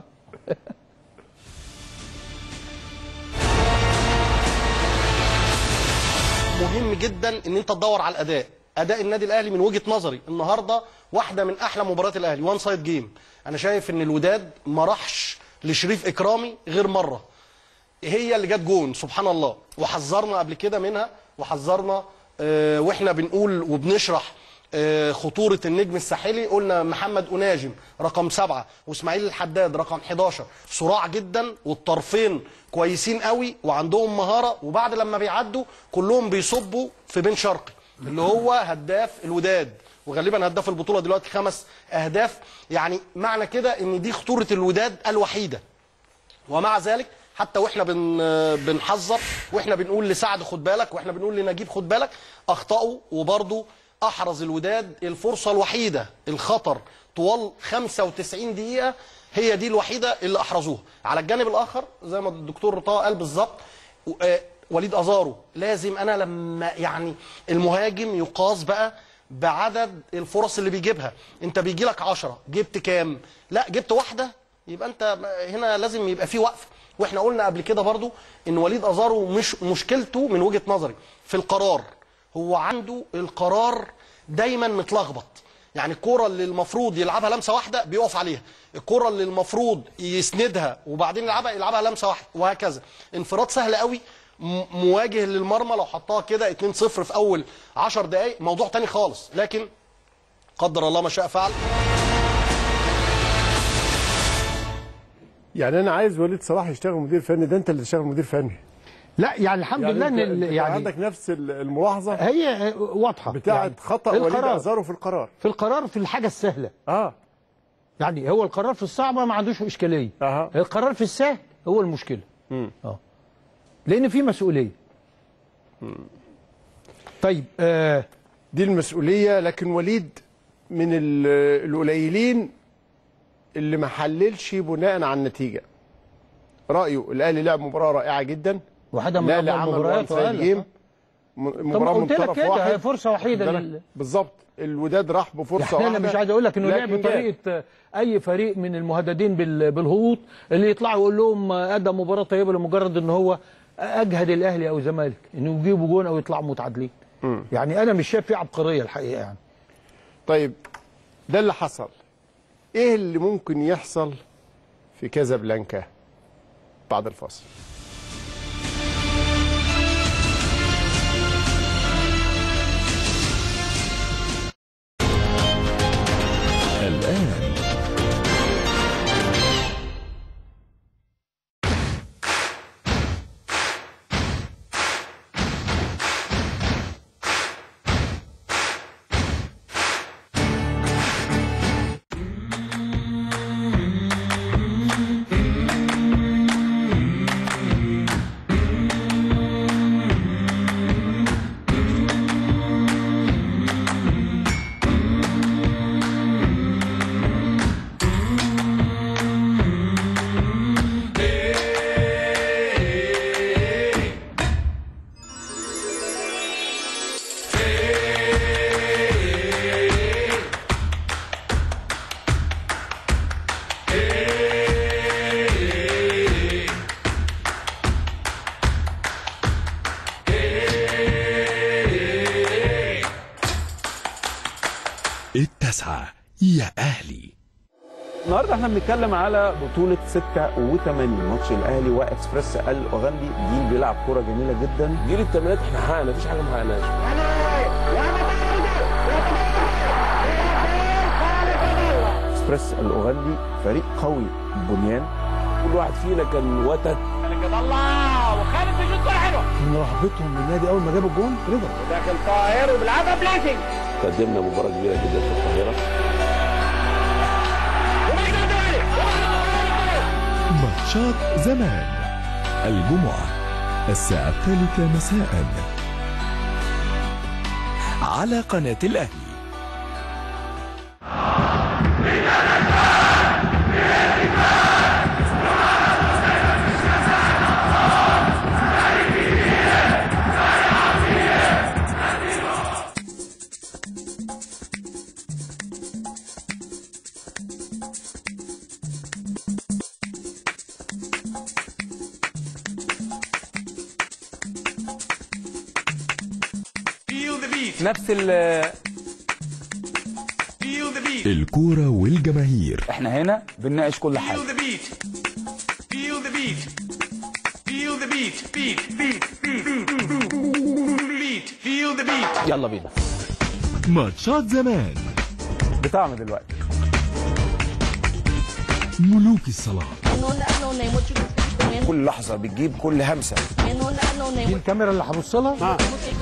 مهم جدا ان انت تدور على الاداء اداء النادي الاهلي من وجهه نظري النهارده واحده من احلى مباريات الاهلي وان سايد جيم انا شايف ان الوداد ما راحش لشريف اكرامي غير مره هي اللي جت جون سبحان الله وحذرنا قبل كده منها وحذرنا آه، واحنا بنقول وبنشرح آه، خطوره النجم الساحلي قلنا محمد اناجم رقم سبعة واسماعيل الحداد رقم 11 صراع جدا والطرفين كويسين قوي وعندهم مهاره وبعد لما بيعدوا كلهم بيصبوا في بن شرقي اللي هو هداف الوداد وغالبا هداف البطوله دلوقتي خمس اهداف يعني معنى كده ان دي خطوره الوداد الوحيده ومع ذلك حتى واحنا بن بنحذر واحنا بنقول لسعد خد بالك واحنا بنقول لنجيب خد بالك اخطاوا وبرضه احرز الوداد الفرصه الوحيده الخطر طوال 95 دقيقه هي دي الوحيده اللي احرزوها على الجانب الاخر زي ما الدكتور طه قال بالظبط و- آه، وليد ازارو لازم انا لما يعني المهاجم يقاس بقى بعدد الفرص اللي بيجيبها انت بيجي لك 10 جبت كام لا جبت واحده يبقى انت هنا لازم يبقى في وقفه واحنا قلنا قبل كده برضو ان وليد ازارو مش مشكلته من وجهه نظري في القرار هو عنده القرار دايما متلخبط يعني الكرة اللي المفروض يلعبها لمسه واحده بيقف عليها الكرة اللي المفروض يسندها وبعدين يلعبها يلعبها لمسه واحده وهكذا انفراد سهل قوي م- مواجه للمرمى لو حطها كده 2-0 في اول 10 دقائق موضوع تاني خالص لكن قدر الله ما شاء فعل يعني انا عايز وليد صلاح يشتغل مدير فني ده انت اللي تشتغل مدير فني لا يعني الحمد لله ان انت- ال- انت يعني عندك نفس ال- الملاحظه هي واضحه بتاعت يعني خطا وليد القرار. ازارو في القرار في القرار في الحاجه السهله اه يعني هو القرار في الصعبه ما عندوش اشكاليه أه. القرار في السهل هو المشكله مم. اه لان في مسؤوليه طيب آه دي المسؤوليه لكن وليد من ال- القليلين اللي ما حللش بناء على النتيجه رايه الاهلي لعب مباراه رائعه جدا واحده من الأهلي أفضل عمل المباريات وان سايد وقال لك، جيم آه. م- مباراه طب من قلت لك طرف كده، واحد هي فرصة وحيدة واخد بالك؟ لل- بالظبط الوداد راح بفرصه يعني واحده انا مش عايز اقول لك انه لعب لكن جاب. بطريقه اي فريق من المهددين بال- بالهبوط اللي يطلعوا يقول لهم ادى مباراه طيبه لمجرد ان هو اجهد الاهلي او الزمالك انه يجيبوا جون او يطلعوا متعادلين مم. يعني انا مش شايف فيه عبقريه الحقيقه يعني طيب ده اللي حصل ايه اللي ممكن يحصل في كازابلانكا بعد الفاصل الآن التسعة يا أهلي النهارده احنا بنتكلم على بطولة 86 ماتش الاهلي واكسبريس الاوغندي جيل بيلعب كرة جميلة جدا جيل الثمانينات احنا حققنا مفيش حاجة ما حققناش اكسبريس الاوغندي فريق قوي بنيان كل واحد فينا كان وتد الله وخالد بيشوط كوره حلوه من رهبتهم بالنادي اول ما جاب الجون رضا داخل طاهر وبيلعبها بليسنج قدمنا مباراة كبيرة جدا في القاهرة ماتشات زمان الجمعة الساعة الثالثة مساء على قناة الأهلي نفس ال الكورة والجماهير احنا هنا بنناقش كل حاجه يلا بينا ماتشات زمان بتاعنا دلوقتي ملوك الصلاة كل لحظه بتجيب كل همسه دي الكاميرا اللي هبص لها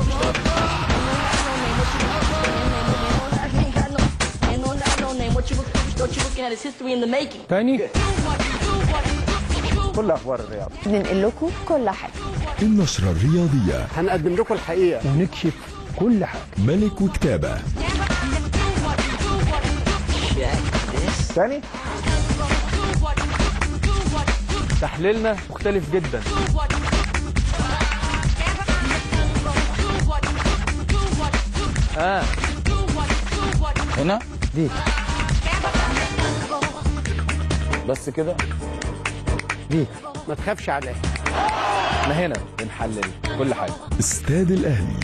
تاني كل اخبار الرياضه ننقل لكم كل حاجة النشرة الرياضية هنقدم لكم الحقيقه ونكشف كل حاجة ملك وكتابة تاني تحليلنا مختلف جدا اه هنا دي بس كده دي ما تخافش عليها احنا هنا بنحلل كل حاجه استاد الأهلي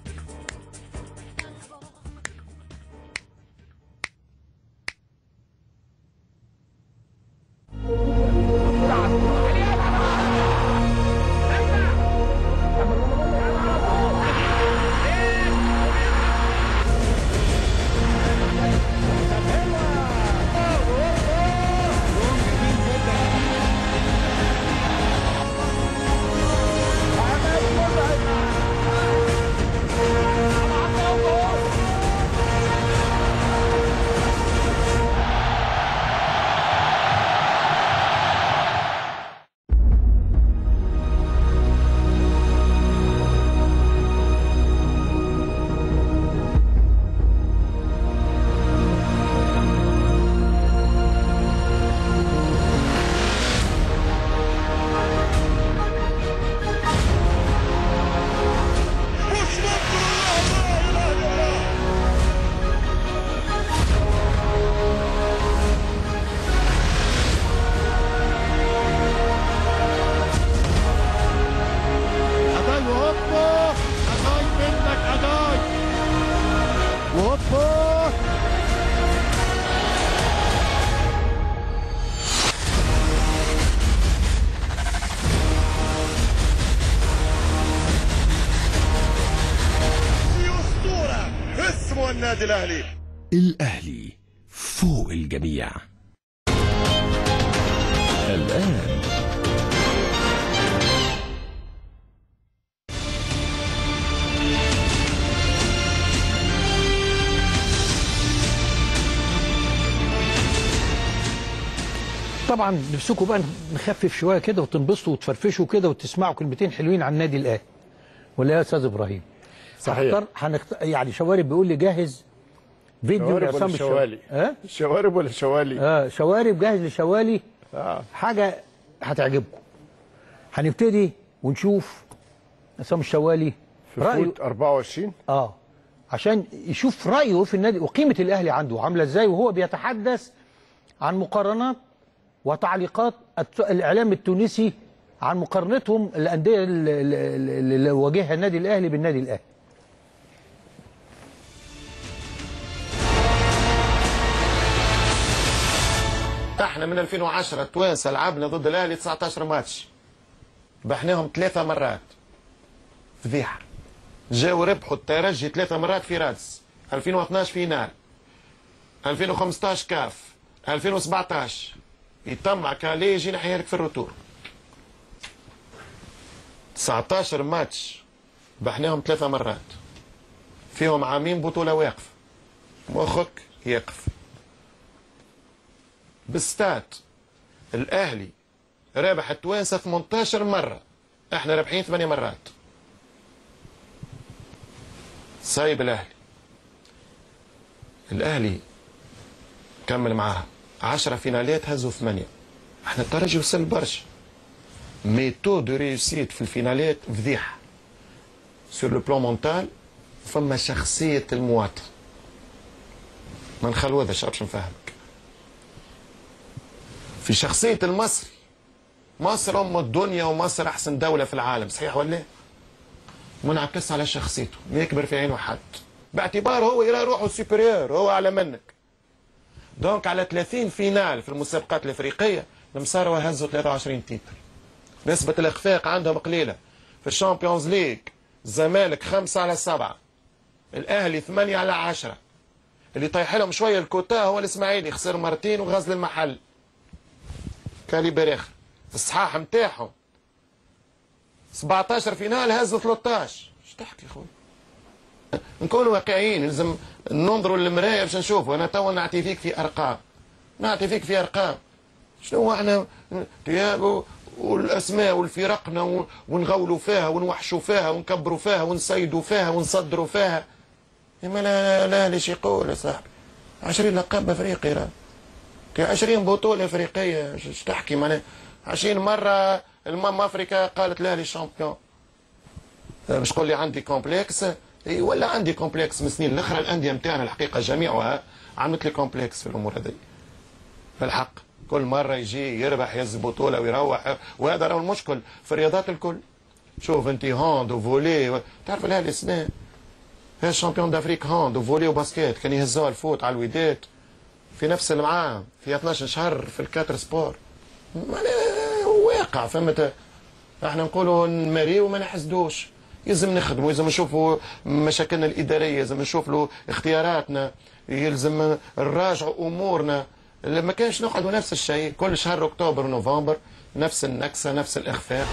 أداي وهوبا أداي منك أداي وهوبا في أسطورة اسمه النادي الأهلي الأهلي فوق الجميع الآن طبعا نفسكم بقى نخفف شويه كده وتنبسطوا وتفرفشوا كده وتسمعوا كلمتين حلوين عن النادي الاهلي ولا يا استاذ ابراهيم صحيح. هختار هنخت... يعني شوارب بيقول لي جاهز فيديو شوارب لعصام ولا الشوالي شوالي ها شوارب ولا شوالي اه شوارب جاهز لشوالي آه. حاجه هتعجبكم هنبتدي ونشوف عصام الشوالي في فوت 24 اه عشان يشوف رايه في النادي وقيمه الاهلي عنده عامله ازاي وهو بيتحدث عن مقارنات وتعليقات الت- الاعلام التونسي عن مقارنتهم الانديه اللي- اللي اللي واجهها النادي الاهلي بالنادي الاهلي احنا من 2010 توانسه لعبنا ضد الاهلي 19 ماتش ربحناهم ثلاثة مرات فضيحة جاوا ربحوا الترجي ثلاثة مرات في رادس 2012 فينال 2015 كاف 2017 يطمع كالي يجي نحيرك في الروتور 19 ماتش ربحناهم ثلاثة مرات فيهم عامين بطولة واقفة مخك يقف بالستات الاهلي رابح التوانسه 18 مره احنا رابحين 8 مرات سايب الاهلي الاهلي كمل معاها 10 فينالات هزوا 8 احنا الترجي وصل برشا ميتو دو ريوسيت في الفينالات فضيحه سور لو بلان مونتال فما شخصيه المواطن ما نخلوذش باش نفهمك في شخصية المصري مصر أم الدنيا ومصر أحسن دولة في العالم صحيح ولا لا؟ منعكس على شخصيته ما يكبر في عينه حد باعتباره هو يرى روحه سوبريور هو أعلى منك دونك على 30 فينال في المسابقات الإفريقية المصاروا هزوا 23 تيتر نسبة الإخفاق عندهم قليلة في الشامبيونز ليج الزمالك خمسة على سبعة الاهلي 8 على 10 اللي طايح لهم شويه الكوتا هو الاسماعيلي خسر مرتين وغزل المحل كالي اخر الصحاح نتاعهم 17 فينال هزوا 13 ايش تحكي خويا نكونوا واقعيين لازم ننظروا للمرايه باش نشوفوا انا توا نعطي فيك في ارقام نعطي فيك في ارقام شنو احنا تياغو والاسماء والفرقنا و- ونغولوا فيها ونوحشوا فيها ونكبروا فيها ونصيدوا فيها ونصدروا فيها ما لا لا ليش يقول يا صاحبي 20 لقب افريقي راه كي 20 بطوله افريقيه ايش إيش تحكي معناها 20 مره المام افريكا قالت الاهلي شامبيون باش تقول لي عندي كومبلكس اي ولا عندي كومبلكس من سنين الاخرى الانديه نتاعنا الحقيقه جميعها عملت لي كومبلكس في الامور هذه بالحق كل مره يجي يربح يهز بطوله ويروح وهذا راهو المشكل في الرياضات الكل شوف انت هاند وفولي و... تعرف الاهلي السنه هي الشامبيون دافريك هاند وفولي وباسكيت كان يهزوها الفوت على الوداد في نفس العام في 12 شهر في الكاتر سبور معناها واقع فهمت احنا نقولوا نماري وما نحسدوش يلزم نخدموا يلزم نشوفوا مشاكلنا الاداريه يلزم نشوف له اختياراتنا يلزم نراجعوا امورنا ما كانش نقعدوا نفس الشيء كل شهر اكتوبر ونوفمبر نفس النكسه نفس الاخفاق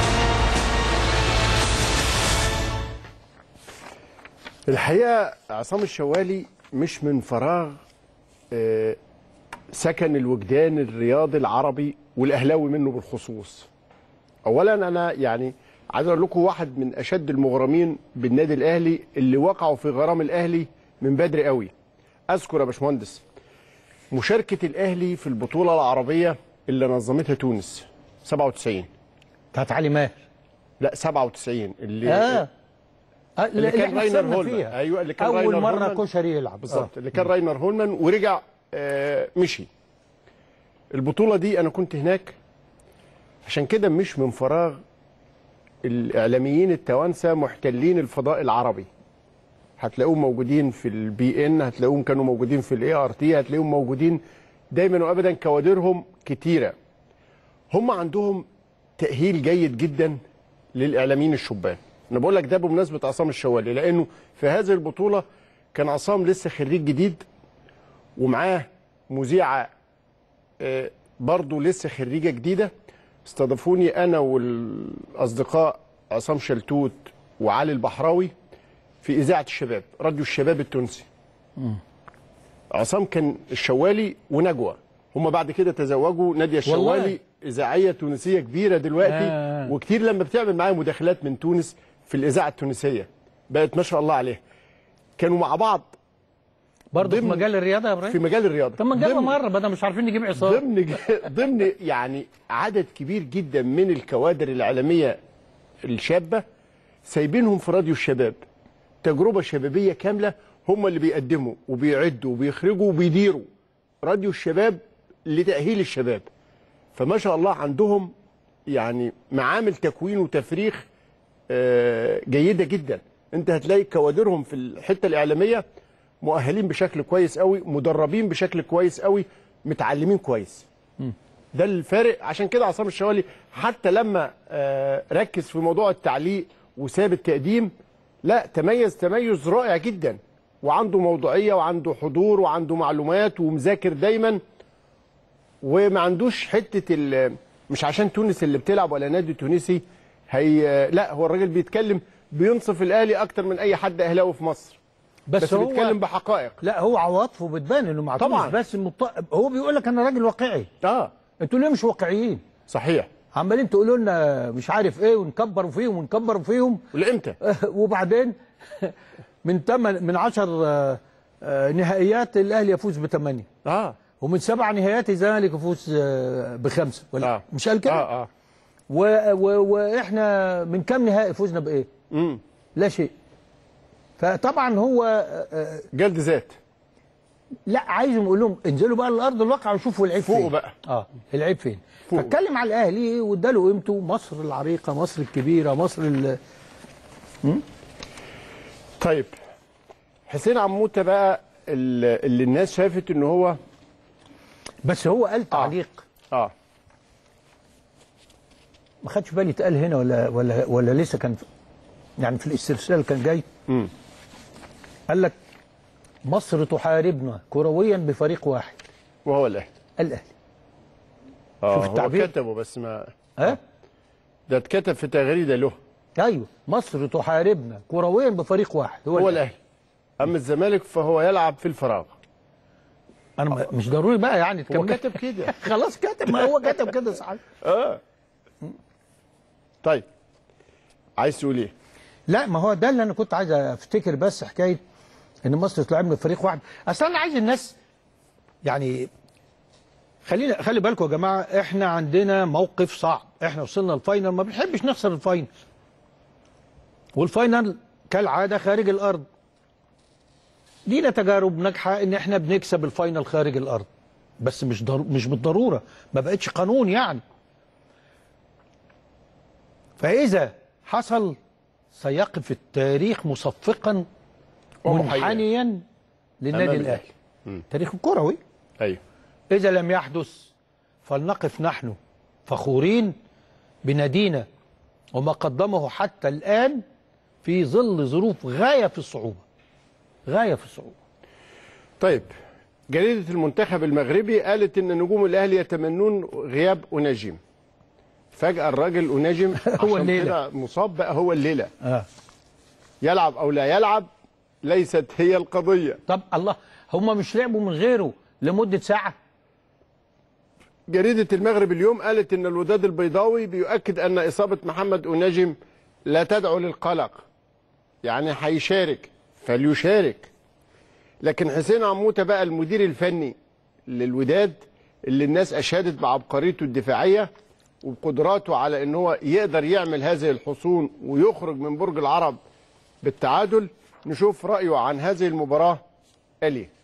الحقيقه عصام الشوالي مش من فراغ آه، سكن الوجدان الرياضي العربي والاهلاوي منه بالخصوص. اولا انا يعني عايز اقول لكم واحد من اشد المغرمين بالنادي الاهلي اللي وقعوا في غرام الاهلي من بدري قوي. اذكر يا باشمهندس مشاركه الاهلي في البطوله العربيه اللي نظمتها تونس 97 بتاعت علي ماهر لا 97 اللي اه آه، اللي كان احنا راينر خسرنا هولمان فيها. ايوه اللي كان اول راينر مره هولمان. كشري يلعب بالظبط آه. اللي كان راينر هولمان ورجع آه مشي البطوله دي انا كنت هناك عشان كده مش من فراغ الاعلاميين التوانسه محتلين الفضاء العربي هتلاقوهم موجودين في البي ان هتلاقوهم كانوا موجودين في الاي ار تي هتلاقوهم موجودين دايما وابدا كوادرهم كتيره هم عندهم تاهيل جيد جدا للاعلاميين الشبان انا بقول لك ده بمناسبه عصام الشوالي لانه في هذه البطوله كان عصام لسه خريج جديد ومعاه مذيعه آه، برضه لسه خريجه جديده استضافوني انا والاصدقاء عصام شلتوت وعلي البحراوي في اذاعه الشباب راديو الشباب التونسي عصام كان الشوالي ونجوى هم بعد كده تزوجوا ناديه والله. الشوالي اذاعيه تونسيه كبيره دلوقتي آه. وكتير لما بتعمل معايا مداخلات من تونس في الاذاعه التونسيه بقت ما شاء الله عليها كانوا مع بعض برضه في ضمن- مجال الرياضه يا ابراهيم في مجال الرياضه طب ما نجيبها ضمن- مره بدل مش عارفين نجيب عصام ضمن ضمن يعني عدد كبير جدا من الكوادر الاعلاميه الشابه سايبينهم في راديو الشباب تجربه شبابيه كامله هم اللي بيقدموا وبيعدوا وبيخرجوا وبيديروا راديو الشباب لتاهيل الشباب فما شاء الله عندهم يعني معامل تكوين وتفريخ آه، جيده جدا انت هتلاقي كوادرهم في الحته الاعلاميه مؤهلين بشكل كويس قوي مدربين بشكل كويس قوي متعلمين كويس ده الفارق عشان كده عصام الشوالي حتى لما آه، ركز في موضوع التعليق وساب التقديم لا تميز تميز رائع جدا وعنده موضوعيه وعنده حضور وعنده معلومات ومذاكر دايما وما عندوش حته ال- مش عشان تونس اللي بتلعب ولا نادي تونسي هي لا هو الراجل بيتكلم بينصف الاهلي اكتر من اي حد اهلاوي في مصر بس, بس هو بيتكلم بحقائق لا هو عواطفه بتبان انه مع طبعاً. تونس بس مط... هو بيقول لك انا راجل واقعي اه انتوا ليه مش واقعيين صحيح عمالين تقولوا لنا مش عارف ايه ونكبروا فيهم ونكبروا فيهم ولامتى وبعدين من تمن من 10 نهائيات الاهلي يفوز بثمانيه اه ومن سبع نهائيات الزمالك يفوز آه، بخمسه ولا آه. مش قال كده؟ اه اه و... و... واحنا من كام نهائي فوزنا بايه؟ امم لا شيء فطبعا هو آه، آه، جلد ذات لا عايزهم يقول لهم انزلوا بقى لارض الواقع وشوفوا العيب فوقوا فين بقى. اه العيب فين فاتكلم على الاهلي واداله قيمته مصر العريقه مصر الكبيره مصر ال... طيب حسين عموته بقى ال- اللي الناس شافت ان هو بس هو قال تعليق اه ما خدش بالي اتقال هنا ولا ولا ولا لسه كان في- يعني في الاسترسال كان جاي امم قال لك مصر تحاربنا كرويا بفريق واحد وهو الاهلي الاهلي اه شوف هو التعبير. كتبه بس ما ها ده اتكتب في تغريده له ايوه مصر تحاربنا كرويا بفريق واحد هو, هو الاهلي اما الزمالك فهو يلعب في الفراغ انا ما- مش ضروري بقى يعني هو تكمل كتب كده خلاص كتب ما هو كتب كده صحيح اه طيب عايز تقول ايه؟ لا ما هو ده اللي انا كنت عايز افتكر بس حكايه ان مصر تلعبنا بفريق واحد اصل انا عايز الناس يعني خلينا خلي بالكم يا جماعه احنا عندنا موقف صعب احنا وصلنا الفاينل ما بنحبش نخسر الفاينل والفاينل كالعاده خارج الارض لينا تجارب ناجحه ان احنا بنكسب الفاينل خارج الارض بس مش ضر... مش بالضروره ما بقتش قانون يعني فاذا حصل سيقف التاريخ مصفقا ومحيا. منحنيا للنادي أمام الاهلي تاريخ الكروي ايوه اذا لم يحدث فلنقف نحن فخورين بنادينا وما قدمه حتى الان في ظل ظروف غايه في الصعوبه غايه في الصعوبه طيب جريدة المنتخب المغربي قالت ان نجوم الاهلي يتمنون غياب اناجم فجأة الراجل اناجم هو عشان الليلة. كده مصاب بقى هو الليلة آه. يلعب او لا يلعب ليست هي القضية طب الله هم مش لعبوا من غيره لمده ساعه جريدة المغرب اليوم قالت ان الوداد البيضاوي بيؤكد ان اصابة محمد اناجم لا تدعو للقلق يعني هيشارك فليشارك لكن حسين عموته بقى المدير الفني للوداد اللي الناس اشادت بعبقريته الدفاعيه وبقدراته على ان هو يقدر يعمل هذه الحصون ويخرج من برج العرب بالتعادل نشوف رايه عن هذه المباراه قال ايه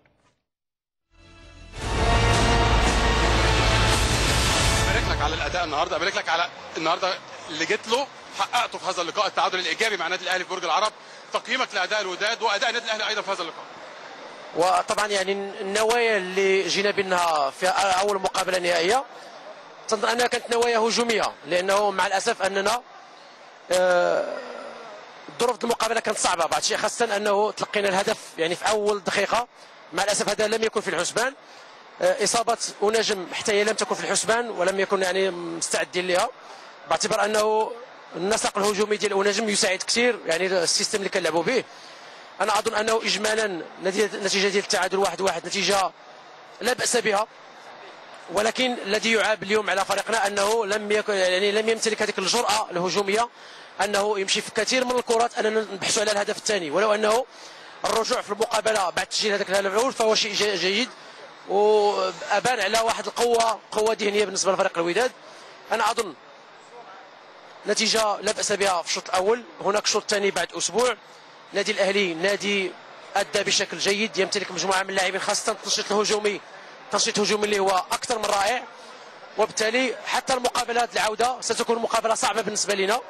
ابارك لك على الاداء النهارده ابارك لك على النهارده اللي جيت له حققته في هذا اللقاء التعادل الايجابي مع النادي الاهلي في برج العرب تقييمك لاداء الوداد واداء النادي الاهلي ايضا في هذا اللقاء وطبعا يعني النوايا اللي جينا بينها في اول مقابله نهائيه تنظن انها كانت نوايا هجوميه لانه مع الاسف اننا آه، ظروف المقابله كانت صعبه بعض الشيء خاصه انه تلقينا الهدف يعني في اول دقيقه مع الاسف هذا لم يكن في الحسبان آه، اصابه اناجم حتى هي لم تكن في الحسبان ولم يكن يعني مستعدين لها باعتبار انه النسق الهجومي ديال اناجم يساعد كثير يعني السيستم اللي كنلعبوا به انا اظن انه اجمالا نتيجه نتيجة ديال التعادل واحد واحد نتيجه لا باس بها ولكن الذي يعاب اليوم على فريقنا انه لم يكن يعني لم يمتلك هذيك الجرأه الهجوميه انه يمشي في كثير من الكرات اننا نبحثوا على الهدف الثاني ولو انه الرجوع في المقابله بعد تسجيل هذاك الهدف الاول فهو شيء جي- جيد وابان على واحد القوه قوه ذهنيه بالنسبه لفريق الوداد انا اظن نتيجه لا باس بها في الشوط الاول هناك شوط ثاني بعد اسبوع نادي الاهلي نادي ادى بشكل جيد يمتلك مجموعه من اللاعبين خاصه التنشيط الهجومي تنشيط هجومي اللي هو اكثر من رائع وبالتالي حتى المقابلات العوده ستكون مقابله صعبه بالنسبه لنا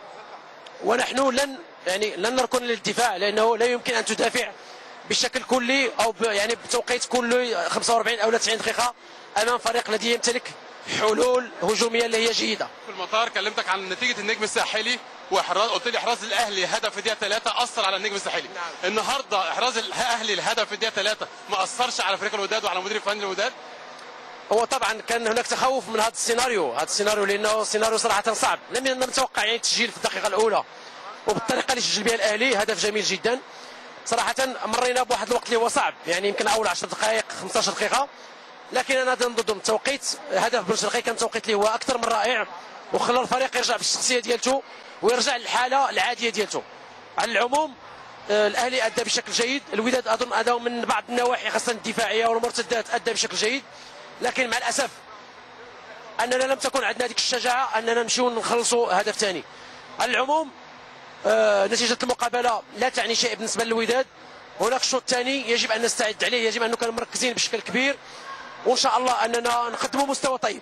ونحن لن يعني لن نركن للدفاع لانه لا يمكن ان تدافع بشكل كلي او ب- يعني بتوقيت كل 45 او 90 دقيقه امام فريق الذي يمتلك حلول هجوميه اللي هي جيده في المطار كلمتك عن نتيجه النجم الساحلي واحراز قلت لي احراز الاهلي هدف في الدقيقه 3 اثر على النجم الساحلي نعم. النهارده احراز الاهلي الهدف في الدقيقه 3 ما اثرش على فريق الوداد وعلى مدير الفني للوداد هو طبعا كان هناك تخوف من هذا السيناريو هذا السيناريو لانه سيناريو صراحه صعب لم لم نتوقع يعني التسجيل في الدقيقه الاولى وبالطريقه اللي سجل بها الاهلي هدف جميل جدا صراحه مرينا بواحد الوقت اللي هو صعب يعني يمكن اول 10 دقائق 15 دقيقه لكن انا نظن التوقيت هدف بن شرقي كان توقيت اللي هو اكثر من رائع وخلى الفريق يرجع بالشخصيه ديالته ويرجع للحاله العاديه ديالته على العموم آه، الاهلي ادى بشكل جيد الوداد اظن اداء من بعض النواحي خاصه الدفاعيه والمرتدات ادى بشكل جيد لكن مع الاسف اننا لم تكن عندنا هذيك الشجاعه اننا نمشيو نخلصوا هدف ثاني على العموم آه، نتيجه المقابله لا تعني شيء بالنسبه للوداد هناك شوط ثاني يجب ان نستعد عليه يجب ان نكون مركزين بشكل كبير وان شاء الله اننا نقدموا مستوى طيب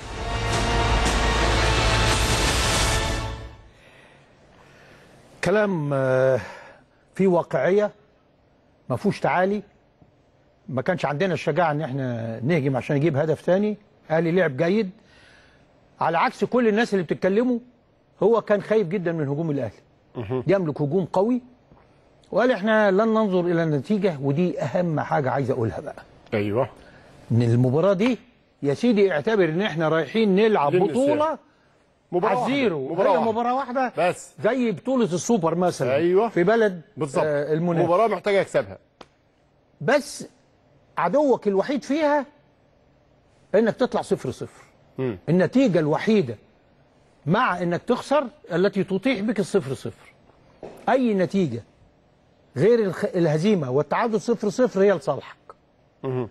كلام آه، فيه واقعيه ما فيهوش تعالي ما كانش عندنا الشجاعه ان احنا نهجم عشان نجيب هدف ثاني اهلي لعب جيد على عكس كل الناس اللي بتتكلموا هو كان خايف جدا من هجوم الاهلي يملك هجوم قوي وقال احنا لن ننظر الى النتيجه ودي اهم حاجه عايز اقولها بقى ايوه ان المباراه دي يا سيدي اعتبر ان احنا رايحين نلعب للنسيان. بطوله مباراة على واحدة. الزيرو مباراة هي واحدة. مباراه واحده بس زي بطوله السوبر مثلا ايوه في بلد بالظبط آه المنافس مباراه محتاجه يكسبها بس عدوك الوحيد فيها انك تطلع صفر صفر مم. النتيجه الوحيده مع انك تخسر التي تطيح بك الصفر صفر اي نتيجه غير الخ... الهزيمه والتعادل صفر صفر هي لصالحك مهم.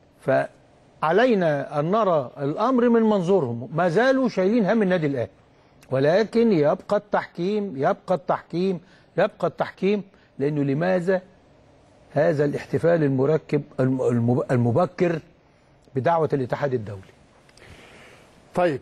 فعلينا ان نرى الامر من منظورهم ما زالوا شايلين هم النادي الاهلي ولكن يبقى التحكيم يبقى التحكيم يبقى التحكيم لانه لماذا هذا الاحتفال المركب الم- الم- المبكر بدعوه الاتحاد الدولي طيب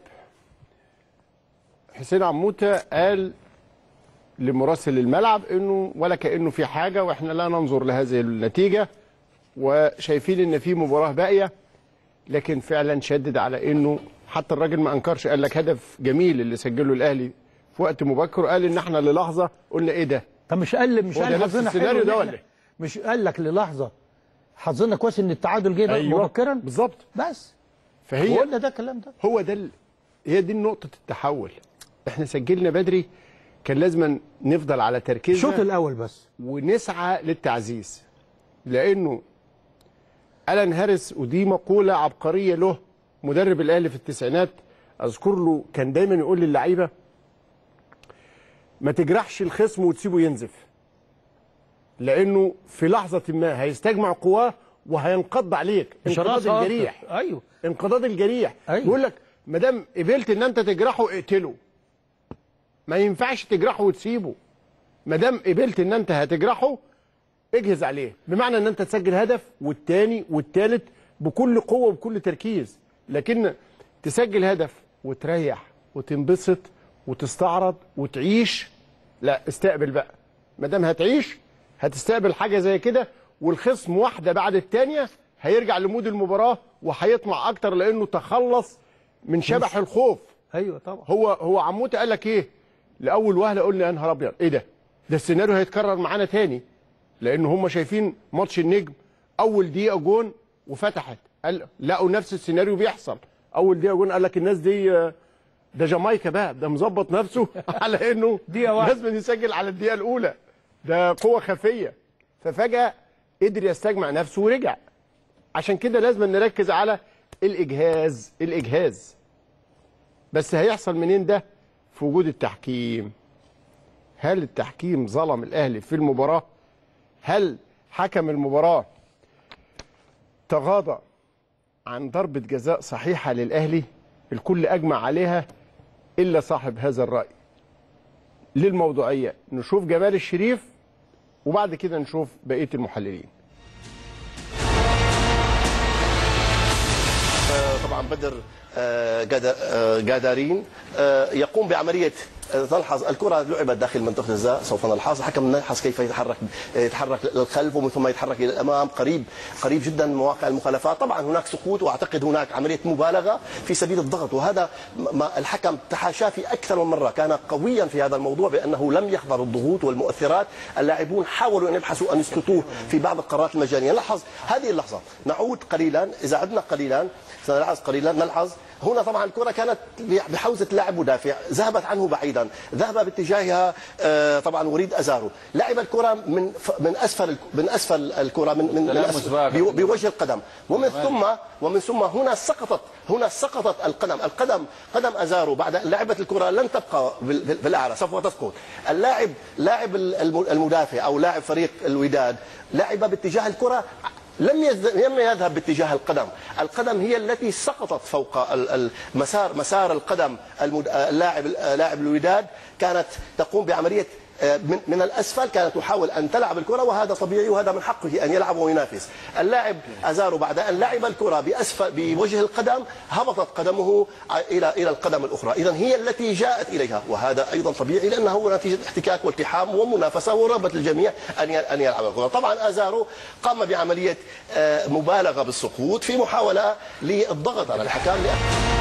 حسين عموته قال لمراسل الملعب انه ولا كانه في حاجه واحنا لا ننظر لهذه النتيجه وشايفين ان في مباراه باقيه لكن فعلا شدد على انه حتى الراجل ما انكرش قال لك هدف جميل اللي سجله الاهلي في وقت مبكر قال ان احنا للحظه قلنا ايه ده طب مش قال مش هو قال ده نفس حظنا السيناريو حلو ده إن ولا إحنا- ايه؟ مش قال لك للحظه حظنا كويس ان التعادل جه أيوة، مبكرا بالظبط بس فهي وقلنا ده الكلام ده هو ده ال... هي دي نقطة التحول احنا سجلنا بدري كان لازم نفضل على تركيزنا الشوط الاول بس ونسعى للتعزيز لانه الان هاريس ودي مقولة عبقرية له مدرب الاهلي في التسعينات اذكر له كان دايما يقول للعيبة ما تجرحش الخصم وتسيبه ينزف لانه في لحظة ما هيستجمع قواه وهينقض عليك مش انقضاض رأس أكتر. الجريح ايوه انقضاض الجريح أيوة. يقول لك ما دام قبلت ان انت تجرحه اقتله ما ينفعش تجرحه وتسيبه ما دام قبلت ان انت هتجرحه اجهز عليه بمعنى ان انت تسجل هدف والتاني والتالت بكل قوه وبكل تركيز لكن تسجل هدف وتريح وتنبسط وتستعرض وتعيش لا استقبل بقى ما دام هتعيش هتستقبل حاجه زي كده والخصم واحده بعد الثانيه هيرجع لمود المباراه وهيطمع اكتر لانه تخلص من شبح الخوف ايوه طبعا هو هو عموته قال لك ايه لاول وهله قلنا يا نهار ابيض ايه ده ده السيناريو هيتكرر معانا تاني لان هم شايفين ماتش النجم اول دقيقه جون وفتحت قال لقوا نفس السيناريو بيحصل اول دقيقه جون قال لك الناس دي آه، ده جامايكا بقى ده مظبط نفسه على انه دقيقة واحدة. لازم يسجل على الدقيقه الاولى ده قوه خفيه ففجاه قدر يستجمع نفسه ورجع عشان كده لازم نركز على الاجهاز الاجهاز بس هيحصل منين ده في وجود التحكيم هل التحكيم ظلم الاهلي في المباراه هل حكم المباراه تغاضى عن ضربه جزاء صحيحه للاهلي الكل اجمع عليها الا صاحب هذا الراي للموضوعيه نشوف جمال الشريف وبعد كده نشوف بقيه المحللين آه، طبعا بدر آه، جدا- آه، جدارين آه، يقوم بعمليه آه، تلحظ الكره لعبت داخل منطقه الجزاء سوف نلحظ الحكم نلحظ كيف يتحرك يتحرك للخلف ومن ثم يتحرك الى الامام قريب قريب جدا من مواقع المخالفات طبعا هناك سقوط واعتقد هناك عمليه مبالغه في سبيل الضغط وهذا ما الحكم تحاشاه في اكثر من مره كان قويا في هذا الموضوع بانه لم يحضر الضغوط والمؤثرات اللاعبون حاولوا ان يبحثوا ان يسقطوه في بعض القرارات المجانيه نلحظ هذه اللحظه نعود قليلا اذا عدنا قليلا سنلحظ قليلا نلحظ هنا طبعا الكره كانت بحوزه لاعب مدافع ذهبت عنه بعيدا ذهب باتجاهها آه، طبعا وريد ازارو لعب الكره من ف- من اسفل من اسفل الكره من من, من تلامس أسفل بقى. بو- بوجه القدم ومن تمام. ثم ومن ثم هنا سقطت هنا سقطت القدم القدم قدم ازارو بعد أن لعبت الكره لن تبقى بال- بال- بالاعلى سوف تسقط اللاعب لاعب الم- المدافع او لاعب فريق الوداد لعب باتجاه الكره لم يذ- لم يذهب باتجاه القدم، القدم هي التي سقطت فوق ال- المسار مسار القدم المد- اللاعب لاعب الوداد كانت تقوم بعمليه آه، من من الاسفل كانت تحاول ان تلعب الكره وهذا طبيعي وهذا من حقه ان يلعب وينافس. اللاعب ازارو بعد ان لعب الكره باسفل بوجه القدم هبطت قدمه الى الى القدم الاخرى، اذا هي التي جاءت اليها وهذا ايضا طبيعي لانه نتيجه احتكاك والتحام ومنافسه ورغبه الجميع ان ي- ان يلعب الكره، طبعا ازارو قام بعمليه آه، مبالغه بالسقوط في محاوله للضغط على الحكم لأ-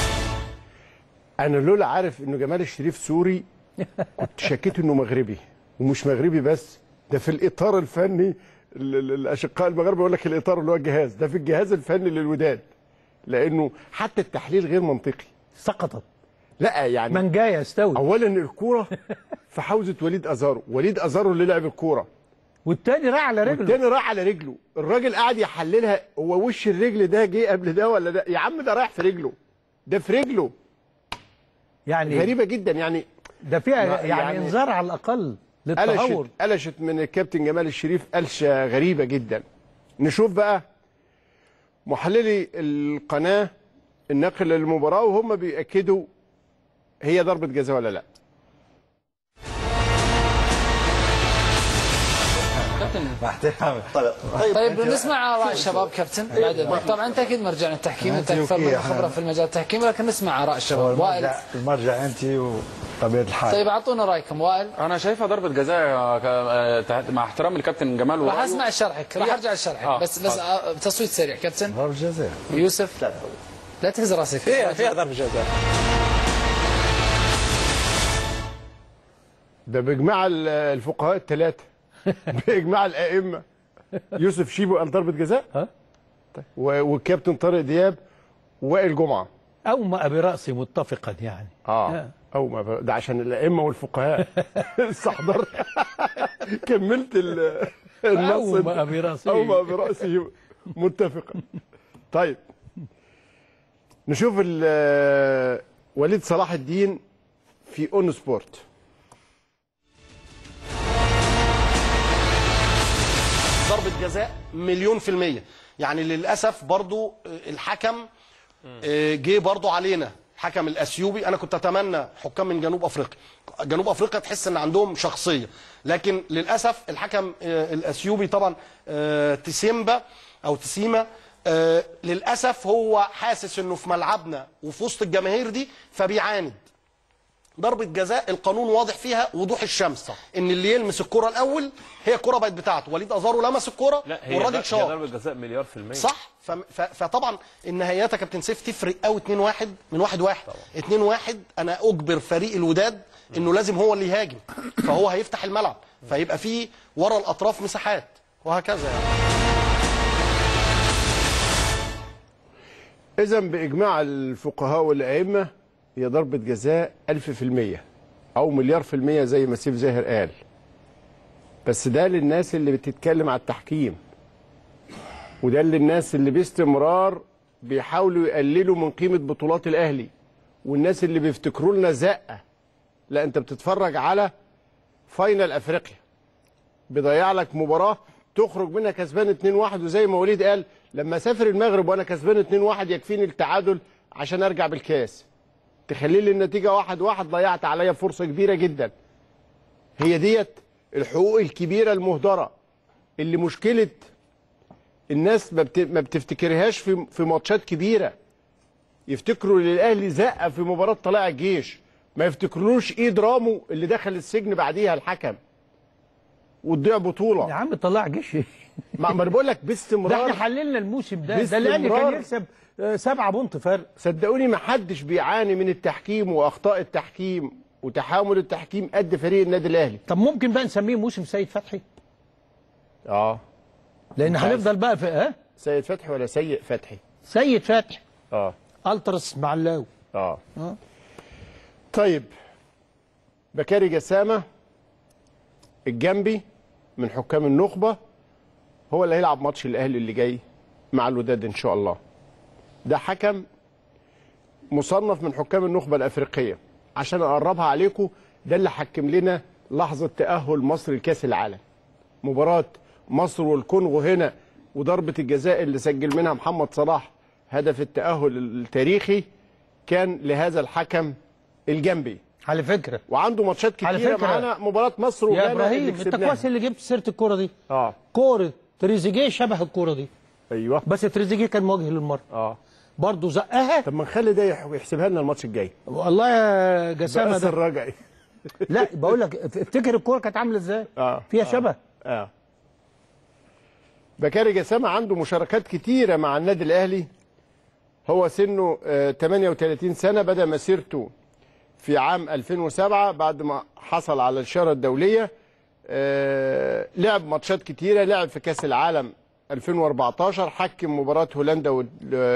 انا لولا عارف انه جمال الشريف سوري كنت شكيت انه مغربي ومش مغربي بس ده في الاطار الفني ال- ال- الاشقاء المغاربه يقول لك الاطار اللي هو الجهاز ده في الجهاز الفني للوداد لانه حتى التحليل غير منطقي سقطت لا يعني من جاي يستوي اولا الكوره في حوزه وليد ازارو وليد ازارو اللي لعب الكوره والتاني راح على رجله والتاني راح على رجله الراجل قاعد يحللها هو وش الرجل ده جه قبل ده ولا ده يا عم ده رايح في رجله ده في رجله يعني غريبه جدا يعني ده فيها ما- يعني, يعني- انذار على الاقل للتهور قلشت قلشت من الكابتن جمال الشريف قلشه غريبه جدا نشوف بقى محللي القناه الناقل للمباراه وهم بيأكدوا هي ضربه جزاء ولا لا طيب طيب نسمع اراء الشباب كابتن بعد إذنك. طبعا انت اكيد مرجع للتحكيم انت اكثر من خبره في المجال التحكيمي لكن نسمع اراء الشباب وائل المرجع, المرجع انت وطبيعه الحال طيب اعطونا رايكم وائل انا شايفها ضربه جزاء آه، ك- آه، تحت- مع احترام الكابتن جمال راح ورأيه. اسمع شرحك راح ارجع لشرحك آه، بس بس آه، تصويت سريع كابتن ضربه جزاء يوسف لا لا تهز راسك فيها فيها ضربه جزاء ده باجماع ال- الفقهاء الثلاثه باجماع الائمه يوسف شيبو قال ضربه جزاء ها و- والكابتن طارق دياب وائل جمعه اومأ براسي متفقا يعني اه او ما ب- ده عشان الائمه والفقهاء استحضرت كملت ال- النص أومأ برأسه. اومأ براسه متفقا طيب نشوف ال- وليد صلاح الدين في اون سبورت ضربة جزاء مليون في المية يعني للأسف برضو الحكم آه، جه برضو علينا الحكم الأثيوبي أنا كنت أتمنى حكام من جنوب أفريقيا جنوب أفريقيا تحس أن عندهم شخصية لكن للأسف الحكم آه، الأثيوبي طبعا آه، تسيمبا أو تسيما آه، للأسف هو حاسس أنه في ملعبنا وفي وسط الجماهير دي فبيعاند ضربة جزاء القانون واضح فيها وضوح الشمس صح. ان اللي يلمس الكرة الاول هي الكرة بقت بتاعته وليد ازارو لمس الكرة لا هي والراجل هي شاط ضربه جزاء مليار في المية صح ف... ف... فطبعا النهايات يا كابتن سيف تفرق قوي 2 1 من 1 1 2 1 انا اجبر فريق الوداد انه لازم هو اللي يهاجم فهو هيفتح الملعب فيبقى فيه ورا الاطراف مساحات وهكذا يعني اذا باجماع الفقهاء والائمه هي ضربه جزاء 1000% او مليار في المية زي ما سيف زاهر قال بس ده للناس اللي بتتكلم على التحكيم وده للناس اللي باستمرار بيحاولوا يقللوا من قيمه بطولات الاهلي والناس اللي بيفتكروا لنا زقه لا انت بتتفرج على فاينل افريقيا بيضيع لك مباراه تخرج منها كسبان 2-1 وزي ما وليد قال لما اسافر المغرب وانا كسبان 2-1 يكفيني التعادل عشان ارجع بالكاس تخلي لي النتيجه 1-1 ضيعت عليا فرصه كبيره جدا هي ديت الحقوق الكبيره المهدره اللي مشكله الناس ما بت- ما بتفتكرهاش في في ماتشات كبيره يفتكروا ان الاهلي زقه في مباراه طلائع الجيش ما يفتكرلوش ايد رامو اللي دخل السجن بعديها الحكم وتضيع بطوله يا عم طلع جيش ما ما انا بقول لك ده باستمرار احنا حللنا الموسم ده ده الاهلي باستمرار. كان يكسب آه، سبعة بونت فرق صدقوني ما حدش بيعاني من التحكيم واخطاء التحكيم وتحامل التحكيم قد فريق النادي الاهلي طب ممكن بقى نسميه موسم سيد فتحي اه لان مش عايز. هنفضل بقى في ها سيد فتحي ولا سيء فتحي سيد فتحي اه الترس معلاوي اه اه طيب بكاري جسامه الجنبي من حكام النخبه هو اللي هيلعب ماتش الاهلي اللي جاي مع الوداد ان شاء الله ده حكم مصنف من حكام النخبه الافريقيه عشان اقربها عليكم ده اللي حكم لنا لحظه تاهل مصر لكاس العالم مباراه مصر والكونغو هنا وضربه الجزاء اللي سجل منها محمد صلاح هدف التاهل التاريخي كان لهذا الحكم الجنبي على فكره وعنده ماتشات على كتيره فكرة معانا مباراه مصر يا وغانا ابراهيم اللي انت كسبناها كويس اللي جبت سيره الكوره دي اه كوره تريزيجيه شبه الكوره دي ايوه بس تريزيجيه كان موجه للمرمى اه برضه زقها طب ما نخلي ده يح- يحسبها لنا الماتش الجاي والله يا جسامه بأس ده الرجعي لا بقول لك افتكر الكوره كانت عامله ازاي اه فيها آه. شبه اه بكاري جسامه عنده مشاركات كتيره مع النادي الاهلي هو سنه آه 38 سنه بدا مسيرته في عام 2007 بعد ما حصل على الإشارة الدولية آه، لعب ماتشات كتيره لعب في كاس العالم 2014 حكم مباراه هولندا و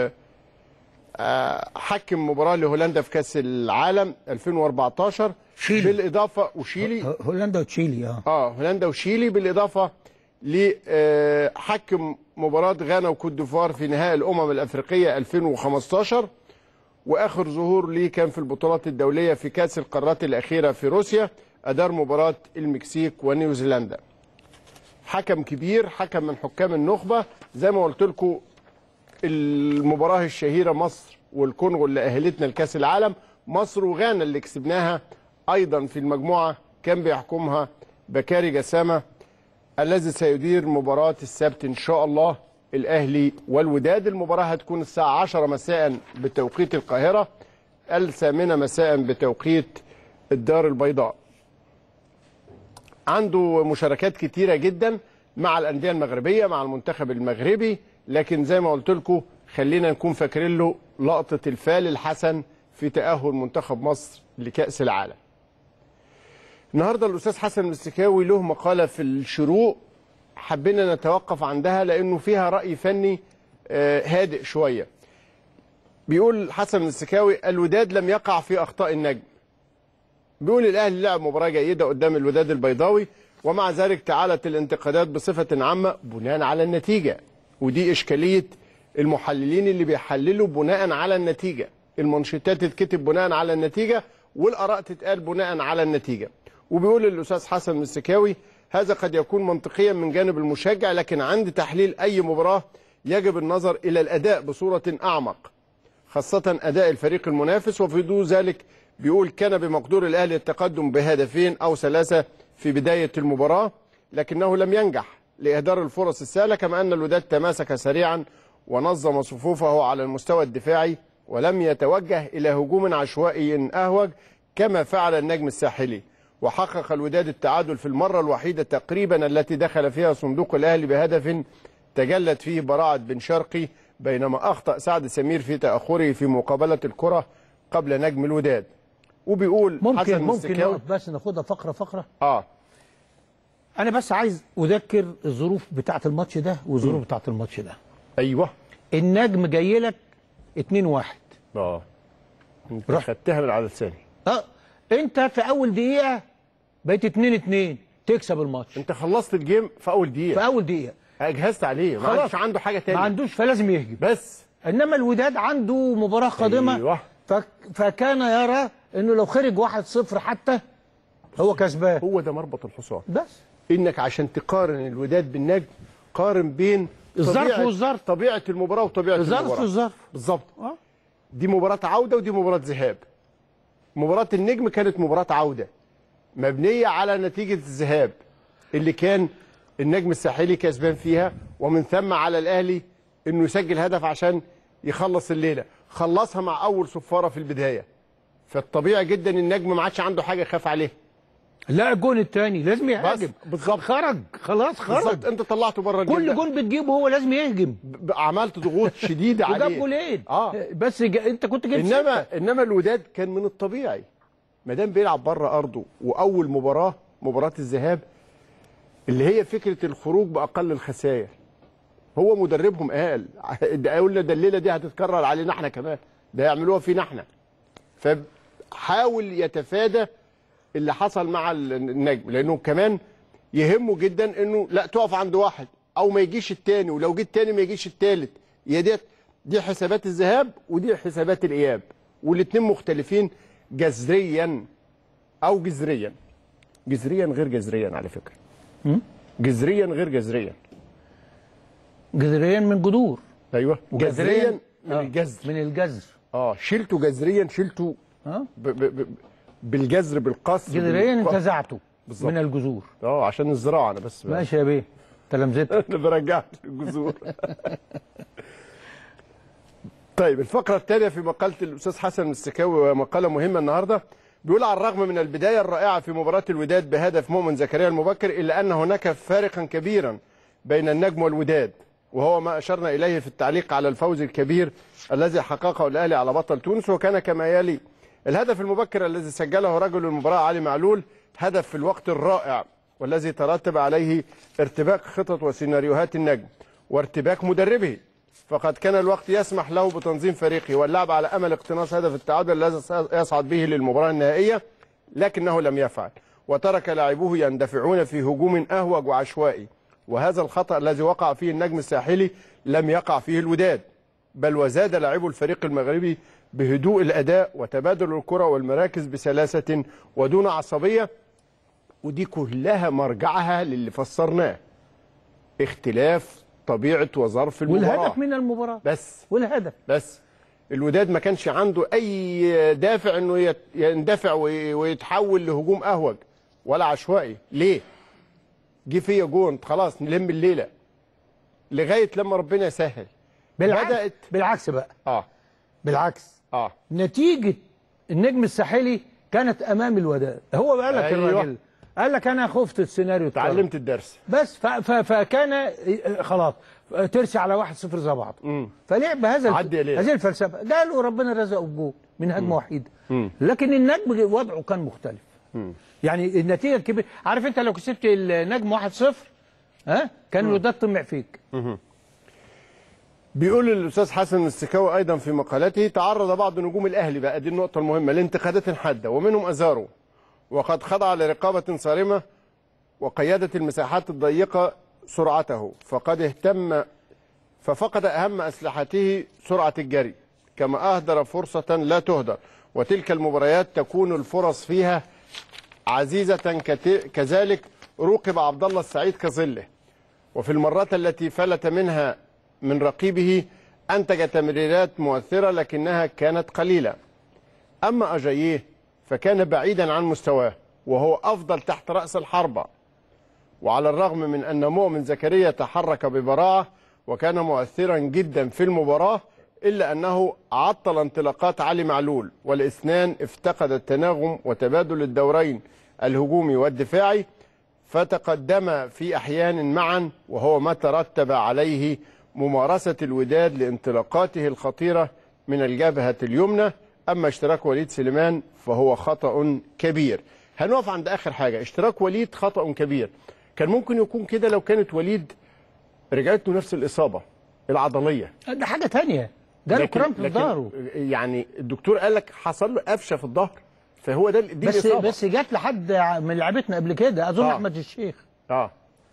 آه، حكم مباراه لهولندا في كاس العالم 2014 شيلي. بالاضافه وشيلي هولندا وتشيلي اه اه هولندا وشيلي بالاضافه لحكم مباراه غانا وكوت ديفوار في نهائي الامم الافريقيه 2015 واخر ظهور ليه كان في البطولات الدوليه في كاس القارات الاخيره في روسيا ادار مباراه المكسيك ونيوزيلندا حكم كبير حكم من حكام النخبه زي ما قلت لكم المباراه الشهيره مصر والكونغو اللي اهلتنا لكاس العالم مصر وغانا اللي كسبناها ايضا في المجموعه كان بيحكمها بكاري جسامه الذي سيدير مباراه السبت ان شاء الله الاهلي والوداد المباراه هتكون الساعه 10 مساء بتوقيت القاهره الثامنه مساء بتوقيت الدار البيضاء عنده مشاركات كتيره جدا مع الانديه المغربيه مع المنتخب المغربي لكن زي ما قلت لكم خلينا نكون فاكرين له لقطه الفال الحسن في تاهل منتخب مصر لكاس العالم النهارده الاستاذ حسن المستكاوي له مقاله في الشروق حبينا نتوقف عندها لانه فيها راي فني آه، هادئ شويه بيقول حسن المستكاوي الوداد لم يقع في اخطاء النجم بيقول الاهلي لعب مباراه جيده قدام الوداد البيضاوي ومع ذلك تعالت الانتقادات بصفه عامه بناء على النتيجه ودي اشكاليه المحللين اللي بيحللوا بناء على النتيجه المنشطات تتكتب بناء على النتيجه والاراء تتقال بناء على النتيجه وبيقول الاستاذ حسن المستكاوي هذا قد يكون منطقيا من جانب المشجع لكن عند تحليل اي مباراه يجب النظر الى الاداء بصوره اعمق خاصة أداء الفريق المنافس وفي ضوء ذلك بيقول كان بمقدور الأهلي التقدم بهدفين أو ثلاثة في بداية المباراة لكنه لم ينجح لإهدار الفرص السهلة كما أن الوداد تماسك سريعا ونظم صفوفه على المستوى الدفاعي ولم يتوجه إلى هجوم عشوائي أهوج كما فعل النجم الساحلي وحقق الوداد التعادل في المرة الوحيدة تقريبا التي دخل فيها صندوق الأهلي بهدف تجلت فيه براعة بن شرقي بينما أخطأ سعد سمير في تأخره في مقابلة الكرة قبل نجم الوداد وبيقول ممكن حسن ممكن مستكاوي نقف بس ناخدها فقره فقره اه انا بس عايز اذكر الظروف بتاعه الماتش ده والظروف بتاعه الماتش ده ايوه النجم جاي لك 2 1 اه انت خدتها من على لساني اه انت في اول دقيقه بقيت 2 2 تكسب الماتش انت خلصت الجيم في اول دقيقه في اول دقيقه اجهزت عليه ما عندوش عنده حاجه تانية ما عندوش فلازم يهجم بس انما الوداد عنده مباراه قادمه أيوة. فك فكان يرى انه لو خرج 1-0 حتى هو كسبان هو ده مربط الحصان بس انك عشان تقارن الوداد بالنجم قارن بين الظرف طبيعة- والظرف. طبيعه المباراه وطبيعه الظرف المباراه والظرف. بالظبط اه دي مباراه عوده ودي مباراه ذهاب مباراه النجم كانت مباراه عوده مبنيه على نتيجه الذهاب اللي كان النجم الساحلي كسبان فيها ومن ثم على الاهلي انه يسجل هدف عشان يخلص الليله خلصها مع اول صفاره في البدايه فالطبيعي جدا النجم ما عادش عنده حاجه يخاف عليه لا الجون الثاني لازم يهاجم بالظبط خرج خلاص خرج بالظبط انت طلعته بره الجيم كل ده. جون بتجيبه هو لازم يهجم ب- عملت ضغوط شديده عليه وجاب جولين اه بس جا... انت كنت جبت انما انما الوداد كان من الطبيعي ما دام بيلعب بره ارضه واول مباراه مباراه الذهاب اللي هي فكره الخروج باقل الخسائر هو مدربهم قال ده قلنا ده الليله دي هتتكرر علينا احنا كمان ده يعملوها فينا احنا فحاول يتفادى اللي حصل مع النجم لانه كمان يهمه جدا انه لا تقف عند واحد او ما يجيش التاني ولو جه التاني ما يجيش التالت هي ديت دي حسابات الذهاب ودي حسابات الاياب والاثنين مختلفين جذريا او جذريا جذريا غير جذريا على فكره جذريا غير جذريا جذريا من جذور ايوه جذريا من آه. الجذر من الجذر اه شلته جذريا شلته اه ب ب ب بالجذر بالقص جذريا بالق- انتزعته بالظبط. من الجذور اه عشان الزراعه انا بس ماشي يا بيه تلامذتك انا برجعت الجذور طيب الفقرة الثانية في مقالة الأستاذ حسن المستكاوي ومقالة مهمة النهاردة بيقول على الرغم من البداية الرائعة في مباراة الوداد بهدف مؤمن زكريا المبكر إلا أن هناك فارقا كبيرا بين النجم والوداد وهو ما أشرنا إليه في التعليق على الفوز الكبير الذي حققه الأهلي على بطل تونس وكان كما يلي الهدف المبكر الذي سجله رجل المباراة علي معلول هدف في الوقت الرائع والذي ترتب عليه ارتباك خطط وسيناريوهات النجم وارتباك مدربه فقد كان الوقت يسمح له بتنظيم فريقه واللعب على امل اقتناص هدف التعادل الذي يصعد به للمباراه النهائيه لكنه لم يفعل وترك لاعبوه يندفعون في هجوم اهوج وعشوائي وهذا الخطا الذي وقع فيه النجم الساحلي لم يقع فيه الوداد بل وزاد لاعبو الفريق المغربي بهدوء الاداء وتبادل الكره والمراكز بسلاسه ودون عصبيه ودي كلها مرجعها للي فسرناه اختلاف طبيعه وظرف المباراه والهدف من المباراه بس والهدف بس الوداد ما كانش عنده اي دافع انه يت- يندفع وي- ويتحول لهجوم اهوج ولا عشوائي ليه جه فيا جون خلاص نلم الليله لغايه لما ربنا يسهل بالعكس بدات بالعكس بقى اه بالعكس اه نتيجه النجم الساحلي كانت امام الوداد هو قال لك أيوة. الراجل قال لك انا خفت السيناريو اتكرر. اتعلمت الدرس بس ف ف فكان آه، خلاص آه، ترسي على واحد صفر زي بعض فلعب هذا عدي عليه. هذه الفلسفه قالوا ربنا رزقه بجول من هجمه وحيده مم. لكن النجم وضعه كان مختلف مم. يعني النتيجه الكبيره عارف انت لو كسبت النجم 1-0 ها كان الوداد طمع فيك مهم. بيقول الاستاذ حسن السكاوي ايضا في مقالته تعرض بعض نجوم الاهلي بقى دي النقطه المهمه لانتقادات حاده ومنهم ازارو وقد خضع لرقابه صارمه وقياده المساحات الضيقه سرعته فقد اهتم ففقد اهم اسلحته سرعه الجري كما اهدر فرصه لا تهدر وتلك المباريات تكون الفرص فيها عزيزه كت- كذلك روقب عبد الله السعيد كظله وفي المرات التي فلت منها من رقيبه أنتج تمريرات مؤثرة لكنها كانت قليلة أما أجاييه فكان بعيدا عن مستواه وهو أفضل تحت رأس الحربة وعلى الرغم من أن مؤمن زكريا تحرك ببراعة وكان مؤثرا جدا في المباراة إلا أنه عطل انطلاقات علي معلول والاثنان افتقد التناغم وتبادل الدورين الهجومي والدفاعي فتقدم في احيان معا وهو ما ترتب عليه ممارسه الوداد لانطلاقاته الخطيره من الجبهه اليمنى اما اشتراك وليد سليمان فهو خطا كبير هنقف عند اخر حاجه اشتراك وليد خطا كبير كان ممكن يكون كده لو كانت وليد رجعت له نفس الاصابه العضليه ده حاجه تانية جاله لكن- كرامب في لكن ظهره يعني الدكتور قال لك حصل له قفشه في الظهر فهو ده دي بس الإصابة. بس جت لحد من لعبتنا قبل كده اظن آه. احمد الشيخ اه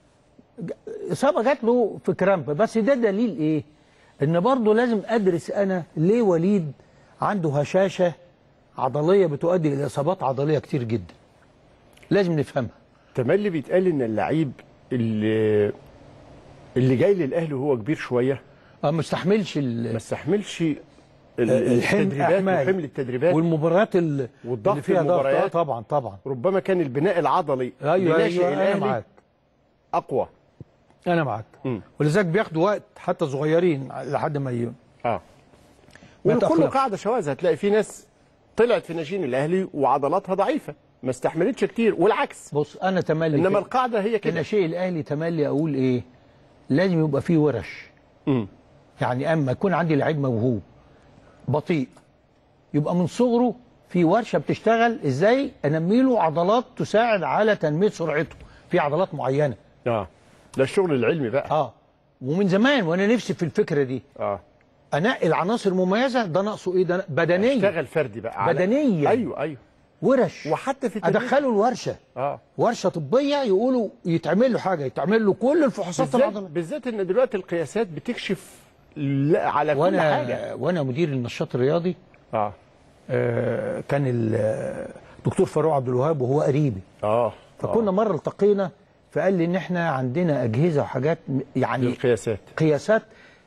اصابه جات له في كرامب بس ده دليل ايه ان برضه لازم ادرس انا ليه وليد عنده هشاشه عضليه بتؤدي الى اصابات عضليه كتير جدا لازم نفهمها تملي بيتقال ان اللعيب اللي اللي جاي للاهلي وهو كبير شويه اه ما استحملش ما استحملش ال- الحمل التدريبات أحمال. وحمل التدريبات والمباريات ال- والضغط اللي فيها ضغط آه المباريات. طبعا طبعا ربما كان البناء العضلي ايوه لناشئ ايوه انا الأهلي معاك اقوى انا معاك ولذلك بياخدوا وقت حتى صغيرين لحد ما ي... اه ما ولكل يتأخرش. قاعده شواذ هتلاقي في ناس طلعت في ناشئين الاهلي وعضلاتها ضعيفه ما استحملتش كتير والعكس بص انا تملي انما كده. القاعده هي كده الناشئ الاهلي تملي اقول ايه لازم يبقى فيه ورش مم. يعني اما يكون عندي لعيب موهوب بطيء يبقى من صغره في ورشه بتشتغل ازاي انمي له عضلات تساعد على تنميه سرعته في عضلات معينه اه ده الشغل العلمي بقى اه ومن زمان وانا نفسي في الفكره دي اه انقي العناصر المميزه ده ناقصه ايه ده بدنيا اشتغل فردي بقى على- بدنيا ايوه ايوه ورش وحتى في التدريب. ادخله الورشه اه ورشه طبيه يقولوا يتعمل له حاجه يتعمل له كل الفحوصات بالذات, العضليه بالذات ان دلوقتي القياسات بتكشف لا على كل وانا حاجه وانا مدير النشاط الرياضي اه, آه كان الدكتور فاروق عبد الوهاب وهو قريبي اه فكنا مره التقينا فقال لي ان احنا عندنا اجهزه وحاجات م- يعني القياسات قياسات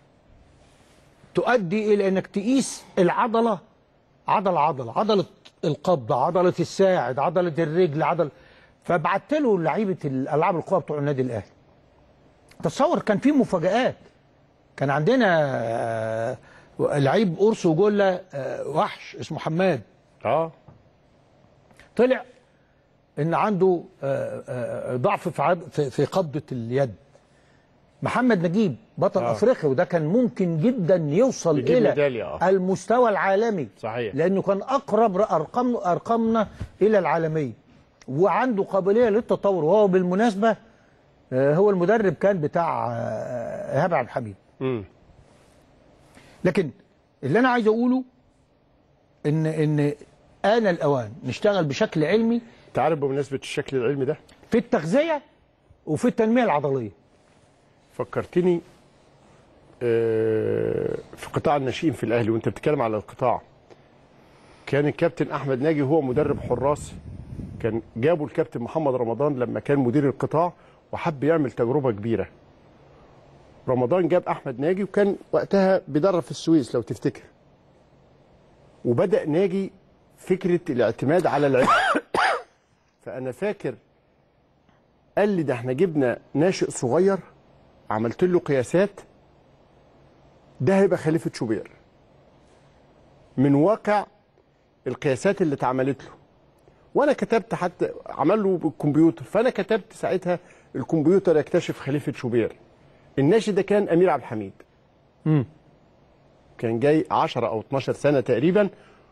تؤدي الى انك تقيس العضله عضله عضله عضله القبضه عضله الساعد عضله الرجل عضله فبعت له لعيبه الالعاب القوى بتوع النادي الاهلي تصور كان في مفاجآت كان عندنا آه، لعيب قرص وجله آه، وحش اسمه حماد اه طلع ان عنده آه، آه، ضعف في عض- في في قبضه اليد محمد نجيب بطل آه. افريقيا وده كان ممكن جدا يوصل يجيب الى ميدالية، آه. المستوى العالمي صحيح لانه كان اقرب ارقام ارقامنا الى العالميه وعنده قابليه للتطور وهو بالمناسبه آه، هو المدرب كان بتاع آه، ايهاب عبد الحميد لكن اللي انا عايز اقوله ان ان آن الاوان نشتغل بشكل علمي تعرف بمناسبه الشكل العلمي ده في التغذيه وفي التنميه العضليه فكرتني آه، في قطاع الناشئين في الاهلي وانت بتتكلم على القطاع كان الكابتن احمد ناجي هو مدرب حراس كان جابوا الكابتن محمد رمضان لما كان مدير القطاع وحب يعمل تجربه كبيره رمضان جاب احمد ناجي وكان وقتها بيدرب في السويس لو تفتكر وبدا ناجي فكره الاعتماد على العلم فانا فاكر قال لي ده احنا جبنا ناشئ صغير عملت له قياسات ده هيبقى خليفه شوبير من واقع القياسات اللي اتعملت له وانا كتبت حتى عمل له بالكمبيوتر فانا كتبت ساعتها الكمبيوتر يكتشف خليفه شوبير الناشئ ده كان امير عبد الحميد امم كان جاي 10 او 12 سنه تقريبا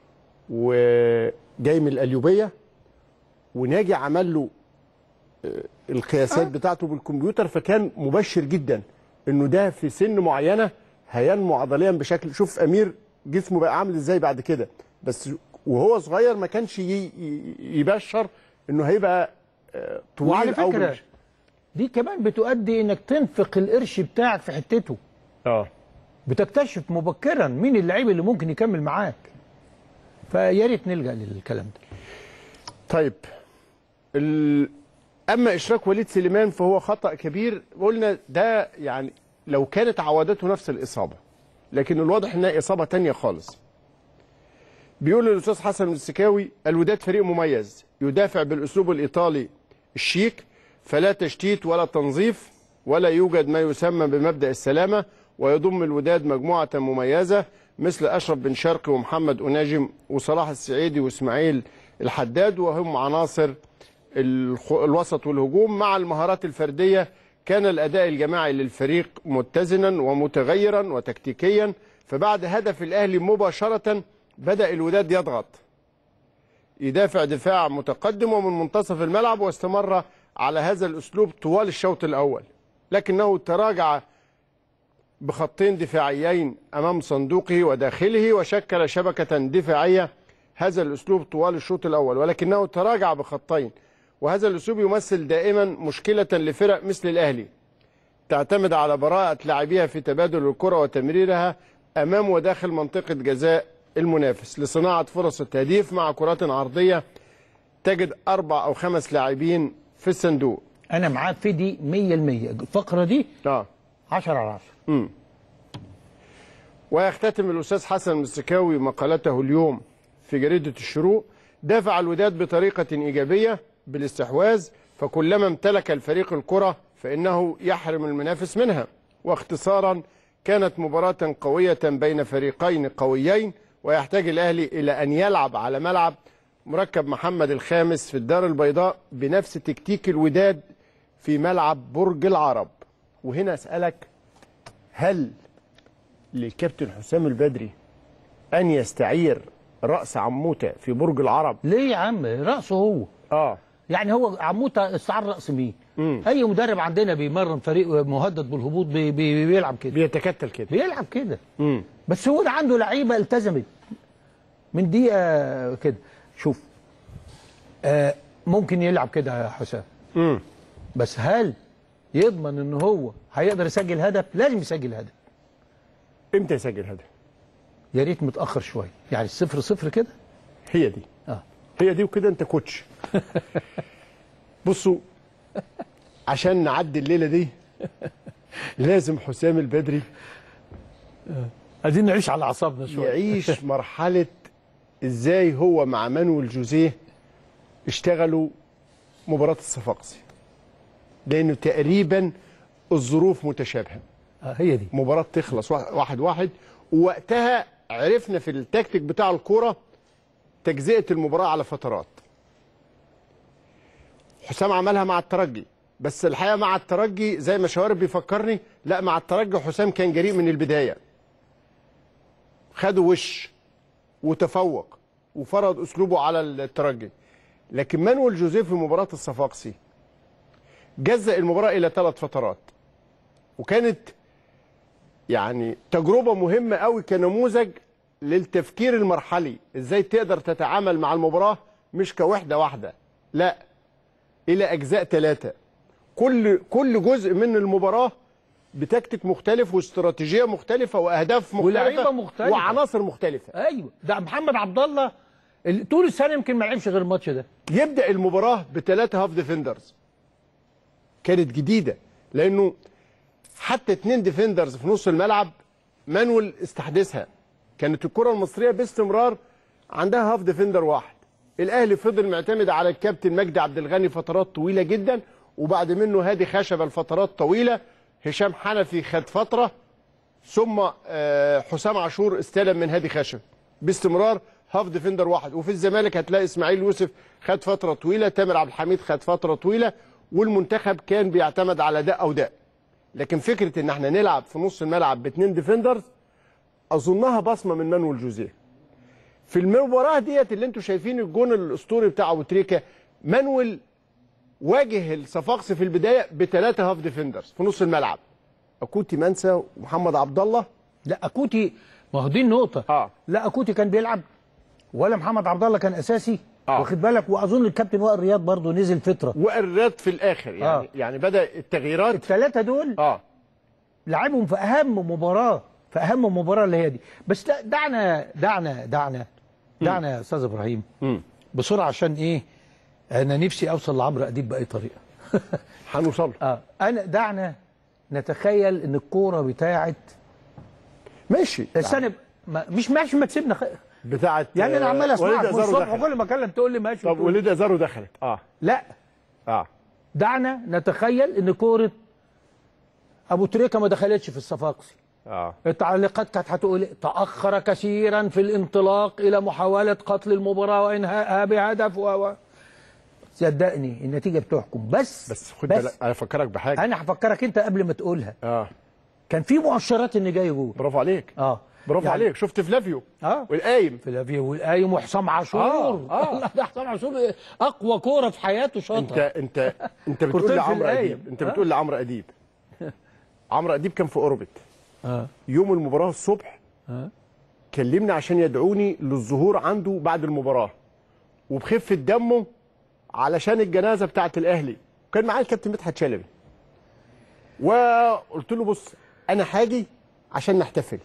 وجاي من القليوبيه وناجي عمل له آه، القياسات بتاعته بالكمبيوتر فكان مبشر جدا انه ده في سن معينه هينمو عضليا بشكل شوف امير جسمه بقى عامل ازاي بعد كده بس وهو صغير ما كانش ي- ي- يبشر انه هيبقى آه، وعلى طويل او فكره مش- دي كمان بتؤدي انك تنفق القرش بتاعك في حتته اه بتكتشف مبكرا مين اللعيب اللي ممكن يكمل معاك فيا ريت نلجا للكلام ده طيب ال... اما اشراك وليد سليمان فهو خطا كبير قلنا ده يعني لو كانت عودته نفس الاصابه لكن الواضح انها اصابه تانية خالص بيقول الاستاذ حسن السكاوي الوداد فريق مميز يدافع بالاسلوب الايطالي الشيك فلا تشتيت ولا تنظيف ولا يوجد ما يسمى بمبدا السلامه ويضم الوداد مجموعه مميزه مثل اشرف بن شرقي ومحمد اناجم وصلاح السعيدي واسماعيل الحداد وهم عناصر الخ- الوسط والهجوم مع المهارات الفرديه كان الاداء الجماعي للفريق متزنا ومتغيرا وتكتيكيا فبعد هدف الاهلي مباشره بدا الوداد يضغط يدافع دفاع متقدم ومن منتصف الملعب واستمر على هذا الاسلوب طوال الشوط الاول لكنه تراجع بخطين دفاعيين امام صندوقه وداخله وشكل شبكه دفاعيه هذا الاسلوب طوال الشوط الاول ولكنه تراجع بخطين وهذا الاسلوب يمثل دائما مشكله لفرق مثل الاهلي تعتمد على براءه لاعبيها في تبادل الكره وتمريرها امام وداخل منطقه جزاء المنافس لصناعه فرص التهديف مع كرات عرضيه تجد اربع او خمس لاعبين في الصندوق انا معاك في دي 100% الفقره دي اه 10 على 10 امم ويختتم الاستاذ حسن المسكاوي مقالته اليوم في جريده الشروق دافع الوداد بطريقه ايجابيه بالاستحواذ فكلما امتلك الفريق الكره فانه يحرم المنافس منها واختصارا كانت مباراه قويه بين فريقين قويين ويحتاج الاهلي الى ان يلعب على ملعب مركب محمد الخامس في الدار البيضاء بنفس تكتيك الوداد في ملعب برج العرب وهنا اسالك هل للكابتن حسام البدري ان يستعير راس عموته في برج العرب ليه يا عم راسه هو اه يعني هو عموته استعار راس مين مم. اي مدرب عندنا بيمرن فريق مهدد بالهبوط بي بي بيلعب كده بيتكتل كده بيلعب كده امم بس هو ده عنده لعيبه التزمت من دقيقه كده شوف آه ممكن يلعب كده يا حسام امم بس هل يضمن ان هو هيقدر يسجل هدف لازم يسجل هدف امتى يسجل هدف يا ريت متاخر شويه يعني الصفر صفر كده هي دي اه هي دي وكده انت كوتش بصوا عشان نعدي الليله دي لازم حسام البدري عايزين نعيش على اعصابنا شويه يعيش مرحله ازاي هو مع مانويل جوزيه اشتغلوا مباراه الصفاقسي لانه تقريبا الظروف متشابهه آه هي دي مباراه تخلص واحد واحد ووقتها عرفنا في التكتيك بتاع الكوره تجزئه المباراه على فترات حسام عملها مع الترجي بس الحقيقه مع الترجي زي ما شوارب بيفكرني لا مع الترجي حسام كان جريء من البدايه خدوا وش وتفوق وفرض اسلوبه على الترجي لكن مانويل جوزيه في مباراه الصفاقسي جزأ المباراه الى ثلاث فترات وكانت يعني تجربه مهمه قوي كنموذج للتفكير المرحلي ازاي تقدر تتعامل مع المباراه مش كوحده واحده لا الى اجزاء ثلاثه كل كل جزء من المباراه بتكتيك مختلف واستراتيجيه مختلفه واهداف مختلفه ولاعيبه مختلفه وعناصر مختلفه ايوه ده محمد عبد الله ال- طول السنه يمكن ما لعبش غير الماتش ده يبدا المباراه بثلاثه هاف ديفندرز كانت جديده لانه حتى اتنين ديفندرز في نص الملعب مانويل استحدثها كانت الكره المصريه باستمرار عندها هاف ديفندر واحد الاهلي فضل معتمد على الكابتن مجدي عبد الغني فترات طويله جدا وبعد منه هادي خشبه لفترات طويله هشام حنفي خد فتره ثم آه، حسام عاشور استلم من هادي خشب باستمرار هاف ديفندر واحد وفي الزمالك هتلاقي اسماعيل يوسف خد فتره طويله تامر عبد الحميد خد فتره طويله والمنتخب كان بيعتمد على ده او ده لكن فكره ان احنا نلعب في نص الملعب باثنين ديفندرز اظنها بصمه من مانويل جوزيه في المباراه ديت اللي انتم شايفين الجون الاسطوري بتاع ابو تريكه مانويل واجه الصفاقسي في البدايه بثلاثه هاف ديفندرز في نص الملعب اكوتي منسى ومحمد عبد الله لا اكوتي ما هو دي النقطه اه لا اكوتي كان بيلعب ولا محمد عبد الله كان اساسي آه. واخد بالك واظن الكابتن وائل رياض برضه نزل فتره والرياض في الاخر يعني آه. آه. يعني بدا التغييرات الثلاثه دول اه لعبهم في اهم مباراه في اهم مباراه اللي هي دي بس دا- دعنا دعنا دعنا دعنا يا استاذ ابراهيم بسرعه عشان ايه انا نفسي اوصل لعمرو اديب باي طريقه هنوصل اه انا دعنا نتخيل ان الكوره بتاعت ماشي السنه ما مش ماشي ما تسيبنا خ... بتاعت يعني انا عمال آه، اسمعك وليد من أزارو الصبح دخل. وكل ما اكلم تقول لي ماشي طب وتقول- وليد ازارو دخلت اه لا اه دعنا نتخيل ان كوره ابو تريكه ما دخلتش في الصفاقسي اه التعليقات كانت هتقول إيه؟ تاخر كثيرا في الانطلاق الى محاوله قتل المباراه وانهائها بهدف و و- صدقني النتيجه بتحكم بس بس خد بالك انا افكرك بحاجه انا هفكرك انت قبل ما تقولها اه كان في مؤشرات ان جاي جول برافو عليك اه برافو يعني- عليك شفت فلافيو اه والقايم فلافيو والقايم وحسام عاشور آه، آه. الله ده حسام عاشور اقوى كوره في حياته انت شاطها انت انت بتقول كورتين في لعمرو القايم. اديب انت آه. بتقول لعمرو اديب عمرو اديب كان في اوربت اه يوم المباراه الصبح اه كلمني عشان يدعوني للظهور عنده بعد المباراه وبخفه دمه علشان الجنازه بتاعه الاهلي وكان معايا الكابتن مدحت شلبي وقلت له بص انا هاجي عشان نحتفل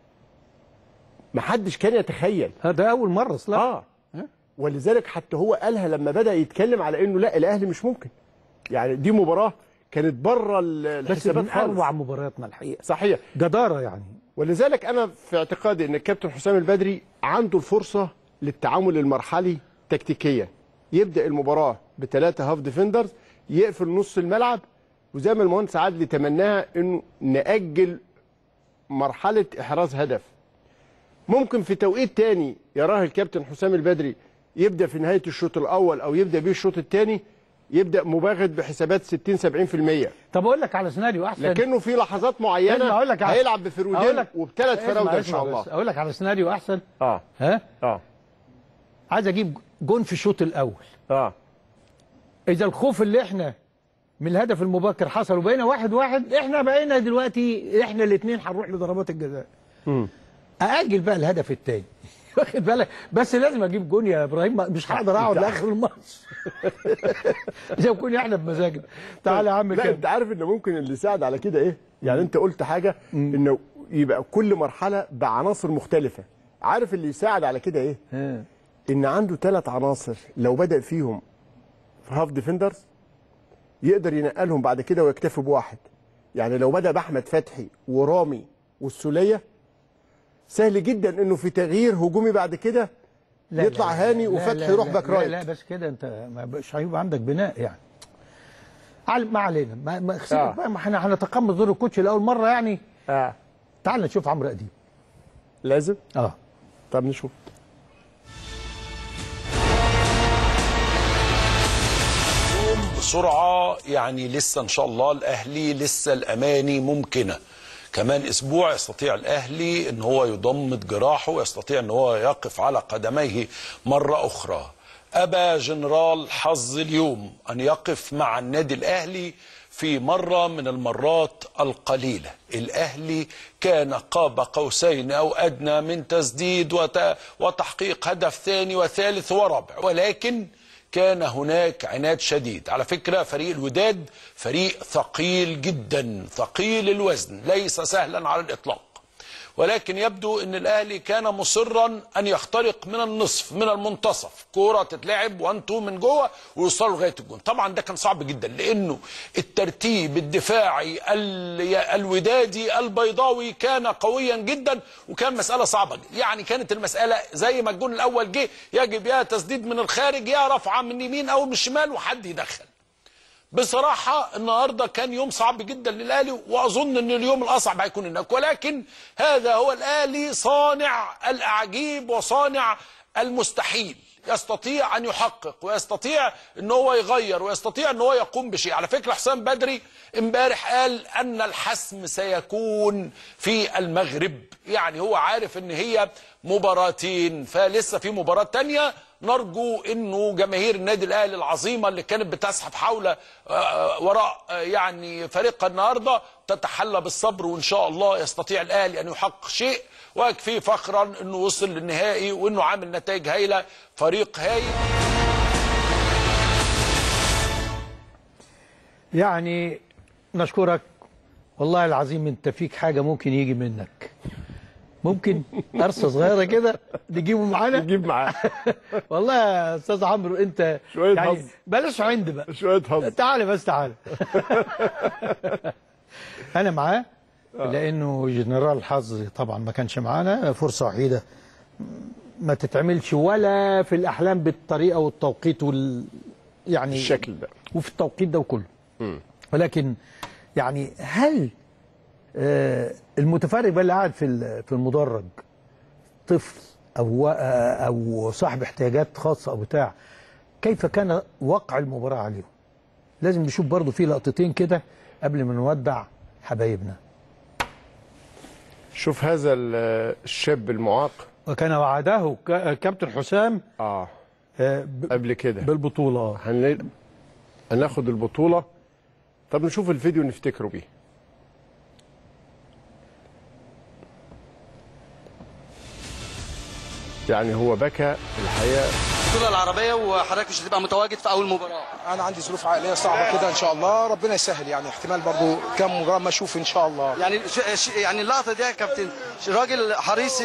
محدش كان يتخيل هذا اول مره اصلا اه ولذلك حتى هو قالها لما بدا يتكلم على انه لا الاهلي مش ممكن يعني دي مباراه كانت بره ال- بس الحسابات من خالص اروع مبارياتنا الحقيقه صحيح جداره يعني ولذلك انا في اعتقادي ان الكابتن حسام البدري عنده الفرصه للتعامل المرحلي تكتيكيا يبدا المباراه بثلاثه هاف ديفندرز يقفل نص الملعب وزي ما المهندس عادل تمناها انه ناجل مرحله احراز هدف ممكن في توقيت تاني يراه الكابتن حسام البدري يبدا في نهايه الشوط الاول او يبدا بيه الشوط الثاني يبدا مباغت بحسابات 60 70% طب اقول لك على سيناريو احسن لكنه في لحظات معينه اسمع، أقول لك على- هيلعب أقول بفرودين لك- وبثلاث اسمع، فراوده ان اسمع شاء الله بس، اقول لك على سيناريو احسن اه ها اه عايز اجيب جون في الشوط الاول اه اذا الخوف اللي احنا من الهدف المبكر حصل وبقينا واحد واحد احنا بقينا دلوقتي احنا الاثنين هنروح لضربات الجزاء ااجل بقى الهدف الثاني واخد بالك بس لازم اجيب جون يا ابراهيم مش هقدر اقعد لاخر الماتش زي ما كنا احنا بمزاجنا تعالى يا عم لا كده انت عارف ان ممكن اللي يساعد على كده ايه يعني انت قلت حاجه انه يبقى كل مرحله بعناصر مختلفه عارف اللي يساعد على كده ايه ان عنده ثلاث عناصر لو بدا فيهم في هاف ديفندرز يقدر ينقلهم بعد كده ويكتفي بواحد يعني لو بدا باحمد فتحي ورامي والسوليه سهل جدا انه في تغيير هجومي بعد كده لا، يطلع لا، هاني لا، وفتحي لا، يروح لا، باك لا رايت لا بس كده انت ما بقاش هيبقى عندك بناء يعني عل- ما علينا ما, ما خسرت آه. بقى ما احنا هنتقمص دور الكوتش لاول مره يعني اه تعال نشوف عمرو اديب لازم اه طب نشوف اليوم بسرعة يعني لسه إن شاء الله الأهلي لسه الأماني ممكنة كمان أسبوع يستطيع الأهلي أن هو يضمد جراحه ويستطيع أن هو يقف على قدميه مرة أخرى أبى جنرال حظ اليوم أن يقف مع النادي الأهلي في مرة من المرات القليلة الأهلي كان قاب قوسين أو أدنى من تسديد وت- وتحقيق هدف ثاني وثالث ورابع ولكن كان هناك عناد شديد على فكرة فريق الوداد فريق ثقيل جدا ثقيل الوزن ليس سهلا على الإطلاق ولكن يبدو ان الاهلي كان مصرا ان يخترق من النصف من المنتصف كوره تتلعب وان تو من جوه ويوصلوا لغايه الجون طبعا ده كان صعب جدا لانه الترتيب الدفاعي ال- الودادي البيضاوي كان قويا جدا وكان مساله صعبه جدا. يعني كانت المساله زي ما الجون الاول جه يجب يا تسديد من الخارج يا رفعه من اليمين او من الشمال وحد يدخل بصراحة النهاردة كان يوم صعب جدا للأهلي وأظن أن اليوم الأصعب هيكون هناك ولكن هذا هو الأهلي صانع الأعجيب وصانع المستحيل يستطيع أن يحقق ويستطيع أن هو يغير ويستطيع أن هو يقوم بشيء على فكرة حسام بدري امبارح قال أن الحسم سيكون في المغرب يعني هو عارف أن هي مباراتين فلسه في مباراة تانية نرجو انه جماهير النادي الاهلي العظيمه اللي كانت بتزحف حول آه، وراء آه، يعني فريقها النهارده تتحلى بالصبر وان شاء الله يستطيع الاهلي ان يحقق شيء ويكفيه فخرا انه وصل للنهائي وانه عامل نتائج هايله فريق هايل يعني نشكرك والله العظيم انت فيك حاجه ممكن يجي منك ممكن قرصه صغيره كده نجيبه معانا نجيب معاه والله يا استاذ عمرو انت شوية يعني حظ. بلاش عند بقى شويه حظ تعالى بس تعالى انا معاه لانه جنرال الحظ طبعا ما كانش معانا فرصه وحيده ما تتعملش ولا في الاحلام بالطريقه والتوقيت وال يعني الشكل ده وفي التوقيت ده وكله ولكن يعني هل آه، المتفرج بقى اللي قاعد في ال- في المدرج طفل او آه، او صاحب احتياجات خاصه او بتاع كيف كان وقع المباراه عليهم لازم نشوف برضو في لقطتين كده قبل ما نودع حبايبنا شوف هذا ال- الشاب المعاق وكان وعده ك- كابتن حسام اه ب- قبل كده بالبطوله اه هن... هناخد البطوله طب نشوف الفيديو نفتكره بيه يعني هو بكى الحقيقه البطوله العربيه وحضرتك مش هتبقى متواجد في اول مباراه انا عندي ظروف عائليه صعبه كده ان شاء الله ربنا يسهل يعني احتمال برضو كم مباراه ما اشوف ان شاء الله يعني ش... ش... يعني اللقطه دي يا كابتن ش- راجل حريص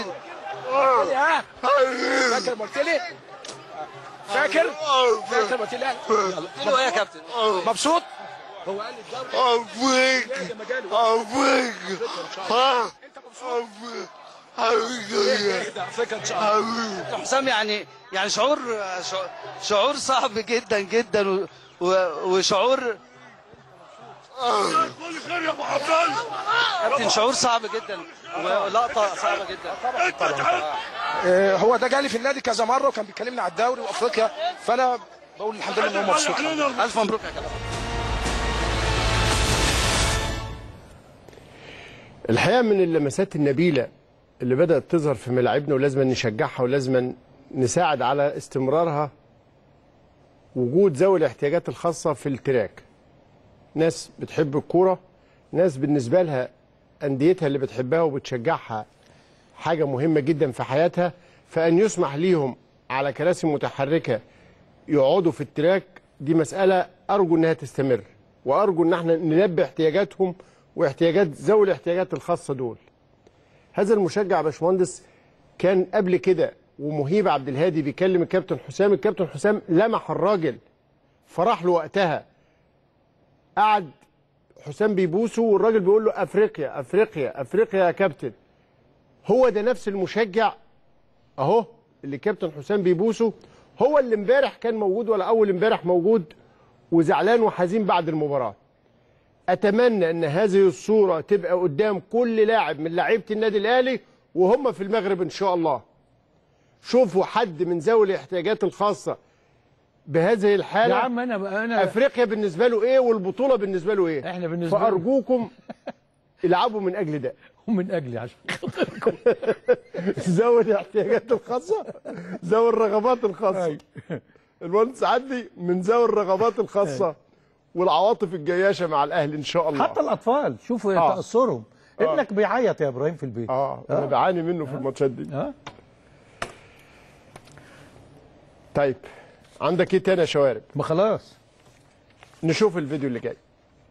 فاكر ما قلت لي فاكر فاكر ما قلت لي حلو ايه يا كابتن مبسوط هو قال لي حسام يعني يعني شعور شعور- شعور صعب جدا جدا و... و... وشعور كابتن شعور صعب جدا ولقطه صعبه جدا آه، هو ده جالي في النادي كذا مره وكان بيكلمني على الدوري وافريقيا فانا بقول الحمد لله ان هو مبسوط الف مبروك يا كابتن الحقيقه من اللمسات النبيله اللي بدات تظهر في ملاعبنا ولازم نشجعها ولازم نساعد على استمرارها وجود ذوي الاحتياجات الخاصه في التراك ناس بتحب الكوره ناس بالنسبه لها انديتها اللي بتحبها وبتشجعها حاجه مهمه جدا في حياتها فان يسمح ليهم على كراسي متحركه يقعدوا في التراك دي مساله ارجو انها تستمر وارجو ان احنا نلبي احتياجاتهم واحتياجات ذوي الاحتياجات الخاصه دول هذا المشجع يا باشمهندس كان قبل كده ومهيب عبد الهادي بيكلم الكابتن حسام الكابتن حسام لمح الراجل فراح له وقتها قعد حسام بيبوسه والراجل بيقول له افريقيا افريقيا افريقيا يا كابتن هو ده نفس المشجع اهو اللي كابتن حسام بيبوسه هو اللي امبارح كان موجود ولا اول امبارح موجود وزعلان وحزين بعد المباراه اتمنى ان هذه الصوره تبقى قدام كل لاعب من لاعيبه النادي الاهلي وهم في المغرب ان شاء الله شوفوا حد من ذوي الاحتياجات الخاصه بهذه الحاله يا عم انا انا افريقيا بالنسبه له ايه والبطوله بالنسبه له ايه احنا بالنسبه له- فارجوكم العبوا من اجل ده ومن اجلي عشان ذوي الاحتياجات الخاصه ذوي الرغبات الخاصه المهندس عدلي من ذوي الرغبات الخاصه والعواطف الجياشه مع الاهلي ان شاء الله حتى الاطفال شوفوا آه. تاثرهم آه. ابنك بيعيط يا ابراهيم في البيت اه انا بعاني منه في الماتشات دي اه طيب عندك ايه تاني يا شوارب ما خلاص نشوف الفيديو اللي جاي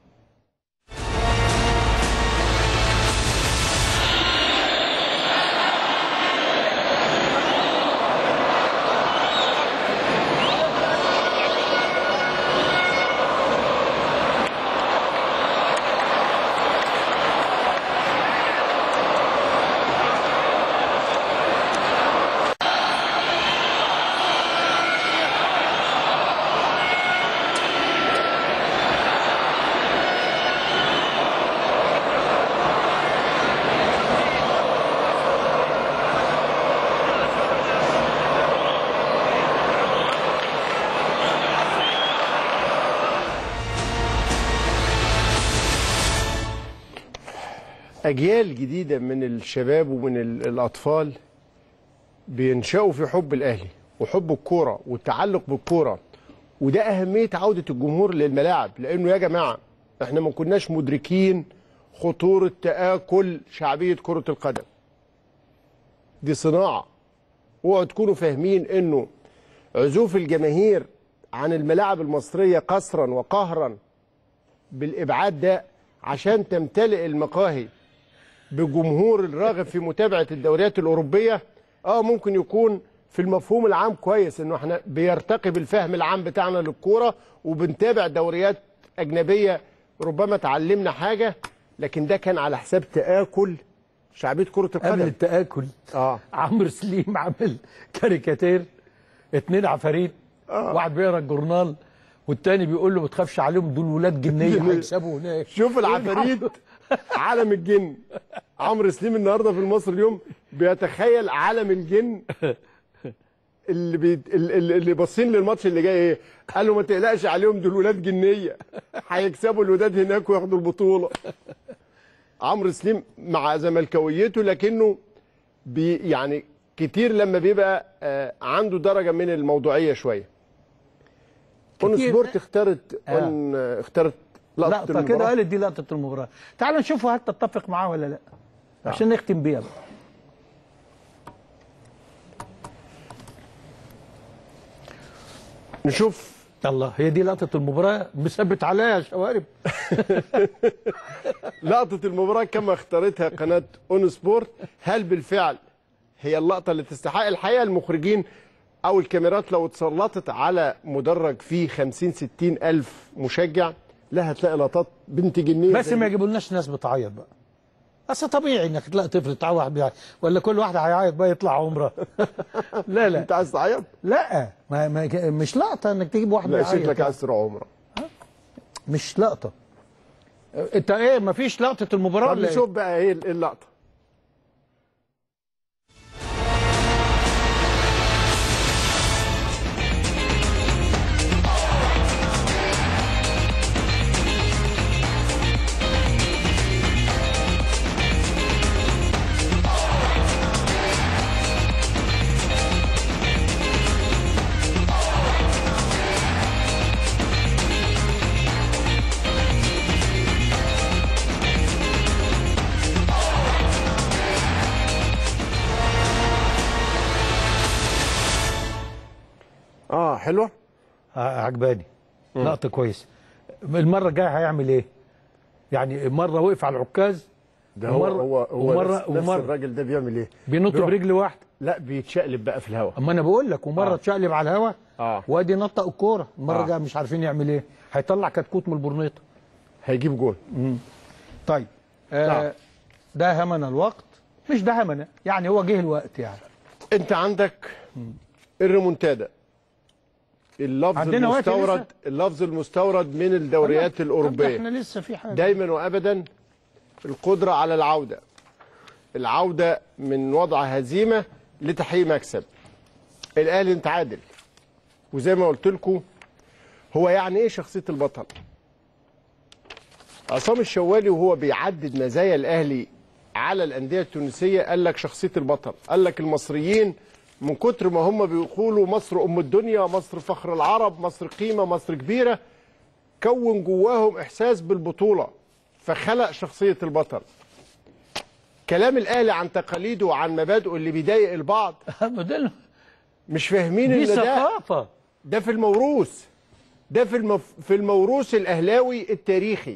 اجيال جديده من الشباب ومن ال- الاطفال بينشأوا في حب الاهلي وحب الكوره والتعلق بالكوره وده اهميه عوده الجمهور للملاعب لانه يا جماعه احنا ما كناش مدركين خطوره تاكل شعبيه كره القدم دي صناعه اوعوا تكونوا فاهمين انه عزوف الجماهير عن الملاعب المصريه قسرا وقهرا بالابعاد ده عشان تمتلئ المقاهي بجمهور الراغب في متابعه الدوريات الاوروبيه اه ممكن يكون في المفهوم العام كويس انه احنا بيرتقي بالفهم العام بتاعنا للكوره وبنتابع دوريات اجنبيه ربما اتعلمنا حاجه لكن ده كان على حساب تاكل شعبيه كره القدم قبل التاكل اه عمرو سليم عمل كاريكاتير اتنين عفاريت آه. واحد بيقرا الجورنال والتاني بيقول له ما تخافش عليهم دول ولاد جنيه هيكسبوا هناك شوف العفاريت عالم الجن عمرو سليم النهارده في المصري اليوم بيتخيل عالم الجن اللي بي... اللي اللي باصين للماتش اللي جاي ايه قال له ما تقلقش عليهم دول ولاد جنيه هيكسبوا الوداد هناك وياخدوا البطوله عمرو سليم مع زملكاويته لكنه بي يعني كتير لما بيبقى آه عنده درجه من الموضوعيه شويه اون كتير. سبورت اختارت آه. اون اختارت لقطه لقطه كده المباراة. قالت دي لقطه المباراه تعال نشوفها هل تتفق معاه ولا لا عشان نختم بيها بقى. نشوف الله هي دي لقطه المباراه مثبت عليها يا شوارب لقطة المباراة كما اختارتها قناة اون سبورت هل بالفعل هي اللقطة اللي تستحق الحقيقة المخرجين أو الكاميرات لو اتسلطت على مدرج فيه 50 60 ألف مشجع لا هتلاقي لقطات بنت جنية بس زي ما دي. يجيبولناش ناس بتعيط بقى اصل طبيعي انك تلاقي طفل تعال واحد بيعيط ولا كل واحد هيعيط بقى يطلع عمره لا لا انت عايز تعيط؟ لا ما ما مش لقطه انك تجيب واحد لا بيعيط شكلك عايز تروح عمرة مش لقطه انت ايه ما فيش لقطه المباراه طب ولا نشوف بقى ايه اللقطة اه حلوة آه، عجباني لقطه كويسه المره الجايه هيعمل ايه يعني مره وقف على العكاز ده هو ومرة- هو هو ومره نفس, نفس ومره الراجل ده بيعمل ايه؟ بينط بيروح- برجل واحده لا بيتشقلب بقى في الهواء اما انا بقول لك ومره آه. اتشقلب على الهوا اه وادي نطق الكوره المره آه. الجايه مش عارفين يعمل ايه هيطلع كتكوت من البرنيطه هيجيب جول طيب آه ده همنا الوقت مش ده همنا يعني هو جه الوقت يعني انت عندك الريمونتادا اللفظ عندنا وقت المستورد لسه؟ اللفظ المستورد من الدوريات طب الاوروبيه احنا لسه في حاجه دايما وابدا القدره على العوده العوده من وضع هزيمه لتحقيق مكسب الاهلي انت عادل وزي ما قلت لكم هو يعني ايه شخصيه البطل عصام الشوالي وهو بيعدد مزايا الاهلي على الانديه التونسيه قال لك شخصيه البطل قال لك المصريين من كتر ما هم بيقولوا مصر ام الدنيا مصر فخر العرب مصر قيمه مصر كبيره كون جواهم احساس بالبطوله فخلق شخصيه البطل كلام الاهلي عن تقاليده وعن مبادئه اللي بيضايق البعض مش فاهمين دي ان ده ثقافه ده في الموروث ده في المف... في الموروث الاهلاوي التاريخي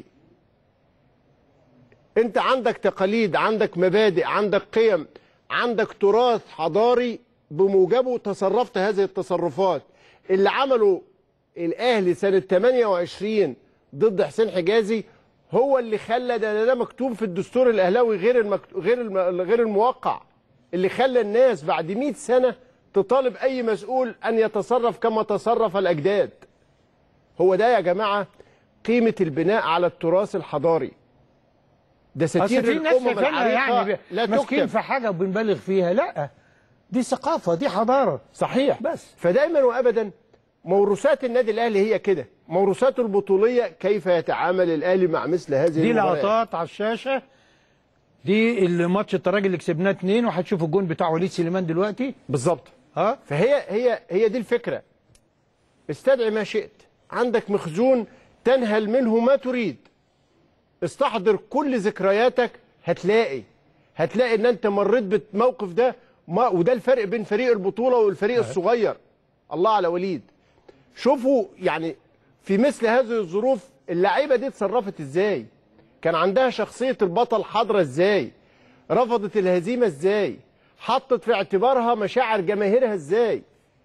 انت عندك تقاليد عندك مبادئ عندك قيم عندك تراث حضاري بموجبه تصرفت هذه التصرفات اللي عمله الاهلي سنه 28 ضد حسين حجازي هو اللي خلى ده ده مكتوب في الدستور الاهلاوي غير المكت... غير الم... غير الموقع اللي خلى الناس بعد 100 سنه تطالب اي مسؤول ان يتصرف كما تصرف الاجداد هو ده يا جماعه قيمه البناء على التراث الحضاري ده اصل ستير في ناس الامم فاكرينها العريقه يعني ب- لا ماسكين تكتب في حاجه وبنبالغ فيها لا دي ثقافه دي حضاره صحيح بس فدايما وابدا موروثات النادي الاهلي هي كده موروثاته البطوليه كيف يتعامل الاهلي مع مثل هذه دي المباريات لقطات على الشاشه دي الماتش الترجي اللي كسبناه اتنين وهتشوفوا الجون بتاع وليد سليمان دلوقتي بالظبط ها فهي هي هي دي الفكره استدعي ما شئت عندك مخزون تنهل منه ما تريد استحضر كل ذكرياتك هتلاقي هتلاقي ان انت مريت بالموقف ده ما وده الفرق بين فريق البطوله والفريق الصغير الله على وليد شوفوا يعني في مثل هذه الظروف اللعيبه دي اتصرفت ازاي كان عندها شخصيه البطل حاضره ازاي رفضت الهزيمه ازاي حطت في اعتبارها مشاعر جماهيرها ازاي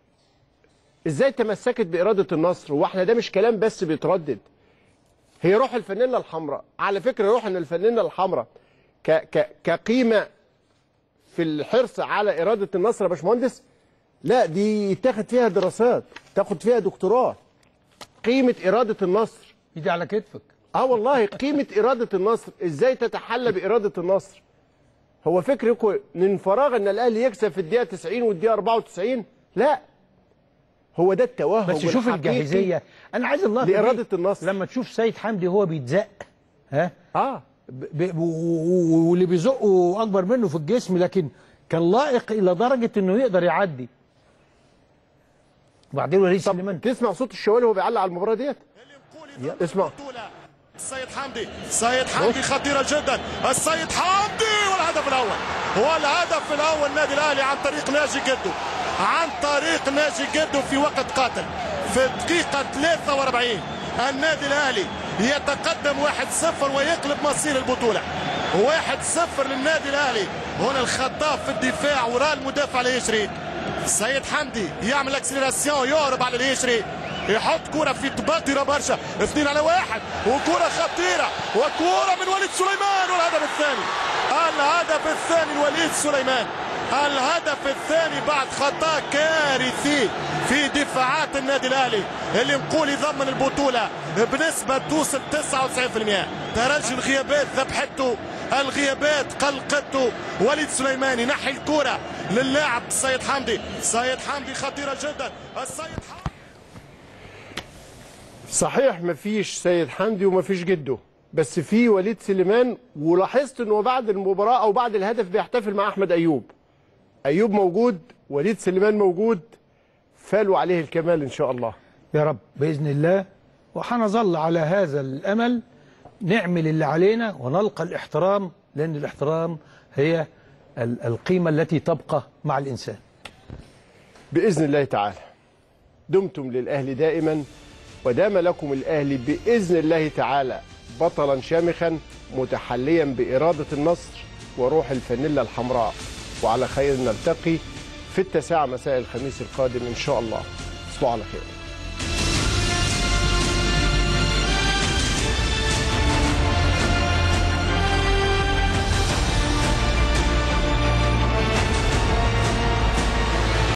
ازاي تمسكت باراده النصر واحنا ده مش كلام بس بيتردد هي روح الفانيلا الحمراء على فكره روح ان الفانيلا الحمراء ك ك كقيمه في الحرص على اراده النصر يا باشمهندس لا دي يتاخد فيها دراسات تاخد فيها دكتوراه قيمه اراده النصر ايدي على كتفك اه والله قيمه اراده النصر ازاي تتحلى باراده النصر هو فكركم من فراغ ان الاهلي يكسب في الدقيقه 90 والدقيقه 94 لا هو ده التوهج بس شوف الحقيقي الجاهزيه انا عايز الله لإرادة النصر لما تشوف سيد حمدي هو بيتزق ها اه ب... ب... و- و- واللي بيزقه اكبر منه في الجسم لكن كان لائق الى درجه انه يقدر يعدي وبعدين وليد سليمان تسمع صوت الشوالي وهو بيعلق على المباراه ديت اسمع السيد حمدي السيد حمدي خطيرة جدا السيد حمدي والهدف الأول هو الهدف الأول النادي الأهلي عن طريق ناجي جدو عن طريق ناجي جدو في وقت قاتل في الدقيقة 43 النادي الأهلي يتقدم 1-0 ويقلب مصير البطولة 1-0 للنادي الأهلي هنا الخطاف في الدفاع وراء المدافع اليشري السيد حمدي يعمل اكسلراسيون يهرب على اليشري يحط كرة في تبادرة برشا اثنين على واحد وكرة خطيرة وكرة من وليد سليمان والهدف الثاني الهدف الثاني لوليد سليمان الهدف الثاني بعد خطأ كارثي في دفاعات النادي الاهلي اللي نقول يضمن البطولة بنسبة توصل 99% ترجي الغيابات ذبحته الغيابات قلقته وليد سليمان ينحي الكرة للاعب السيد حمدي السيد حمدي خطيرة جدا السيد حمدي صحيح مفيش سيد حمدي ومفيش جده بس في وليد سليمان ولاحظت انه بعد المباراه او بعد الهدف بيحتفل مع احمد ايوب ايوب موجود وليد سليمان موجود فالوا عليه الكمال ان شاء الله يا رب باذن الله وحنظل على هذا الامل نعمل اللي علينا ونلقى الاحترام لان الاحترام هي ال- القيمه التي تبقى مع الانسان باذن الله تعالى دمتم للاهلي دائما ودام لكم الاهلي باذن الله تعالى بطلا شامخا متحليا باراده النصر وروح الفانيلا الحمراء وعلى خير نلتقي في التاسعه مساء الخميس القادم ان شاء الله تصبحوا على خير